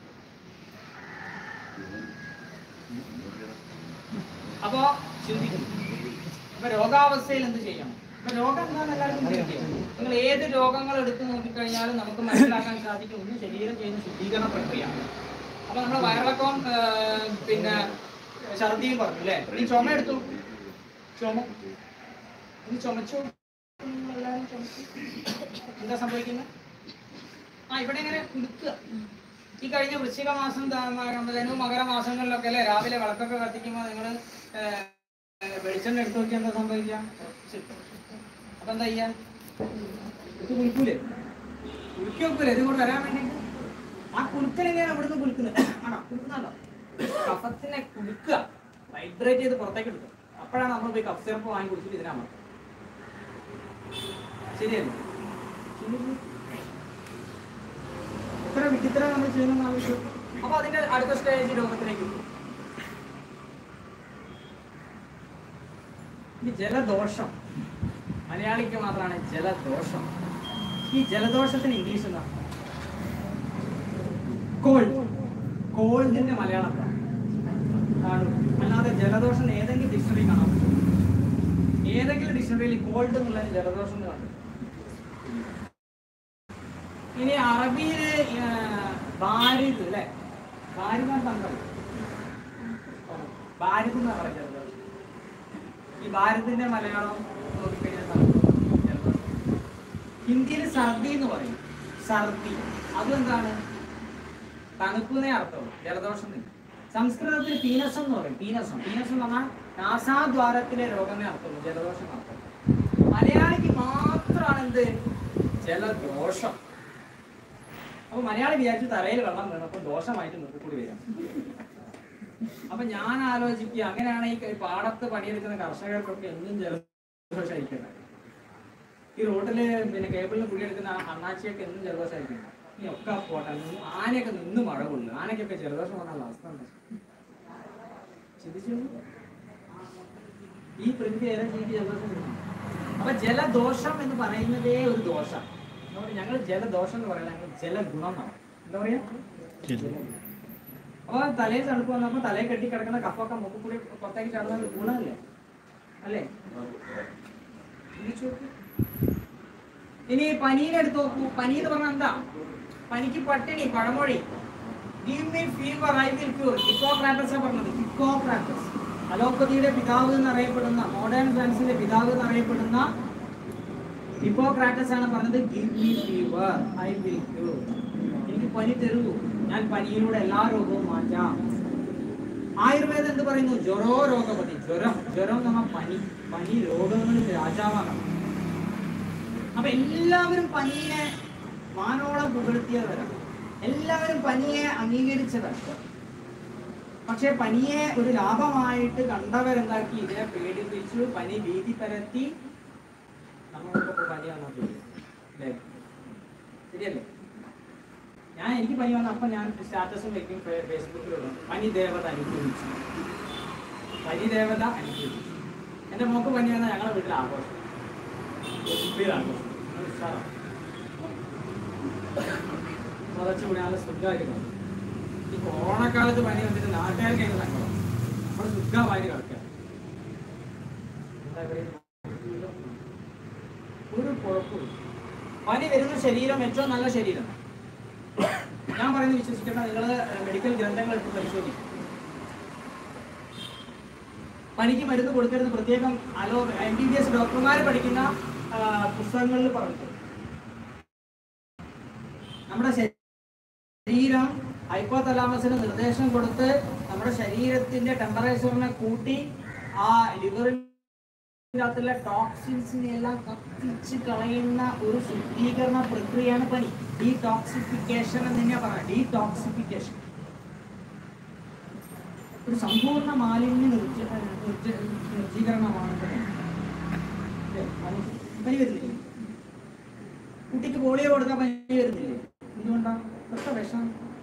അപ്പോ ചിന്തിക്കുന്നു അപ്പൊ രോഗാവസ്ഥയിൽ എന്ത് ചെയ്യണം അപ്പൊ രോഗം എന്താണെന്ന് എല്ലാവർക്കും തിരിച്ചറിയാം. നിങ്ങൾ ഏത് രോഗങ്ങൾ എടുത്തു നോക്കിക്കഴിഞ്ഞാലും നമുക്ക് മനസ്സിലാക്കാൻ സാധിക്കും ഒന്ന് ശരീരം ചെയ്യുന്ന ശുദ്ധീകരണ പ്രക്രിയ അപ്പൊ നമ്മുടെ വയറിളക്കവും ആ, പിന്നെ ഛർദിയും പറഞ്ഞു അല്ലേ ഈ ചുമ എടുത്തു ചുമ ഇനി ചുമച്ചു എല്ലാവരും ചുമച്ചു എന്താ സംഭവിക്കുന്നത് ആ ഇവിടെ ഇങ്ങനെ കുടുക്കുക ഈ കഴിഞ്ഞ വൃശ്ചിക മാസം ധ- മ- ധനു മകരമാസങ്ങളിലൊക്കെ അല്ലേ രാവിലെ വിളക്കൊക്കെ കത്തിക്കുമ്പോൾ നിങ്ങൾ വെളിച്ചെണ്ണ എടുത്തു നോക്കിയാൽ എന്താ സംഭവിക്കുക അപ്പൊ എന്താ ചെയ്യാ ഇത് കുളിക്കൂലേ കുളിക്കി വെക്കൂലേ ഇത് കൂടെ വരാൻ വേണ്ടി ആ കുലുക്കലെങ്ങനെയാണ് ഇവിടുന്ന് കുലുക്കുന്നത് ആണോ കുലുക്കുന്നുണ്ടോ കഫത്തിനെ കുലുക്കുക വൈബ്രേറ്റ് ചെയ്ത് പുറത്തേക്ക് എടുക്കും അപ്പോഴാണ് നമ്മൾ പോയി കഫ് സിറപ്പ് വാങ്ങി കുടിച്ചിട്ട് ഇതിനാ ശരിയല്ലേ ശരി. ഇത്ര വിചിത്ര നമ്മൾ ചെയ്യുന്ന ആവശ്യം അപ്പൊ അതിന്റെ അടുത്ത സ്റ്റേജ് രോഗത്തിലേക്ക് പോകും. ഈ ജലദോഷം മലയാളിക്ക് മാത്രമാണ് ജലദോഷം ഈ ജലദോഷത്തിന് ഇംഗ്ലീഷ് എന്താ കോൾഡ് കോൾഡിന്റെ മലയാളം എന്താ? കാണൂ അല്ലാതെ ജലദോഷം ഏതെങ്കിലും ഡിക്ഷണറി കാണാൻ പറ്റുമോ? ഏതെങ്കിലും ഡിക്ഷണറിയിൽ കോൾഡ് എന്നുള്ളതിന് ജലദോഷം എന്ന് കാണും ഇനി അറബിയില് ആ, ബാരിദ് അല്ലെ ബാരിദ് തന്ത്രം ബാരിദ് എന്ന് പറയുന്നത് ഈ ഭാരതത്തിന്റെ മലയാളം നോക്കിക്കഴിഞ്ഞാൽ നമുക്ക് ജലദോഷം. ഹിന്ദിയിൽ സർദി എന്ന് പറയും സർദി അതെന്താണ് തണുപ്പിനെ അർത്ഥമുള്ളൂ ജലദോഷം എന്ന്. സംസ്കൃതത്തിൽ പീനസം എന്ന് പറയും പീനസം പീനസം എന്ന് പറഞ്ഞാൽ നാസാദ്വാരത്തിലെ രോഗമേ അർത്ഥമുള്ളൂ ജലദോഷം എന്ന് അർത്ഥം മലയാളിക്ക് മാത്രമാണ് എന്ത് ജലദോഷം അപ്പൊ മലയാളി വിചാരിച്ചു തറയിൽ വെള്ളം വീണപ്പോ ദോഷമായിട്ട് നിർത്തിക്കൂടി വരാം അപ്പൊ ഞാൻ ആലോചിക്കുക അങ്ങനെയാണ് ഈ ക- പാടത്ത് പണിയെടുക്കുന്ന കർഷകർക്കൊക്കെ എന്നും ജലദോഷമായിരിക്കുന്നത് ഈ റോഡില് പിന്നെ കേബിളിൽ കുടിയെടുക്കുന്ന ആ അണ്ണാച്ചിയൊക്കെ എന്നും ജലദോഷമായിരിക്കുന്നത് ഈ ഒക്കെ പോട്ടെ നിന്ന് ആനയൊക്കെ നിന്ന് മഴ കൊള്ളു ആനയ്ക്കൊക്കെ ജലദോഷം വന്നുള്ള അവസ്ഥ എന്താ ചിന്തിച്ചു ഈ പ്രകൃതി ഏതാ ജീവിക്ക് ജലദോഷം വരുന്നത്? അപ്പൊ ജലദോഷം എന്ന് പറയുന്നതേ ഒരു ദോഷം ഞങ്ങൾ ജലദോഷം എന്ന് പറയുന്നത് ഞങ്ങൾ ജലഗുണം എന്നാണ് എന്താ പറയാ അപ്പൊ തലയിൽ തണുപ്പ് വന്നപ്പോ തലയിൽ കെട്ടി കിടക്കുന്ന കഫൊക്കെ മുക്കിൽ കൂടി പുറത്തേക്ക് ചാടുന്നത് ഗുണമല്ലേ അല്ലേ ചിന്തിച്ചു നോക്ക്. ഇനി പനീനെ എടുത്ത് നോക്കൂ പനി എന്ന് പറഞ്ഞാൽ എന്താ പനിക്ക് പട്ടിണി പഴമൊഴി give me fever I will cure Hippocrates പറഞ്ഞത് ഹിപ്പോക്രാറ്റസ് അലോപ്പതിയുടെ പിതാവ് എന്നറിയപ്പെടുന്ന മോഡേൺ സയൻസിന്റെ പിതാവ് എന്നറിയപ്പെടുന്ന ഹിപ്പോക്രാറ്റസ് ആണ് പറഞ്ഞത് give me fever I will cure എനിക്ക് പനി തരൂ ഞാൻ പനിയിലൂടെ എല്ലാ രോഗവും മാറ്റാം ആയുർവേദം എന്ത് പറയുന്നു ജ്വരോ രോഗപതി ജ്വരം ജ്വരം എന്ന് പറഞ്ഞാൽ പനി പനി രോഗങ്ങളിൽ രാജാവാണ് അപ്പൊ എല്ലാവരും പനിയെ മാനോളം പുകഴ്ത്തിയവരാണ് എല്ലാവരും പനിയെ അംഗീകരിച്ചതാണ് പക്ഷെ പനിയെ ഒരു ലാഭമായിട്ട് കണ്ടവരെന്താക്കി ഇതിനെ പേടിപ്പിച്ചു പനി ഭീതി പരത്തി നമ്മൾക്കൊക്കെ പനി വന്നാൽ പേടി അല്ലേ ശരിയല്ലേ ഞാൻ എനിക്ക് പനി വന്ന അപ്പൊ ഞാൻ സ്റ്റാറ്റസും വെക്കും ഫേ- ഫേസ്ബുക്കിലിടും പനി ദേവത അനുഗ്രഹിച്ചു പനി ദേവത അനുഗ്രഹിച്ചു എന്റെ മോക്ക് പനി വന്നാൽ ഞങ്ങളുടെ വീട്ടിൽ ആഘോഷം ഗംഭീര ആഘോഷം നല്ല ഉഷാറാണ്. മുതച്ചുകൂടി നല്ല സുഖമായിരിക്കും ഈ കൊറോണക്കാലത്ത് പനി വന്നിട്ട് നാട്ടുകാർക്ക് അതിന് സങ്കടം നമ്മൾ സുഖമായി കിടക്കുക എന്താ പറയുക? ഒരു കുഴപ്പമില്ല പനി വരുന്ന ശരീരം ഏറ്റവും നല്ല ശരീരം ഞാൻ പറയുന്നത് വിശ്വസിക്കേണ്ട നിങ്ങൾ മെഡിക്കൽ ഗ്രന്ഥങ്ങൾ എടുത്ത് പരിശോധിക്കും പനിക്ക് മരുന്ന് കൊടുക്കരുത് പ്രത്യേകം അലോ എം ബി ബി എസ് ഡോക്ടർമാർ പഠിക്കുന്ന ആ, പുസ്തകങ്ങളിൽ പറഞ്ഞിട്ടുണ്ട് നമ്മുടെ ശരീരം ഹൈപ്പോതലാമസിന് നിർദ്ദേശം കൊടുത്ത് നമ്മുടെ ശരീരത്തിന്റെ ടെമ്പറേച്ചറിനെ കൂട്ടി ആ ലിവറിൽ ശരീരത്തിലെ ടോക്സിൻസിനെ എല്ലാം കത്തിച്ച് കളയുന്ന ഒരു ശുദ്ധീകരണ പ്രക്രിയയാണ് പനി ഡീടോക്സിഫിക്കേഷൻ എന്ന് തന്നെയാ പറയാം ഡീടോക്സിഫിക്കേഷൻ ഒരു സമ്പൂർണ്ണ മാലിന്യ നിർജ്ജ നിർജ്ജ- നിർജ്ജീകരണമാണ് പനി. അല്ലേ? പനി പനി വരുന്നില്ലേ കുട്ടിക്ക് പോളിയോ കൊടുത്താൽ പനി വരുന്നില്ലേ എന്തുകൊണ്ടാണ് ഇതൊക്കെ വിഷം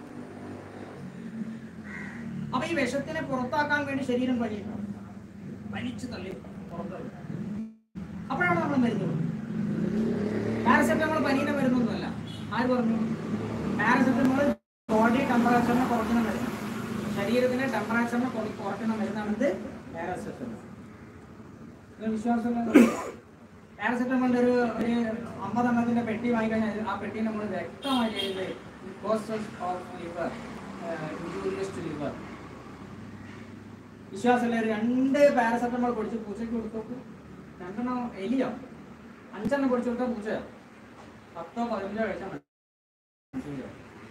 അപ്പൊ ഈ വിഷത്തിനെ പുറത്താക്കാൻ വേണ്ടി ശരീരം പണിയുണ്ടാവും പനിച്ചു തള്ളി പുറത്തള്ളി അപ്പോഴാണ് നമ്മൾ മരുന്ന് പാരസെറ്റമോൾ പനീനെ മരുന്നൊന്നുമല്ല ആര് പറഞ്ഞു പാരസെറ്റമോൾ ബോഡി ടെമ്പറേച്ചറിനെ കുറയ്ക്കുന്ന മരുന്ന് ശരീരത്തിന്റെ ടെമ്പറേച്ചറിനെ കുറ- കുറയ്ക്കുന്ന മരുന്നാണിത് പാരസെറ്റമോൾ ഇത് വിശ്വാസമുള്ള പാരസെറ്റമോളിന്റെ ഒരു ഒരു അമ്പതെണ്ണത്തിന്റെ പെട്ടി വാങ്ങിക്കഴിഞ്ഞാൽ ആ പെട്ടി നമ്മൾ വ്യക്തമായി ചെയ്ത് causes of liver injurious to liver വിശ്വാസമുള്ള ഒരു രണ്ട് പാരസെറ്റമോൾ പൊടിച്ച് പൂച്ചയ്ക്ക് കൊടുത്തു രണ്ടെണ്ണം എലിയോ അഞ്ചെണ്ണം പൊടിച്ചു കൊടുത്താൽ പൂച്ചയോ പത്തോ പതിനഞ്ചോ കഴിച്ചാൽ മനുഷ്യയോ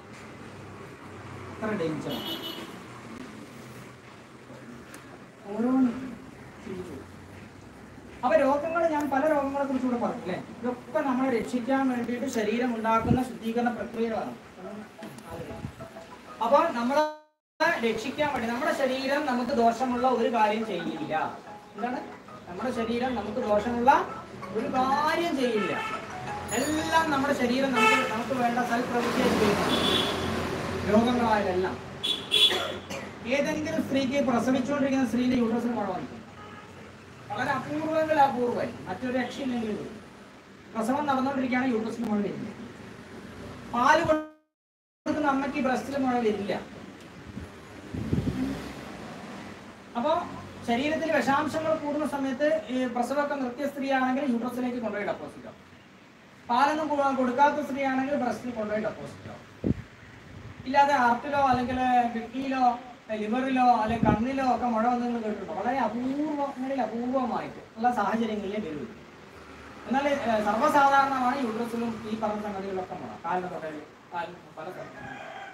അത്ര ഡേഞ്ചർ ഓരോന്ന് ചിന്തിച്ചു അപ്പൊ രോഗങ്ങൾ ഞാൻ പല രോഗങ്ങളെ കുറിച്ച് ഇവിടെ പറഞ്ഞു അല്ലേ ഇതൊക്കെ നമ്മളെ രക്ഷിക്കാൻ വേണ്ടിയിട്ട് ശരീരം ഉണ്ടാക്കുന്ന ശുദ്ധീകരണ പ്രക്രിയകളാണ് അപ്പൊ നമ്മളെ രക്ഷിക്കാൻ വേണ്ടി നമ്മുടെ ശരീരം നമുക്ക് ദോഷമുള്ള ഒരു കാര്യം ചെയ്യില്ല എന്താണ് നമ്മുടെ ശരീരം നമുക്ക് ദോഷമുള്ള ഒരു കാര്യം ചെയ്യില്ല എല്ലാം നമ്മുടെ ശരീരം നമുക്ക് നമുക്ക് വേണ്ട സൽപ്രവൃത്തിയെ ചെയ്യുന്നു രോഗങ്ങളായതെല്ലാം ഏതെങ്കിലും സ്ത്രീക്ക് പ്രസവിച്ചുകൊണ്ടിരിക്കുന്ന സ്ത്രീയുടെ യൂട്രസിന് മഴ വന്നു വളരെ അപൂർവങ്ങൾ അപൂർവമായി മറ്റൊരു രക്ഷയില്ലെങ്കിൽ ഇത്. പ്രസവം നടന്നുകൊണ്ടിരിക്കുകയാണ് യൂട്രസിന് മുഴ വരുന്നത് പാല് കൊടുക്കുന്ന അമ്മയ്ക്ക് ബ്രസ്റ്റിൽ മുഴ വരില്ല അപ്പോ ശരീരത്തിൽ വിഷാംശങ്ങൾ കൂടുന്ന സമയത്ത് ഈ പ്രസവമൊക്കെ നിർത്തിയ സ്ത്രീ ആണെങ്കിൽ യൂട്രസിലേക്ക് കൊണ്ടുപോയി ഡെപ്പോസിറ്റ് ആവും പാലൊന്നും കൊ- കൊടുക്കാത്ത സ്ത്രീ ആണെങ്കിൽ ബ്രസ്റ്റിൽ കൊണ്ടുപോയി ഡെപ്പോസിറ്റ് ആവും ഇല്ലാതെ ഹാർട്ടിലോ അല്ലെങ്കിൽ കിഡ്നിയിലോ ലിവറിലോ അല്ലെങ്കിൽ കണ്ണിലോ ഒക്കെ മുഴ വന്ന് നിങ്ങൾ കേട്ടിട്ടുണ്ടോ വളരെ അപൂർവങ്ങളിൽ അപൂർവമായിട്ട് ഉള്ള സാഹചര്യങ്ങളിലേ വരൂ എന്നാൽ ഏഹ്, സർവ്വസാധാരണമാണ് യൂട്രസിലും ഈ പറഞ്ഞ സംഗതികളൊക്കെ മുഴ കാലിന്റെ തൊട്ടയിൽ കാലിന് പല സ്ഥലത്തും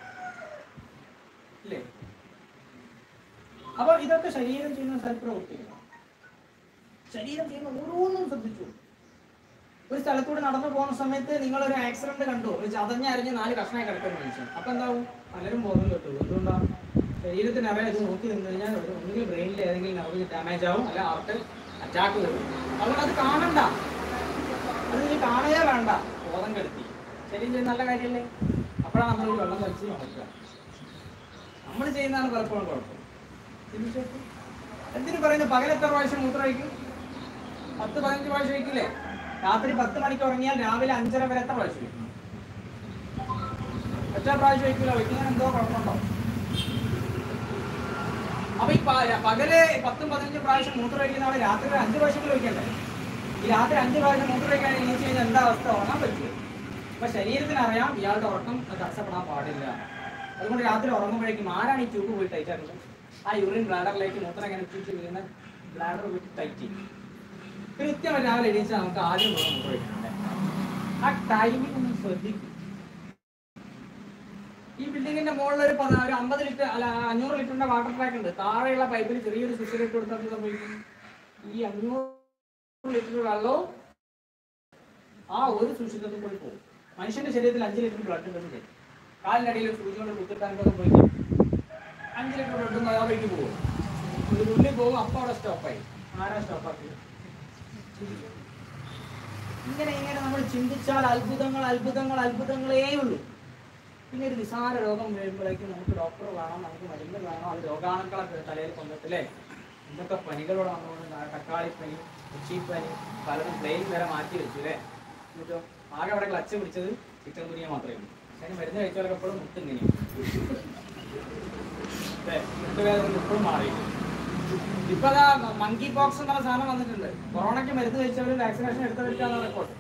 ഇല്ലേ അപ്പൊ ഇതൊക്കെ ശരീരം ചെയ്യുന്ന സൽപ്രവൃത്തികളാണ് ശരീരം ചെയ്യുന്ന ഓരോന്നും ശ്രദ്ധിച്ചു ഒരു സ്ഥലത്തൂടെ നടന്നു പോകുന്ന സമയത്ത് നിങ്ങൾ ഒരു ആക്സിഡന്റ് കണ്ടു ഒരു ചതഞ്ഞരിഞ്ഞ് നാല് കഷ്ണമായി കിടക്കുന്ന മനുഷ്യൻ അപ്പൊ എന്താവും പലരും ബോധം കിട്ടും എന്തുകൊണ്ടാണ് ശരീരത്തിന് അറിയാം ഇത് നോക്കി നിന്ന് കഴിഞ്ഞാൽ ഒരു ഒന്നുകിൽ ബ്രെയിനിൽ ഏതെങ്കിലും നെർവ് ഡാമേജ് ആവും അല്ല ഹാർട്ട് അറ്റാക്ക് വരും അതുകൊണ്ട് അത് കാണണ്ട അത് നീ കാണുകയേ വേണ്ട ബോധം കെടുത്തി ശരീരം ചെയ്യുന്ന നല്ല കാര്യമല്ലേ അപ്പോഴാണ് നമ്മൾ ഈ വെള്ളം വലിച്ച് നോക്കുക നമ്മൾ ചെയ്യുന്നതാണ് പലപ്പോഴും കുഴപ്പം ചിന്തിച്ച് നോക്ക്. എന്തിനു പറയുന്നു പകൽ എത്ര പ്രാവശ്യം മൂത്രം ഒഴിക്കും പത്ത് പതിനഞ്ച് പ്രാവശ്യം ഒഴിക്കില്ലേ രാത്രി പത്ത് മണിക്ക് ഉറങ്ങിയാൽ രാവിലെ അഞ്ചര വരെ എത്ര പ്രാവശ്യം ഒഴിക്കും ഒറ്റ പ്രാവശ്യം ഒഴിക്കില്ല ഒഴിക്കുന്നതിന് എന്തോ കുഴപ്പമുണ്ടോ അപ്പൊ ഈ പ- പകല് പത്തും പതിനഞ്ചും പ്രാവശ്യം മൂത്രം ഒഴിക്കുന്ന ആള് രാത്രി ഒരു അഞ്ച് പ്രാവശ്യം ഒഴിക്കണ്ടേ ഈ രാത്രി അഞ്ച് പ്രാവശ്യം മൂത്രം ഒഴിക്കാൻ എണീച്ച് കഴിഞ്ഞാൽ എന്താ അവസ്ഥ ഉറങ്ങാൻ പറ്റുമോ അപ്പൊ ശരീരത്തിന് അറിയാം ഇയാളുടെ ഉറക്കം തടസ്സപ്പെടാൻ പാടില്ല അതുകൊണ്ട് രാത്രി ഉറങ്ങുമ്പോഴേക്കും ആരാണ് ഈ ട്യൂബ് പോയി ടൈറ്റ് ആ യൂറിൻ ബ്ലാഡറിലേക്ക് മൂത്രം ഇങ്ങനെ ചുറ്റി വീഴുന്ന ബ്ലാഡർ പോയി ടൈറ്റ് ചെയ്യും കൃത്യം രാവിലെ എണീച്ചാൽ നമുക്ക് ആദ്യം മൂത്രം മൂത്രം ഒഴിക്കണ്ടേ ആ ടൈമിംഗ് ഒന്ന് ശ്രദ്ധിക്കും ഈ ബിൽഡിങ്ങിന്റെ മുകളിൽ ഒരു പത- ഒരു അമ്പത് ലിറ്റർ അല്ല അഞ്ഞൂറ് ലിറ്ററിന്റെ വാട്ടർ ടാങ്ക് ഉണ്ട് താഴെയുള്ള പൈപ്പിൽ ചെറിയൊരു സ്വിച്ച് ഇട്ട് കൊടുത്താൽ എന്ത് സംഭവിക്കും ഈ അഞ്ഞൂറ് ലിറ്റർ വെള്ളവും ആ ഒരു സൂക്ഷിച്ചതും കൂടി പോകും മനുഷ്യന്റെ ശരീരത്തിൽ അഞ്ച് ലിറ്റർ ബ്ലഡ് ഉണ്ടെന്ന് കാലിന്റെ അടിയിൽ സൂചി കൊണ്ട് കുത്തിട്ടാൻ സംഭവിക്കും അഞ്ച് ലിറ്റർ ബ്ലഡും ആ വഴിക്ക് പോകും ഒരു തുള്ളി പോകും അപ്പൊ അവിടെ സ്റ്റോപ്പായി ആരാ സ്റ്റോപ്പാക്കി ഇങ്ങനെ ഇങ്ങനെ നമ്മൾ ചിന്തിച്ചാൽ അത്ഭുതങ്ങൾ അത്ഭുതങ്ങൾ അത്ഭുതങ്ങളേ ഉള്ളൂ പിന്നെ ഒരു നിസാര രോഗം വരുമ്പോഴേക്കും നമുക്ക് ഡോക്ടർ വേണം നമുക്ക് മരുന്ന് വേണം അത് രോഗാണുക്കളൊക്കെ തലയിൽ കൊണ്ടിട്ടില്ലേ എന്തൊക്കെ പനികളോട് വന്നുകൊണ്ട് തക്കാളിപ്പനി ഉച്ചിപ്പനി പലതും പ്ലെയിൻ വരെ മാറ്റി വെച്ചു അല്ലേ എന്നിട്ടോ ആകെ അവിടെ ക്ലച്ച് പിടിച്ചത് ചിക്കൻ കുനിയ മാത്രമേ ഉള്ളൂ അതിന് മരുന്ന് കഴിച്ചവരൊക്കെ എപ്പോഴും മുട്ടിങ്ങനെയും അല്ലേ മുട്ടുവേദന ഇപ്പോഴും മാറിയില്ല ഇപ്പൊ അതാ മങ്കി പോക്സ് എന്ന് പറഞ്ഞ സാധനം വന്നിട്ടുണ്ട് കൊറോണയ്ക്ക് മരുന്ന് കഴിച്ചവർ വാക്സിനേഷൻ എടുത്തവർക്കാണ് റിപ്പോർട്ട്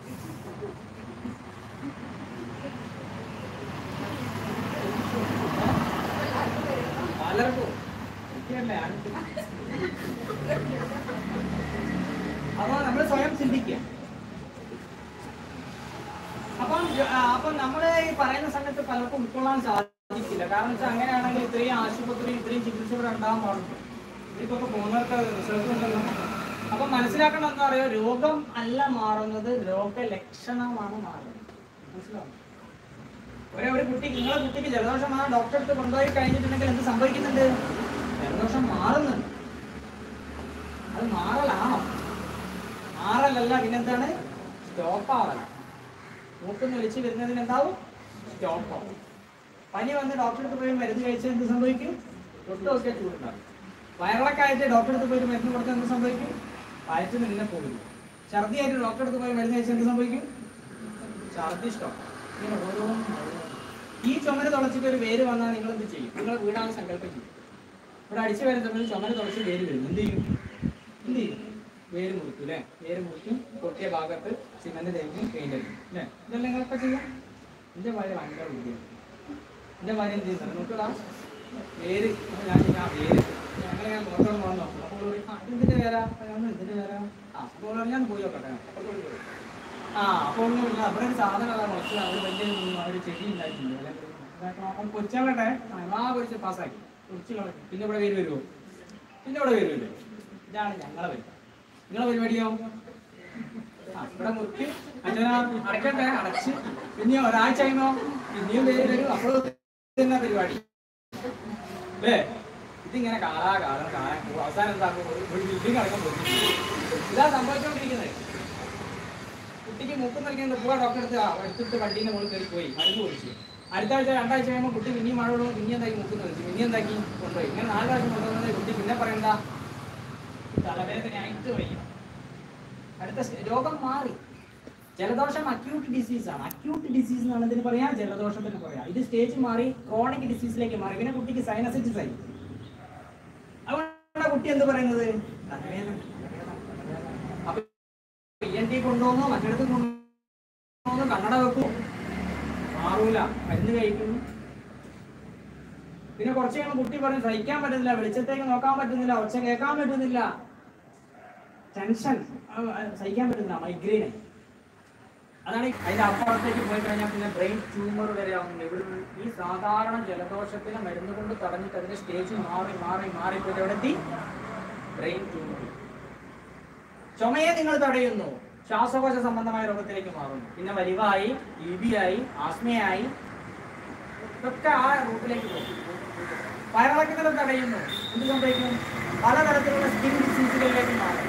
പലർക്കും എനിക്കല്ലേ അപ്പൊ നമ്മൾ സ്വയം ചിന്തിക്കുക അപ്പം ആ, അപ്പം നമ്മൾ ഈ പറയുന്ന സമയത്ത് പലർക്കും ഉൾക്കൊള്ളാൻ സാധിക്കില്ല കാരണം വെച്ചാൽ അങ്ങനെയാണെങ്കിൽ ഇത്രയും ആശുപത്രി ഇത്രയും ചികിത്സ ഇവിടെ ഉണ്ടാകാൻ പാടുള്ളൂ ഇതിപ്പൊക്കെ പോകുന്നവർക്ക് റിസൾട്ട് ഉണ്ടല്ലോ അപ്പൊ മനസ്സിലാക്കണം എന്താ പറയുക രോഗം അല്ല മാറുന്നത് രോഗലക്ഷണമാണ് മാറുന്നത് മനസ്സിലാവും ഒരേ ഒരു കുട്ടി നിങ്ങളെ കുട്ടിക്ക് ജലദോഷം മാറാൻ ഡോക്ടറെ അടുത്ത് കൊണ്ടുപോയി കഴിഞ്ഞിട്ടുണ്ടെങ്കിൽ എന്ത് സംഭവിക്കുന്നുണ്ട് ജലദോഷം മാറുന്നുണ്ട് അത് മാറലാണോ മാറലല്ല പിന്നെന്താണ് സ്റ്റോപ്പ് ആവല മൂക്കുന്ന് വിളിച്ച് വരുന്നതിന് എന്താവും സ്റ്റോപ്പ് ആവും പനി വന്ന് ഡോക്ടറെ അടുത്ത് പോയി മരുന്ന് കഴിച്ചാൽ എന്ത് സംഭവിക്കും തൊട്ട് നോക്കിയാൽ ചൂടുണ്ടാവും വയറിളൊക്കെ ആയിട്ട് ഡോക്ടറെ അടുത്ത് പോയി മരുന്ന് കൊടുത്താൽ എന്ത് സംഭവിക്കും വയറ്റ് നിന്നെ പോകും ഛർദിയായിട്ട് ഡോക്ടറെ അടുത്ത് പോയി മരുന്ന് കഴിച്ചാൽ എന്ത് സംഭവിക്കും ഛർദി സ്റ്റോപ്പ് ഇങ്ങനെ ഓരോന്നും ഓരോന്നും. ഈ ചുമര് തുളച്ചിട്ട് ഒരു വേര് വന്നാൽ നിങ്ങൾ എന്ത് ചെയ്യും നിങ്ങൾ വീടാണ് സങ്കല്പം ചെയ്യും ഇവിടെ അടിച്ചു വരുന്ന സമയത്ത് ചുമര് തുളച്ച് വേര് വരും എന്ത് ചെയ്യും എന്ത് ചെയ്യും വേര് മുറിക്കും അല്ലേ വേര് മുറിക്കും പൊട്ടിയ ഭാഗത്ത് സിമന്റ് തേക്കും പെയിന്റ് അടിക്കും അല്ലേ ഇതെല്ലാം നിങ്ങളൊക്കെ ചെയ്യാം എന്റെ ഭാര്യ ഭയങ്കര ബുദ്ധിയാണ് എന്റെ ഭാര്യ എന്ത് ചെയ്യുന്നത് നോക്കടാ വേര് അപ്പൊ ഞാൻ ചെയ്യാം വേര് ഞങ്ങളെ ഞാൻ നോക്കണം വന്നോ അപ്പോൾ അവള് പറയും, ആ ഇതിന്റെ പേരാ ഞാൻ ഇതിന്റെ പേരാ ആ അപ്പോൾ അവള് പറയും, ഞാൻ പോയി നോക്കട്ടെ അപ്പോൾ പോയി പോയി. ആ അപ്പോൾ ഒന്നും ഇല്ല അവിടെ ഒരു സാധനം അതാ മുളച്ചത് അവർ വലിയ ഒരു ചെടി ഉണ്ടായിട്ടുണ്ട് അല്ലെ അപ്പം കൊച്ചാവട്ടെ ആ പൊരിച്ച് പാസ്സാക്കി പൊരിച്ച് കളഞ്ഞു പിന്നെ ഇവിടെ പേര് വരുമോ പിന്നെ ഇവിടെ പേര് വരുമോ ഇതാണ് ഞങ്ങളെ പരിപാടി നിങ്ങളെ പരിപാടിയോ ആ ഇവിടെ മുറിക്ക് അച്ഛനാ അടക്കട്ടെ അടച്ച് പിന്നെ ഒരാഴ്ച കഴിയുമ്പോ പിന്നെയും പേര് വരും അപ്പോൾ തന്നെ പരിപാടി അല്ലേ ഇതിങ്ങനെ കാലാകാലം കാലം പോകും അവസാനം എന്താക്കും ഒരു ഒരു ബിൽഡിംഗ് അടക്കം പോകും ഇതാ സംഭവിച്ചുകൊണ്ടിരിക്കുന്നത് കുട്ടിക്ക് മൂക്കം നൽകിയത് പോവാ ഡോക്ടറെ അടുത്ത് ആ, എടുത്തിട്ട് വണ്ടീന്റെ മുകളിൽ കയറി പോയി മരുന്ന് കുടിച്ചു അടുത്ത ആഴ്ച രണ്ടാഴ്ച കഴിയുമ്പോൾ കുട്ടി പിന്നെയും മഴ കൊള്ളും പിന്നെ എന്താക്കി മൂക്കുന്ന വലിച്ചു പിന്നെ എന്താക്കി കൊണ്ടുപോയി ഇങ്ങനെ നാല് പ്രാവശ്യം കൊണ്ടുവന്നത് കുട്ടി പിന്നെ പറയണ്ട തലവേദനയായിട്ട് വയ്യ അടുത്ത സ്റ്റേ- രോഗം മാറി ജലദോഷം അക്യൂട്ട് ഡിസീസ് ആണ് അക്യൂട്ട് ഡിസീസ് എന്നാണ് ഇതിന് പറയാ ജലദോഷത്തിന് പറയാ ഇത് സ്റ്റേജ് മാറി ക്രോണിക് ഡിസീസിലേക്ക് മാറി പിന്നെ കുട്ടിക്ക് സൈനസൈറ്റിസ് ആയി അതുകൊണ്ടാണ് കുട്ടി എന്ത് പറയുന്നത് തലവേദന തലവേദന, തലവേദന. അപ്പൊ എൻ ടി കൊണ്ടുപോകുന്നു മറ്റിടത്ത് കൊണ്ടുപോകുന്നു കണ്ണട വെക്കും മാറൂല മരുന്ന് കഴിക്കുന്നു പിന്നെ കുറച്ച് കഴിയുമ്പോൾ കുട്ടി പറയും സഹിക്കാൻ പറ്റുന്നില്ല വെളിച്ചത്തേക്ക് നോക്കാൻ പറ്റുന്നില്ല ഒച്ച കേൾക്കാൻ പറ്റുന്നില്ല ടെൻഷൻ സഹിക്കാൻ പറ്റുന്നില്ല മൈഗ്രെയിൻ അതാണ് ഈ- അതിന്റെ അപ്പുറത്തേക്ക് പോയി കഴിഞ്ഞാൽ പിന്നെ ബ്രെയിൻ ട്യൂമർ വരെ ആവുന്നുണ്ട് ഇവിടെ ഈ സാധാരണ ജലദോഷത്തിന് മരുന്ന് കൊണ്ട് തടഞ്ഞിട്ട് അതിന്റെ സ്റ്റേജ് മാറി മാറി മാറി പോയിട്ട് എവിടെ എത്തി ബ്രെയിൻ ട്യൂമർ ചുമയെ നിങ്ങൾ തടയുന്നു ശ്വാസകോശ സംബന്ധമായ രോഗത്തിലേക്ക് മാറുന്നു പിന്നെ വലിവായി ഇബിയായി ആസ്മയായി ഇതൊക്കെ ആ റൂട്ടിലേക്ക് പോകും വയറിളക്കത്തിൽ തടയുന്നു എന്ത് സംഭവിക്കും പലതരത്തിലുള്ള സ്കിൻ ഡിസീസുകളിലേക്ക് മാറും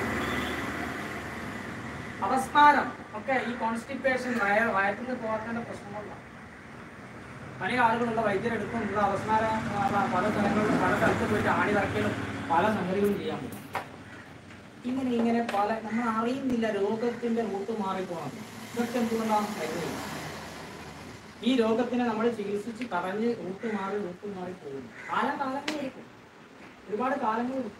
അപസ്മാരം ഒക്കെ ഈ കോൺസ്റ്റിപ്പേഷൻ വയർ വയറ്റിന് പോകാത്തതിന്റെ പ്രശ്നങ്ങളാണ് പല ആളുകളുള്ള വൈദ്യരെടുക്കും ഇവിടെ അപസ്മാരം ആ, പല സ്ഥലങ്ങളിലും പല സ്ഥലത്ത് പോയിട്ട് ആണി തറക്കലും പല സംഗതികളും ചെയ്യാൻ പറ്റും ഇങ്ങനെ ഇങ്ങനെ പല നമ്മൾ അറിയുന്നില്ല രോഗത്തിന്റെ റൂട്ട് മാറിപ്പോകണം ഇതൊക്കെ എന്തുകൊണ്ടാണ് മരുന്നില്ല ഈ രോഗത്തിനെ നമ്മൾ ചികിത്സിച്ച് കടഞ്ഞ് റൂട്ട് മാറി റൂട്ട് മാറി പോകും കാലം കാലങ്ങളെടുക്കും ഒരുപാട് കാലങ്ങളെടുക്കും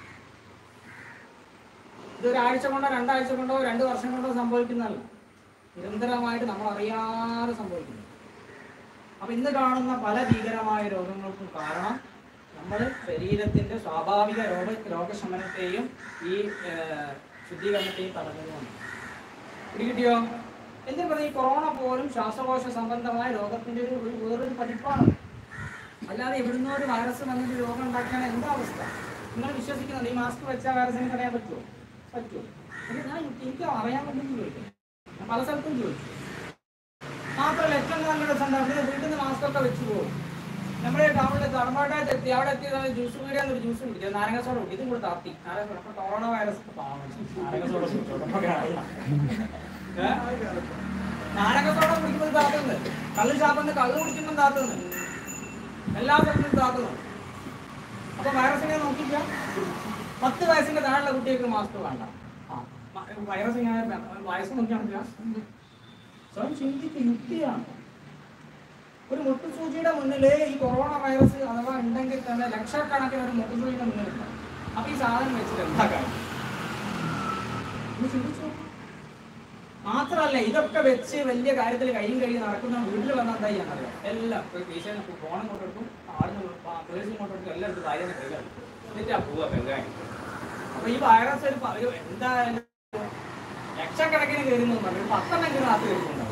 ഇതൊരാഴ്ച കൊണ്ടോ രണ്ടാഴ്ച കൊണ്ടോ രണ്ട് വർഷം കൊണ്ടോ സംഭവിക്കുന്നതല്ല നിരന്തരമായിട്ട് നമ്മൾ അറിയാതെ സംഭവിക്കുന്നു അപ്പൊ ഇന്ന് കാണുന്ന പല ഭീകരമായ രോഗങ്ങൾക്കും കാരണം നമ്മൾ ശരീരത്തിന്റെ സ്വാഭാവിക രോഗ രോഗശമനത്തെയും ഈ ഏർ, ശുദ്ധീകരണത്തെയും തടഞ്ഞതുകൊണ്ട് പിടികിട്ടിയോ എന്തിനു പറഞ്ഞ ഈ കൊറോണ പോലും ശ്വാസകോശ സംബന്ധമായ രോഗത്തിന്റെ ഒരു ഒരു വേറൊരു പതിപ്പാണ് അല്ലാതെ എവിടുന്നോ ഒരു വൈറസ് വന്നിട്ട് രോഗം ഉണ്ടാക്കാൻ എന്താ അവസ്ഥ നിങ്ങൾ വിശ്വസിക്കുന്നുണ്ട് ഈ മാസ്ക് വെച്ചാൽ വൈറസിനെ തടയാൻ പറ്റുമോ പറ്റുമോ എന്ന് ഞാൻ എനിക്ക് അറിയാൻ പറ്റുമെന്ന് ചോദിക്കും ഞാൻ പല സ്ഥലത്തും ചോദിച്ചു മാത്രമല്ല ഏറ്റവും നല്ല രസം എന്താ അവിടെ വീട്ടിൽ നിന്ന് മാസ്ക് ഒക്കെ വെച്ച് പോകും നമ്മുടെ ടൗണിൽ തറമാട്ടായിട്ട് എത്തി അവിടെ എത്തി ജ്യൂസ് പീടിയാന്ന് ഒരു ജ്യൂസ് കുടിക്കുക നാരങ്ങ സോഡ കുടി ഇതും കൂടെ താത്തി നാരങ്ങ സോഡ അപ്പൊ കൊറോണ വൈറസ് പാവം. നാരങ്ങ സോഡ കുടിച്ചോട്ടെ അപ്പൊ കാണാം. ഏ? നാരങ്ങ സോഡ കുടിക്കുമ്പോൾ താത്തുന്നുണ്ട് കള്ള് ഷാപ്പെന്ന് കള്ള് കുടിക്കുമ്പോൾ താത്തുന്നുണ്ട് എല്ലാ സ്ഥലത്തും താത്തുന്നു അപ്പൊ വൈറസിനെ നോക്കിക്ക പത്ത് വയസ്സിന്റെ താഴെയുള്ള കുട്ടികൾക്ക് മാസ്ക് വേണ്ട ആ, മ- വൈറസ് ഇങ്ങനെ വയസ്സ് നോക്കിയാൽ സ്വയം ചിന്തിക്ക് യുക്തിയാണ് ഒരു മുട്ടുസൂചിയുടെ മുന്നില് ഈ കൊറോണ വൈറസ് അഥവാ ഉണ്ടെങ്കിൽ തന്നെ ലക്ഷക്കണക്കിന് ഒരു മുട്ടുസൂചിയുടെ മുന്നിലുണ്ട് അപ്പൊ ഈ സാധനം വെച്ചിട്ട് എന്താ കാര്യം ഒന്ന് ചിന്തിച്ചു നോക്കൂ. മാത്രമല്ല ഇതൊക്കെ വെച്ച് വലിയ കാര്യത്തിൽ കയ്യും കഴിയും നടക്കുന്ന വീട്ടിൽ വന്നാൽ എന്താ ചെയ്യാൻ അറിയാം എല്ലാം വീശാൻ ഫോണും കൊണ്ടെടുക്കും ആടുന്ന് പേഴ്സും കൊണ്ടെടുക്കും എല്ലാം എടുത്ത് കാര്യം കൈകാര്യം എന്നിട്ടാ പോവാ പെങ്കായി അപ്പൊ ഈ വൈറസ് ഒരു പ- ഒരു എന്തായാലും ലക്ഷക്കണക്കിന് കയറുന്നു പറഞ്ഞു പത്തെണ്ണെങ്കിലും അത് കയറുന്നുണ്ടാവും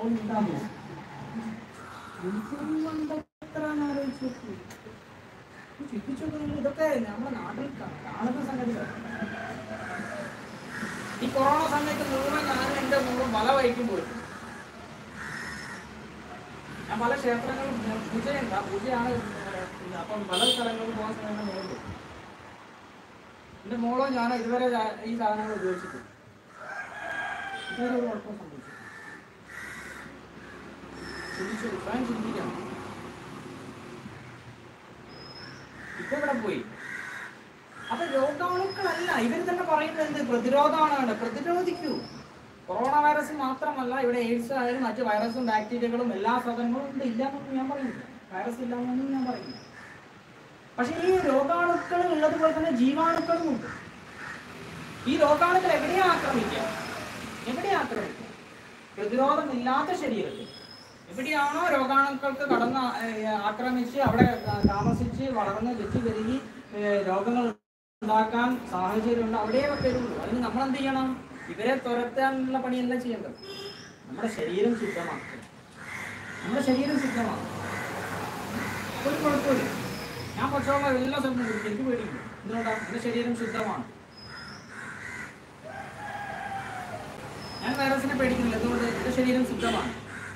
ഉണ്ടാവും. എന്തുകൊണ്ട് എത്ര ആലോചിച്ച് നോക്കൂ. ചിന്തിച്ചു നോക്ക് ഇതൊക്കെ നമ്മുടെ നാട്ടിൽ കാ- കാണുന്ന സംഗതികളാണ് ഈ കൊറോണ സമയത്ത് മുഴുവൻ ഞാൻ എൻ്റെ മുഴുവൻ പല വഴിക്കും പോയിട്ടുണ്ട് ഞാൻ പല ക്ഷേത്രങ്ങളും ഞാൻ പൂജയുണ്ട് ആ പൂജയാണ് ഇത്. അപ്പം പല സ്ഥലങ്ങളിൽ പോകുന്ന സമയത്ത് മോളുണ്ട് എൻ്റെ മോളോ ഞാനോ ഇതുവരെ ഞാ- ഈ സാധനങ്ങൾ ഉപയോഗിച്ചിട്ടില്ല ഇതുവരെ ഒരു കുഴപ്പം സംഭവിച്ചു ചിന്തിച്ചു സ്വയം ചിന്തിക്കണം ഇപ്പൊ ഇവിടെ പോയി അപ്പൊ രോഗാണുക്കളല്ല ഇവർ തന്നെ പറയുന്നത് എന്ത് പ്രതിരോധമാണ് വേണ്ടത് പ്രതിരോധിക്കൂ കൊറോണ വൈറസ് മാത്രമല്ല ഇവിടെ എയ്ഡ്സ് ആയാലും മറ്റ് വൈറസും ബാക്ടീരിയകളും എല്ലാ സാധനങ്ങളും ഉണ്ട് ഇല്ല എന്നൊന്നും ഞാൻ പറയുന്നില്ല വൈറസ് ഇല്ല എന്നൊന്നും ഞാൻ പറയുന്നില്ല പക്ഷെ ഈ രോഗാണുക്കൾ ഉള്ളതുപോലെ തന്നെ ജീവാണുക്കളും ഉണ്ട് ഈ രോഗാണുക്കൾ എവിടെയാ ആക്രമിക്കുക എവിടെയാ ആക്രമിക്കുക പ്രതിരോധമില്ലാത്ത ശരീരത്തിൽ എവിടെയാണോ രോഗാണുക്കൾക്ക് കടന്ന് ഏഹ്, ആക്രമിച്ച് അവിടെ ത- താമസിച്ച് വളർന്ന് വെച്ച് പെരുകി ഏഹ്, രോഗങ്ങൾ ഉണ്ടാക്കാൻ സാഹചര്യമുണ്ട് അവിടെയേ വരുള്ളൂ അതിന് നമ്മൾ എന്ത് ചെയ്യണം ഇവരെ തുരത്താനുള്ള പണിയല്ല ചെയ്യേണ്ടത് നമ്മുടെ ശരീരം ശുദ്ധമാക്കുക നമ്മുടെ ശരീരം ശുദ്ധമാക്കുക ഒരു കുഴപ്പമില്ല ഞാൻ പക്ഷോളം എല്ലാ സ്ഥലത്തും കുടിക്കും എനിക്ക് പേടിയില്ല എന്തുകൊണ്ടാണ് എന്റെ ശരീരം ശുദ്ധമാണ് ഞാൻ വൈറസിനെ പേടിക്കുന്നില്ല എന്തുകൊണ്ട് എന്റെ ശരീരം ശുദ്ധമാണ്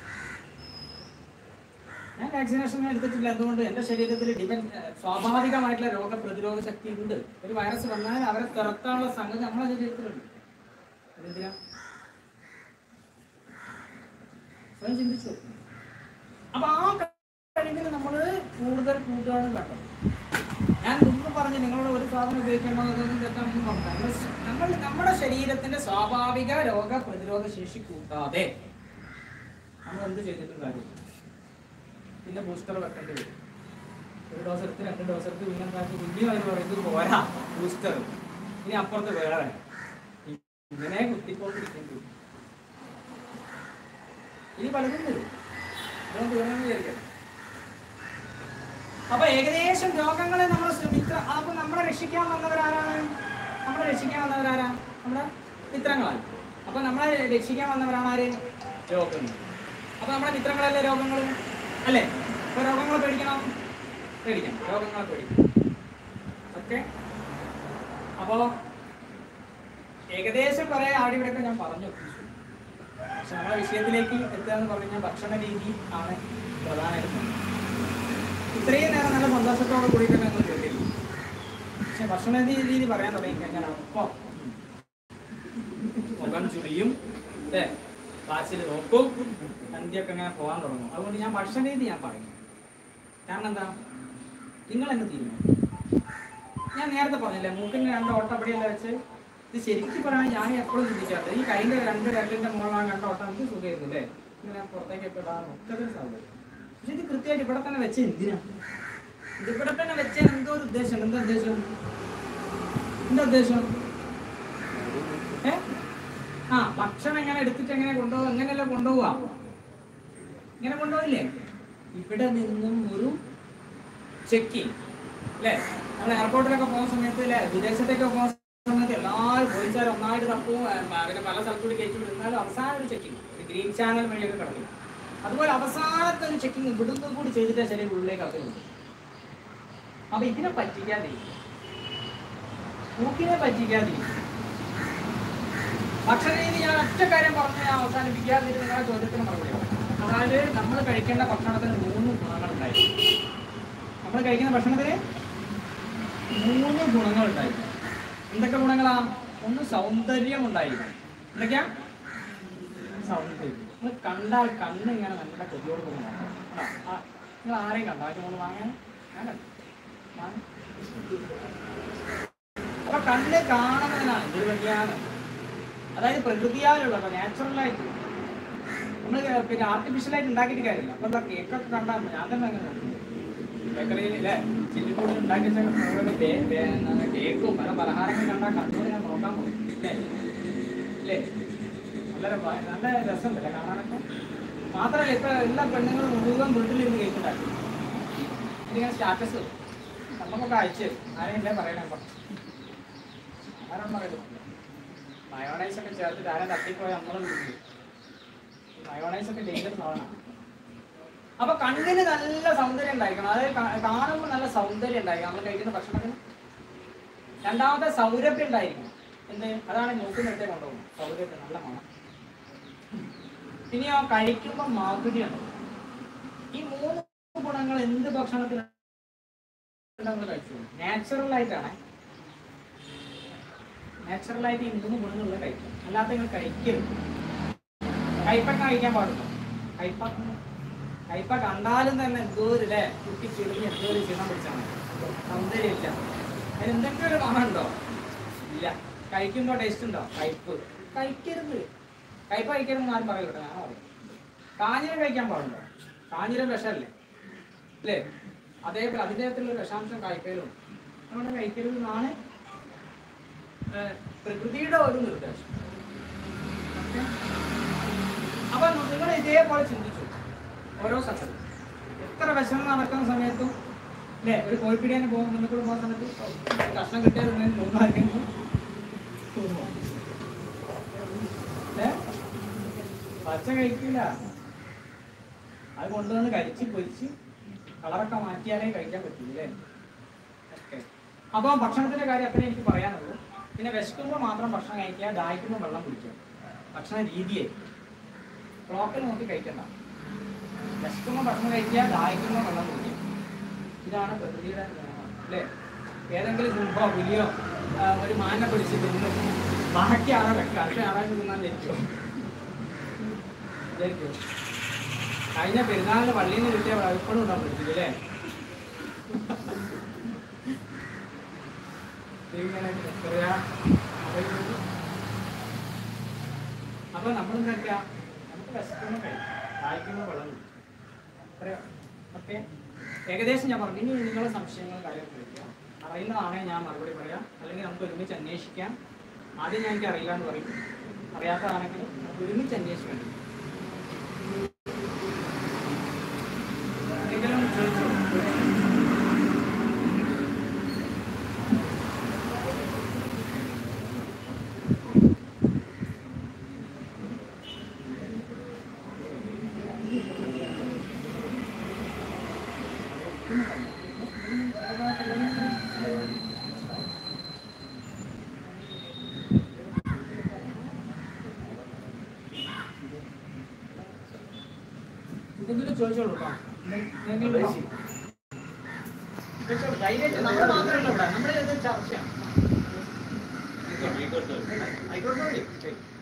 ഞാൻ വാക്സിനേഷൻ എടുത്തിട്ടില്ല എന്തുകൊണ്ട് എന്റെ ശരീരത്തിൽ ഡിപെൻഡ് സ്വാഭാവികമായിട്ടുള്ള രോഗപ്രതിരോധ ശക്തി ഉണ്ട് ഒരു വൈറസ് വന്നാൽ അവരെ തുരത്താനുള്ള സംഗതി നമ്മുടെ ശരീരത്തിലുണ്ട് അതെന്തിനാ സ്വയം ചിന്തിച്ചു നോക്ക്. അപ്പൊ ആ കഴിവിന് നമ്മൾ കൂടുതൽ കൂട്ടുകയാണ് വേണ്ടത് ഞാൻ മുമ്പ് പറഞ്ഞു നിങ്ങളോട് ഒരു സാധനം ഉപയോഗിക്കേണ്ടതൊന്നും തെറ്റാണെന്ന് പറഞ്ഞു നമ്മൾ നമ്മുടെ ശരീരത്തിന്റെ സ്വാഭാവിക രോഗ പ്രതിരോധ ശേഷി കൂട്ടാതെ നമ്മൾ എന്ത് ചെയ്തിട്ടും കാര്യം പിന്നെ ബൂസ്റ്റർ വെക്കേണ്ടി വരും ഒരു ഡോസ് എടുത്ത് രണ്ട് ഡോസ് എടുത്ത് പിന്നെ എന്താക്കി പിന്നെയും അവർ പറയുന്നത് പോരാ ബൂസ്റ്റർ ഇനി അപ്പുറത്ത് വേറെ ഇങ്ങനെ കുത്തിക്കൊണ്ടിരിക്കേണ്ടി വരും ഇനി പലതും വരും അതുകൊണ്ട് വേണമെന്ന് വിചാരിക്കാം അപ്പൊ ഏകദേശം രോഗങ്ങളെ നമ്മൾ ശ്രമിക്കുക അപ്പൊ നമ്മളെ രക്ഷിക്കാൻ വന്നവരാരാണ് നമ്മളെ രക്ഷിക്കാൻ വന്നവരാരാ നമ്മുടെ മിത്രങ്ങളാണ് അപ്പൊ നമ്മളെ രക്ഷിക്കാൻ വന്നവരാണ് ആര് രോഗങ്ങൾ അപ്പൊ നമ്മുടെ മിത്രങ്ങളല്ലേ രോഗങ്ങൾ അല്ലേ അപ്പൊ രോഗങ്ങളെ പേടിക്കണം പേടിക്കണം രോഗങ്ങളെ പേടിക്കണം ഓക്കെ അപ്പോ ഏകദേശം കുറെ അവിടെ ഇവിടെയൊക്കെ ഞാൻ പറഞ്ഞു ഒപ്പിച്ചു. പക്ഷെ നമ്മളെ വിഷയത്തിലേക്ക് എത്തുക എന്ന് പറഞ്ഞു കഴിഞ്ഞാൽ ഭക്ഷണ രീതി ആണ് പ്രധാനമായിട്ടും ഇത്രയും നേരം നല്ല സന്തോഷത്തോടെ കൂടിയിട്ട് ഞങ്ങൾ കേട്ടിരുന്നു പക്ഷെ ഭക്ഷണ രീതി പറയാൻ തുടങ്ങി കഴിഞ്ഞാൽ അപ്പം മുഖം ചുളിയും അല്ലേ ക്ലാസ്സിൽ നോക്കും സന്ധ്യൊക്കെ ഇങ്ങനെ പോകാൻ തുടങ്ങും അതുകൊണ്ട് ഞാൻ ഭക്ഷണ രീതി ഞാൻ പറയും കാരണം എന്താ നിങ്ങൾ എന്നെ തീരുമാനിക്കും ഞാൻ നേരത്തെ പറഞ്ഞില്ലേ മൂക്കിന് രണ്ട് ഓട്ടപ്പടിയെല്ലാം വെച്ച് ഇത് ശരിക്കും പറയാൻ ഞാൻ എപ്പോഴും ചിന്തിക്കാറുണ്ട് ഈ കൈൻ്റെ രണ്ട് രണ്ടിന്റെ മുകളിലാണ് രണ്ട് ഓട്ടം എനിക്ക് സുഖമായിരുന്നു അല്ലേ ഇങ്ങനെ പുറത്തേക്കൊക്കെ ഇടാൻ ഒക്കെ ഒരു സൗകര്യം പക്ഷെ ഇത് കൃത്യമായിട്ട് ഇവിടെ തന്നെ വെച്ച എന്തിനാ ഇത് ഇവിടെ തന്നെ വെച്ച എന്തോ ഒരു ഉദ്ദേശം എന്താ ഉദ്ദേശം എന്താ ഉദ്ദേശം ഏ ആ ഭക്ഷണം എങ്ങനെ എടുത്തിട്ട് എങ്ങനെ കൊണ്ടുപോകും എങ്ങനെയല്ല കൊണ്ടുപോവാ ഇങ്ങനെ കൊണ്ടുപോയില്ലേ ഇവിടെ നിന്നും ഒരു ചെക്കിങ് അല്ലേ നമ്മൾ എയർപോർട്ടിലൊക്കെ പോകുന്ന സമയത്ത് അല്ലേ വിദേശത്തേക്ക് പോകുന്ന സമയത്ത് എല്ലാവരും പോലീസുകാർ ഒന്നായിട്ട് തപ്പും ഏ, പിന്നെ പല സ്ഥലത്തൂടി കയറ്റി വിടുന്നാലും അവസാനം ഒരു ചെക്കിങ് ഒരു ഗ്രീൻ ചാനൽ വഴിയൊക്കെ കിടക്കും അതുപോലെ അവസാനത്തെ ഒരു ചെക്കിങ് ഇവിടുന്ന് കൂടി ചെയ്തിട്ട് ശരി ഉള്ളിലേക്ക് അകത്തുണ്ട് അപ്പൊ ഇതിനെ പറ്റിക്കാതിരിക്കും മൂക്കിനെ പറ്റിക്കാതിരിക്കും ഭക്ഷണ രീതി ഞാൻ ഒറ്റ കാര്യം പറഞ്ഞ് ഞാൻ അവസാനിപ്പിക്കാതിരുന്ന നിങ്ങളുടെ ചോദ്യത്തിന് മറുപടി പറയാം. അതായത് നമ്മൾ കഴിക്കേണ്ട ഭക്ഷണത്തിന് മൂന്ന് ഗുണങ്ങളുണ്ടായിരിക്കും നമ്മൾ കഴിക്കുന്ന ഭക്ഷണത്തിന് മൂന്ന് ഗുണങ്ങളുണ്ടായിരിക്കും എന്തൊക്കെ ഗുണങ്ങളാ ഒന്ന് സൗന്ദര്യം ഉണ്ടായിരിക്കും എന്തൊക്കെയാ സൗന്ദര്യം നിങ്ങൾ കണ്ടാൽ കണ്ണ് ഇങ്ങനെ നല്ല കൊതിയോട് കൂടി നോക്കണം. കണ്ടോ? ആ, നിങ്ങൾ ആരെയും കണ്ടോ ആ ചോറ് വാങ്ങാൻ ഞാൻ കണ്ടു. വാങ്ങ്. അപ്പൊ കണ്ണ് കാണുന്നതിനാണ് ഇതൊരു വലിയാണ് അതായത് പ്രകൃതിയാലുള്ള നാച്ചുറലായിട്ട് നമ്മൾ പിന്നെ ആർട്ടിഫിഷ്യലായിട്ട് ഉണ്ടാക്കിയിട്ട് കാര്യമില്ല അപ്പൊ എന്താ കേക്കൊക്കെ കണ്ടാൽ ഞാൻ തന്നെ അങ്ങനെ നോക്കും. ബേക്കറിയിൽ അല്ലേ ചില്ലിക്കൂടി ഉണ്ടാക്കി വെച്ച ഓരോരോ ബേ- ബേ- എന്താണ് കേക്കും പല പലഹാരങ്ങളും കണ്ടാൽ കണ്ണൂർ ഞാൻ നോക്കാൻ പോകും അല്ലേ അല്ലേ നല്ല രസ- നല്ല രസമുണ്ടല്ലേ കാണാനൊക്കെ മാത്രമല്ല ഇപ്പൊ എല്ലാ പെണ്ണുങ്ങളും മുഴുവൻ വീട്ടിലിരുന്ന് കേക്ക് ഉണ്ടാക്കി ഇതിങ്ങനെ സ്റ്റാറ്റസ് നമുക്കൊക്കെ അയച്ചു ആരെയും പറയണേ അപ്പൊ ആരും പറയുന്നത് മയോണൈസ് ഒക്കെ ചേർത്തിട്ട് ആരെ തട്ടിപ്പോയി നമ്മളെ വിളിക്കും മയോണൈസ് ഒക്കെ ഡേഞ്ചർ സാധനമാണ് അപ്പൊ കണ്ണിന് നല്ല സൗന്ദര്യം ഉണ്ടായിരിക്കണം അതായത് കാ- കാണുമ്പോൾ നല്ല സൗന്ദര്യം ഉണ്ടായിരിക്കണം നമ്മൾ കഴിക്കുന്ന ഭക്ഷണത്തിന് രണ്ടാമത്തെ സൗരഭ്യം ഉണ്ടായിരിക്കണം എന്ത് അതാണ് മൂക്കിനെടുത്തേ കൊണ്ടുപോകുന്നത് സൗരഭ്യം നല്ല മണം ഇനി ആ കഴിക്കുമ്പോൾ മാധുര്യമാണ് ഈ മൂന്ന് ഗുണങ്ങൾ എന്ത് ഭക്ഷണത്തിലാണ് നമ്മൾ കഴിച്ചു നാച്ചുറൽ ആയിട്ടാണ് നാച്ചുറൽ ആയിട്ട് ഈ മൂന്ന് ഗുണങ്ങളുള്ള കഴിക്കും അല്ലാത്ത നിങ്ങൾ കഴിക്കരുത് കയ്പക്ക കഴിക്കാൻ പാടുണ്ടോ കയ്പ കയ്പ കണ്ടാലും തന്നെ എന്തോ ഒരു അല്ലേ കുട്ടി ചെറിയ എന്തോ ഒരു ക്ഷീണം പിടിച്ചാണ് സൗന്ദര്യമില്ല അതിന് എന്തെങ്കിലും ഒരു മണമുണ്ടോ ഇല്ല കഴിക്കുമ്പോൾ ടേസ്റ്റ് ഉണ്ടോ കയ്പ് കഴിക്കരുത് കയ്പ കഴിക്കരുത് ആരും പറയൂട്ടോ ഞാൻ പറയും കാഞ്ഞിരം കഴിക്കാൻ പാടുണ്ടോ കാഞ്ഞിരം വിഷമല്ലേ അല്ലേ അതേപോലെ അതിൻ്റെകത്തുള്ള വിഷാംശം കഴിക്കലും അതുകൊണ്ട് കഴിക്കരുത് എന്നാണ് ഏഹ്, പ്രകൃതിയുടെ ഒരു നിർദ്ദേശം ഓക്കേ? അപ്പൊ നിങ്ങൾ ഇതേപോലെ ചിന്തിച്ചു ഓരോ സ്ഥലത്തും എത്ര വിഷമം നടക്കുന്ന സമയത്തും അല്ലേ ഒരു കോഴിപ്പിടിയാനെ പോകും മുന്നിൽ കൂടെ പോകുന്ന സമയത്ത് ഒരു കഷ്ണം കിട്ടിയാൽ തോന്നായിരിക്കും തോന്നുമോ ഏ പച്ച കഴിക്കില്ല അത് കൊണ്ടുവന്ന് കരിച്ച് പൊരിച്ച് കളറൊക്കെ മാറ്റിയാലേ കഴിക്കാൻ പറ്റുള്ളൂ അല്ലേ ഓക്കെ അപ്പോൾ ഭക്ഷണത്തിന്റെ കാര്യം അത്രേ എനിക്ക് പറയാനുള്ളൂ പിന്നെ വിശക്കുമ്പോൾ മാത്രം ഭക്ഷണം കഴിക്കുക ദാഹിക്കുമ്പോൾ വെള്ളം കുടിക്കുക ഭക്ഷണ രീതിയെ ക്ലോക്കിൽ നോക്കി കഴിക്കണ്ട വിശക്കുമ്പോൾ ഭക്ഷണം കഴിക്കുക ദാഹിക്കുമ്പോൾ വെള്ളം കുടിക്കുക ഇതാണ് പ്രകൃതിയുടെ നിയമം അല്ലേ ഏതെങ്കിലും സിംഹോ പുലിയോ ആ, ഒരു മാനെ പിടിച്ച് തിന്നു ബാക്കി ആളെ വെക്കുക അടുത്ത ആറാഴ്ച തിന്നാൻ ജനിക്കുമോ ജനിക്കുമോ കഴിഞ്ഞ പെരുന്നാളിന് പള്ളിയിൽ നിന്ന് കിട്ടിയ ഇപ്പോഴും ഉണ്ടാവും പിടിച്ചില്ല അല്ലേ ഇങ്ങനെ പറയാ അപ്പൊ നമ്മൾ എന്താ നമുക്ക് വിശക്കുമ്പോൾ കഴിക്കാം ദാഹിക്കുമ്പോൾ വെള്ളം കുടിക്കാം അത്രയോ ഓക്കെ ഏകദേശം ഞാൻ പറഞ്ഞു ഇനി നിങ്ങളുടെ സംശയങ്ങളും കാര്യമൊക്കെ ചോദിക്കാം അറിയുന്നതാണെങ്കിൽ ഞാൻ മറുപടി പറയാം അല്ലെങ്കിൽ നമുക്ക് ഒരുമിച്ച് അന്വേഷിക്കാം ആദ്യം ഞാൻ എനിക്ക് അറിയില്ല എന്ന് പറയും അറിയാത്തതാണെങ്കിൽ നമുക്ക് ഒരുമിച്ച് അന്വേഷിക്കണം എന്തെങ്കിലും ചോദിച്ചോ എന്തെങ്കിലും ചോദിച്ചോളൂ കേട്ടോ എന്തെങ്കിലും ചോദിച്ചോ. ചോദിച്ചോളൂ. ധൈര്യമായിട്ട് നമ്മൾ മാത്രമല്ല ഇവിടെ നമ്മൾ ചർച്ചയാണ് ആയിക്കോട്ടെ ശരി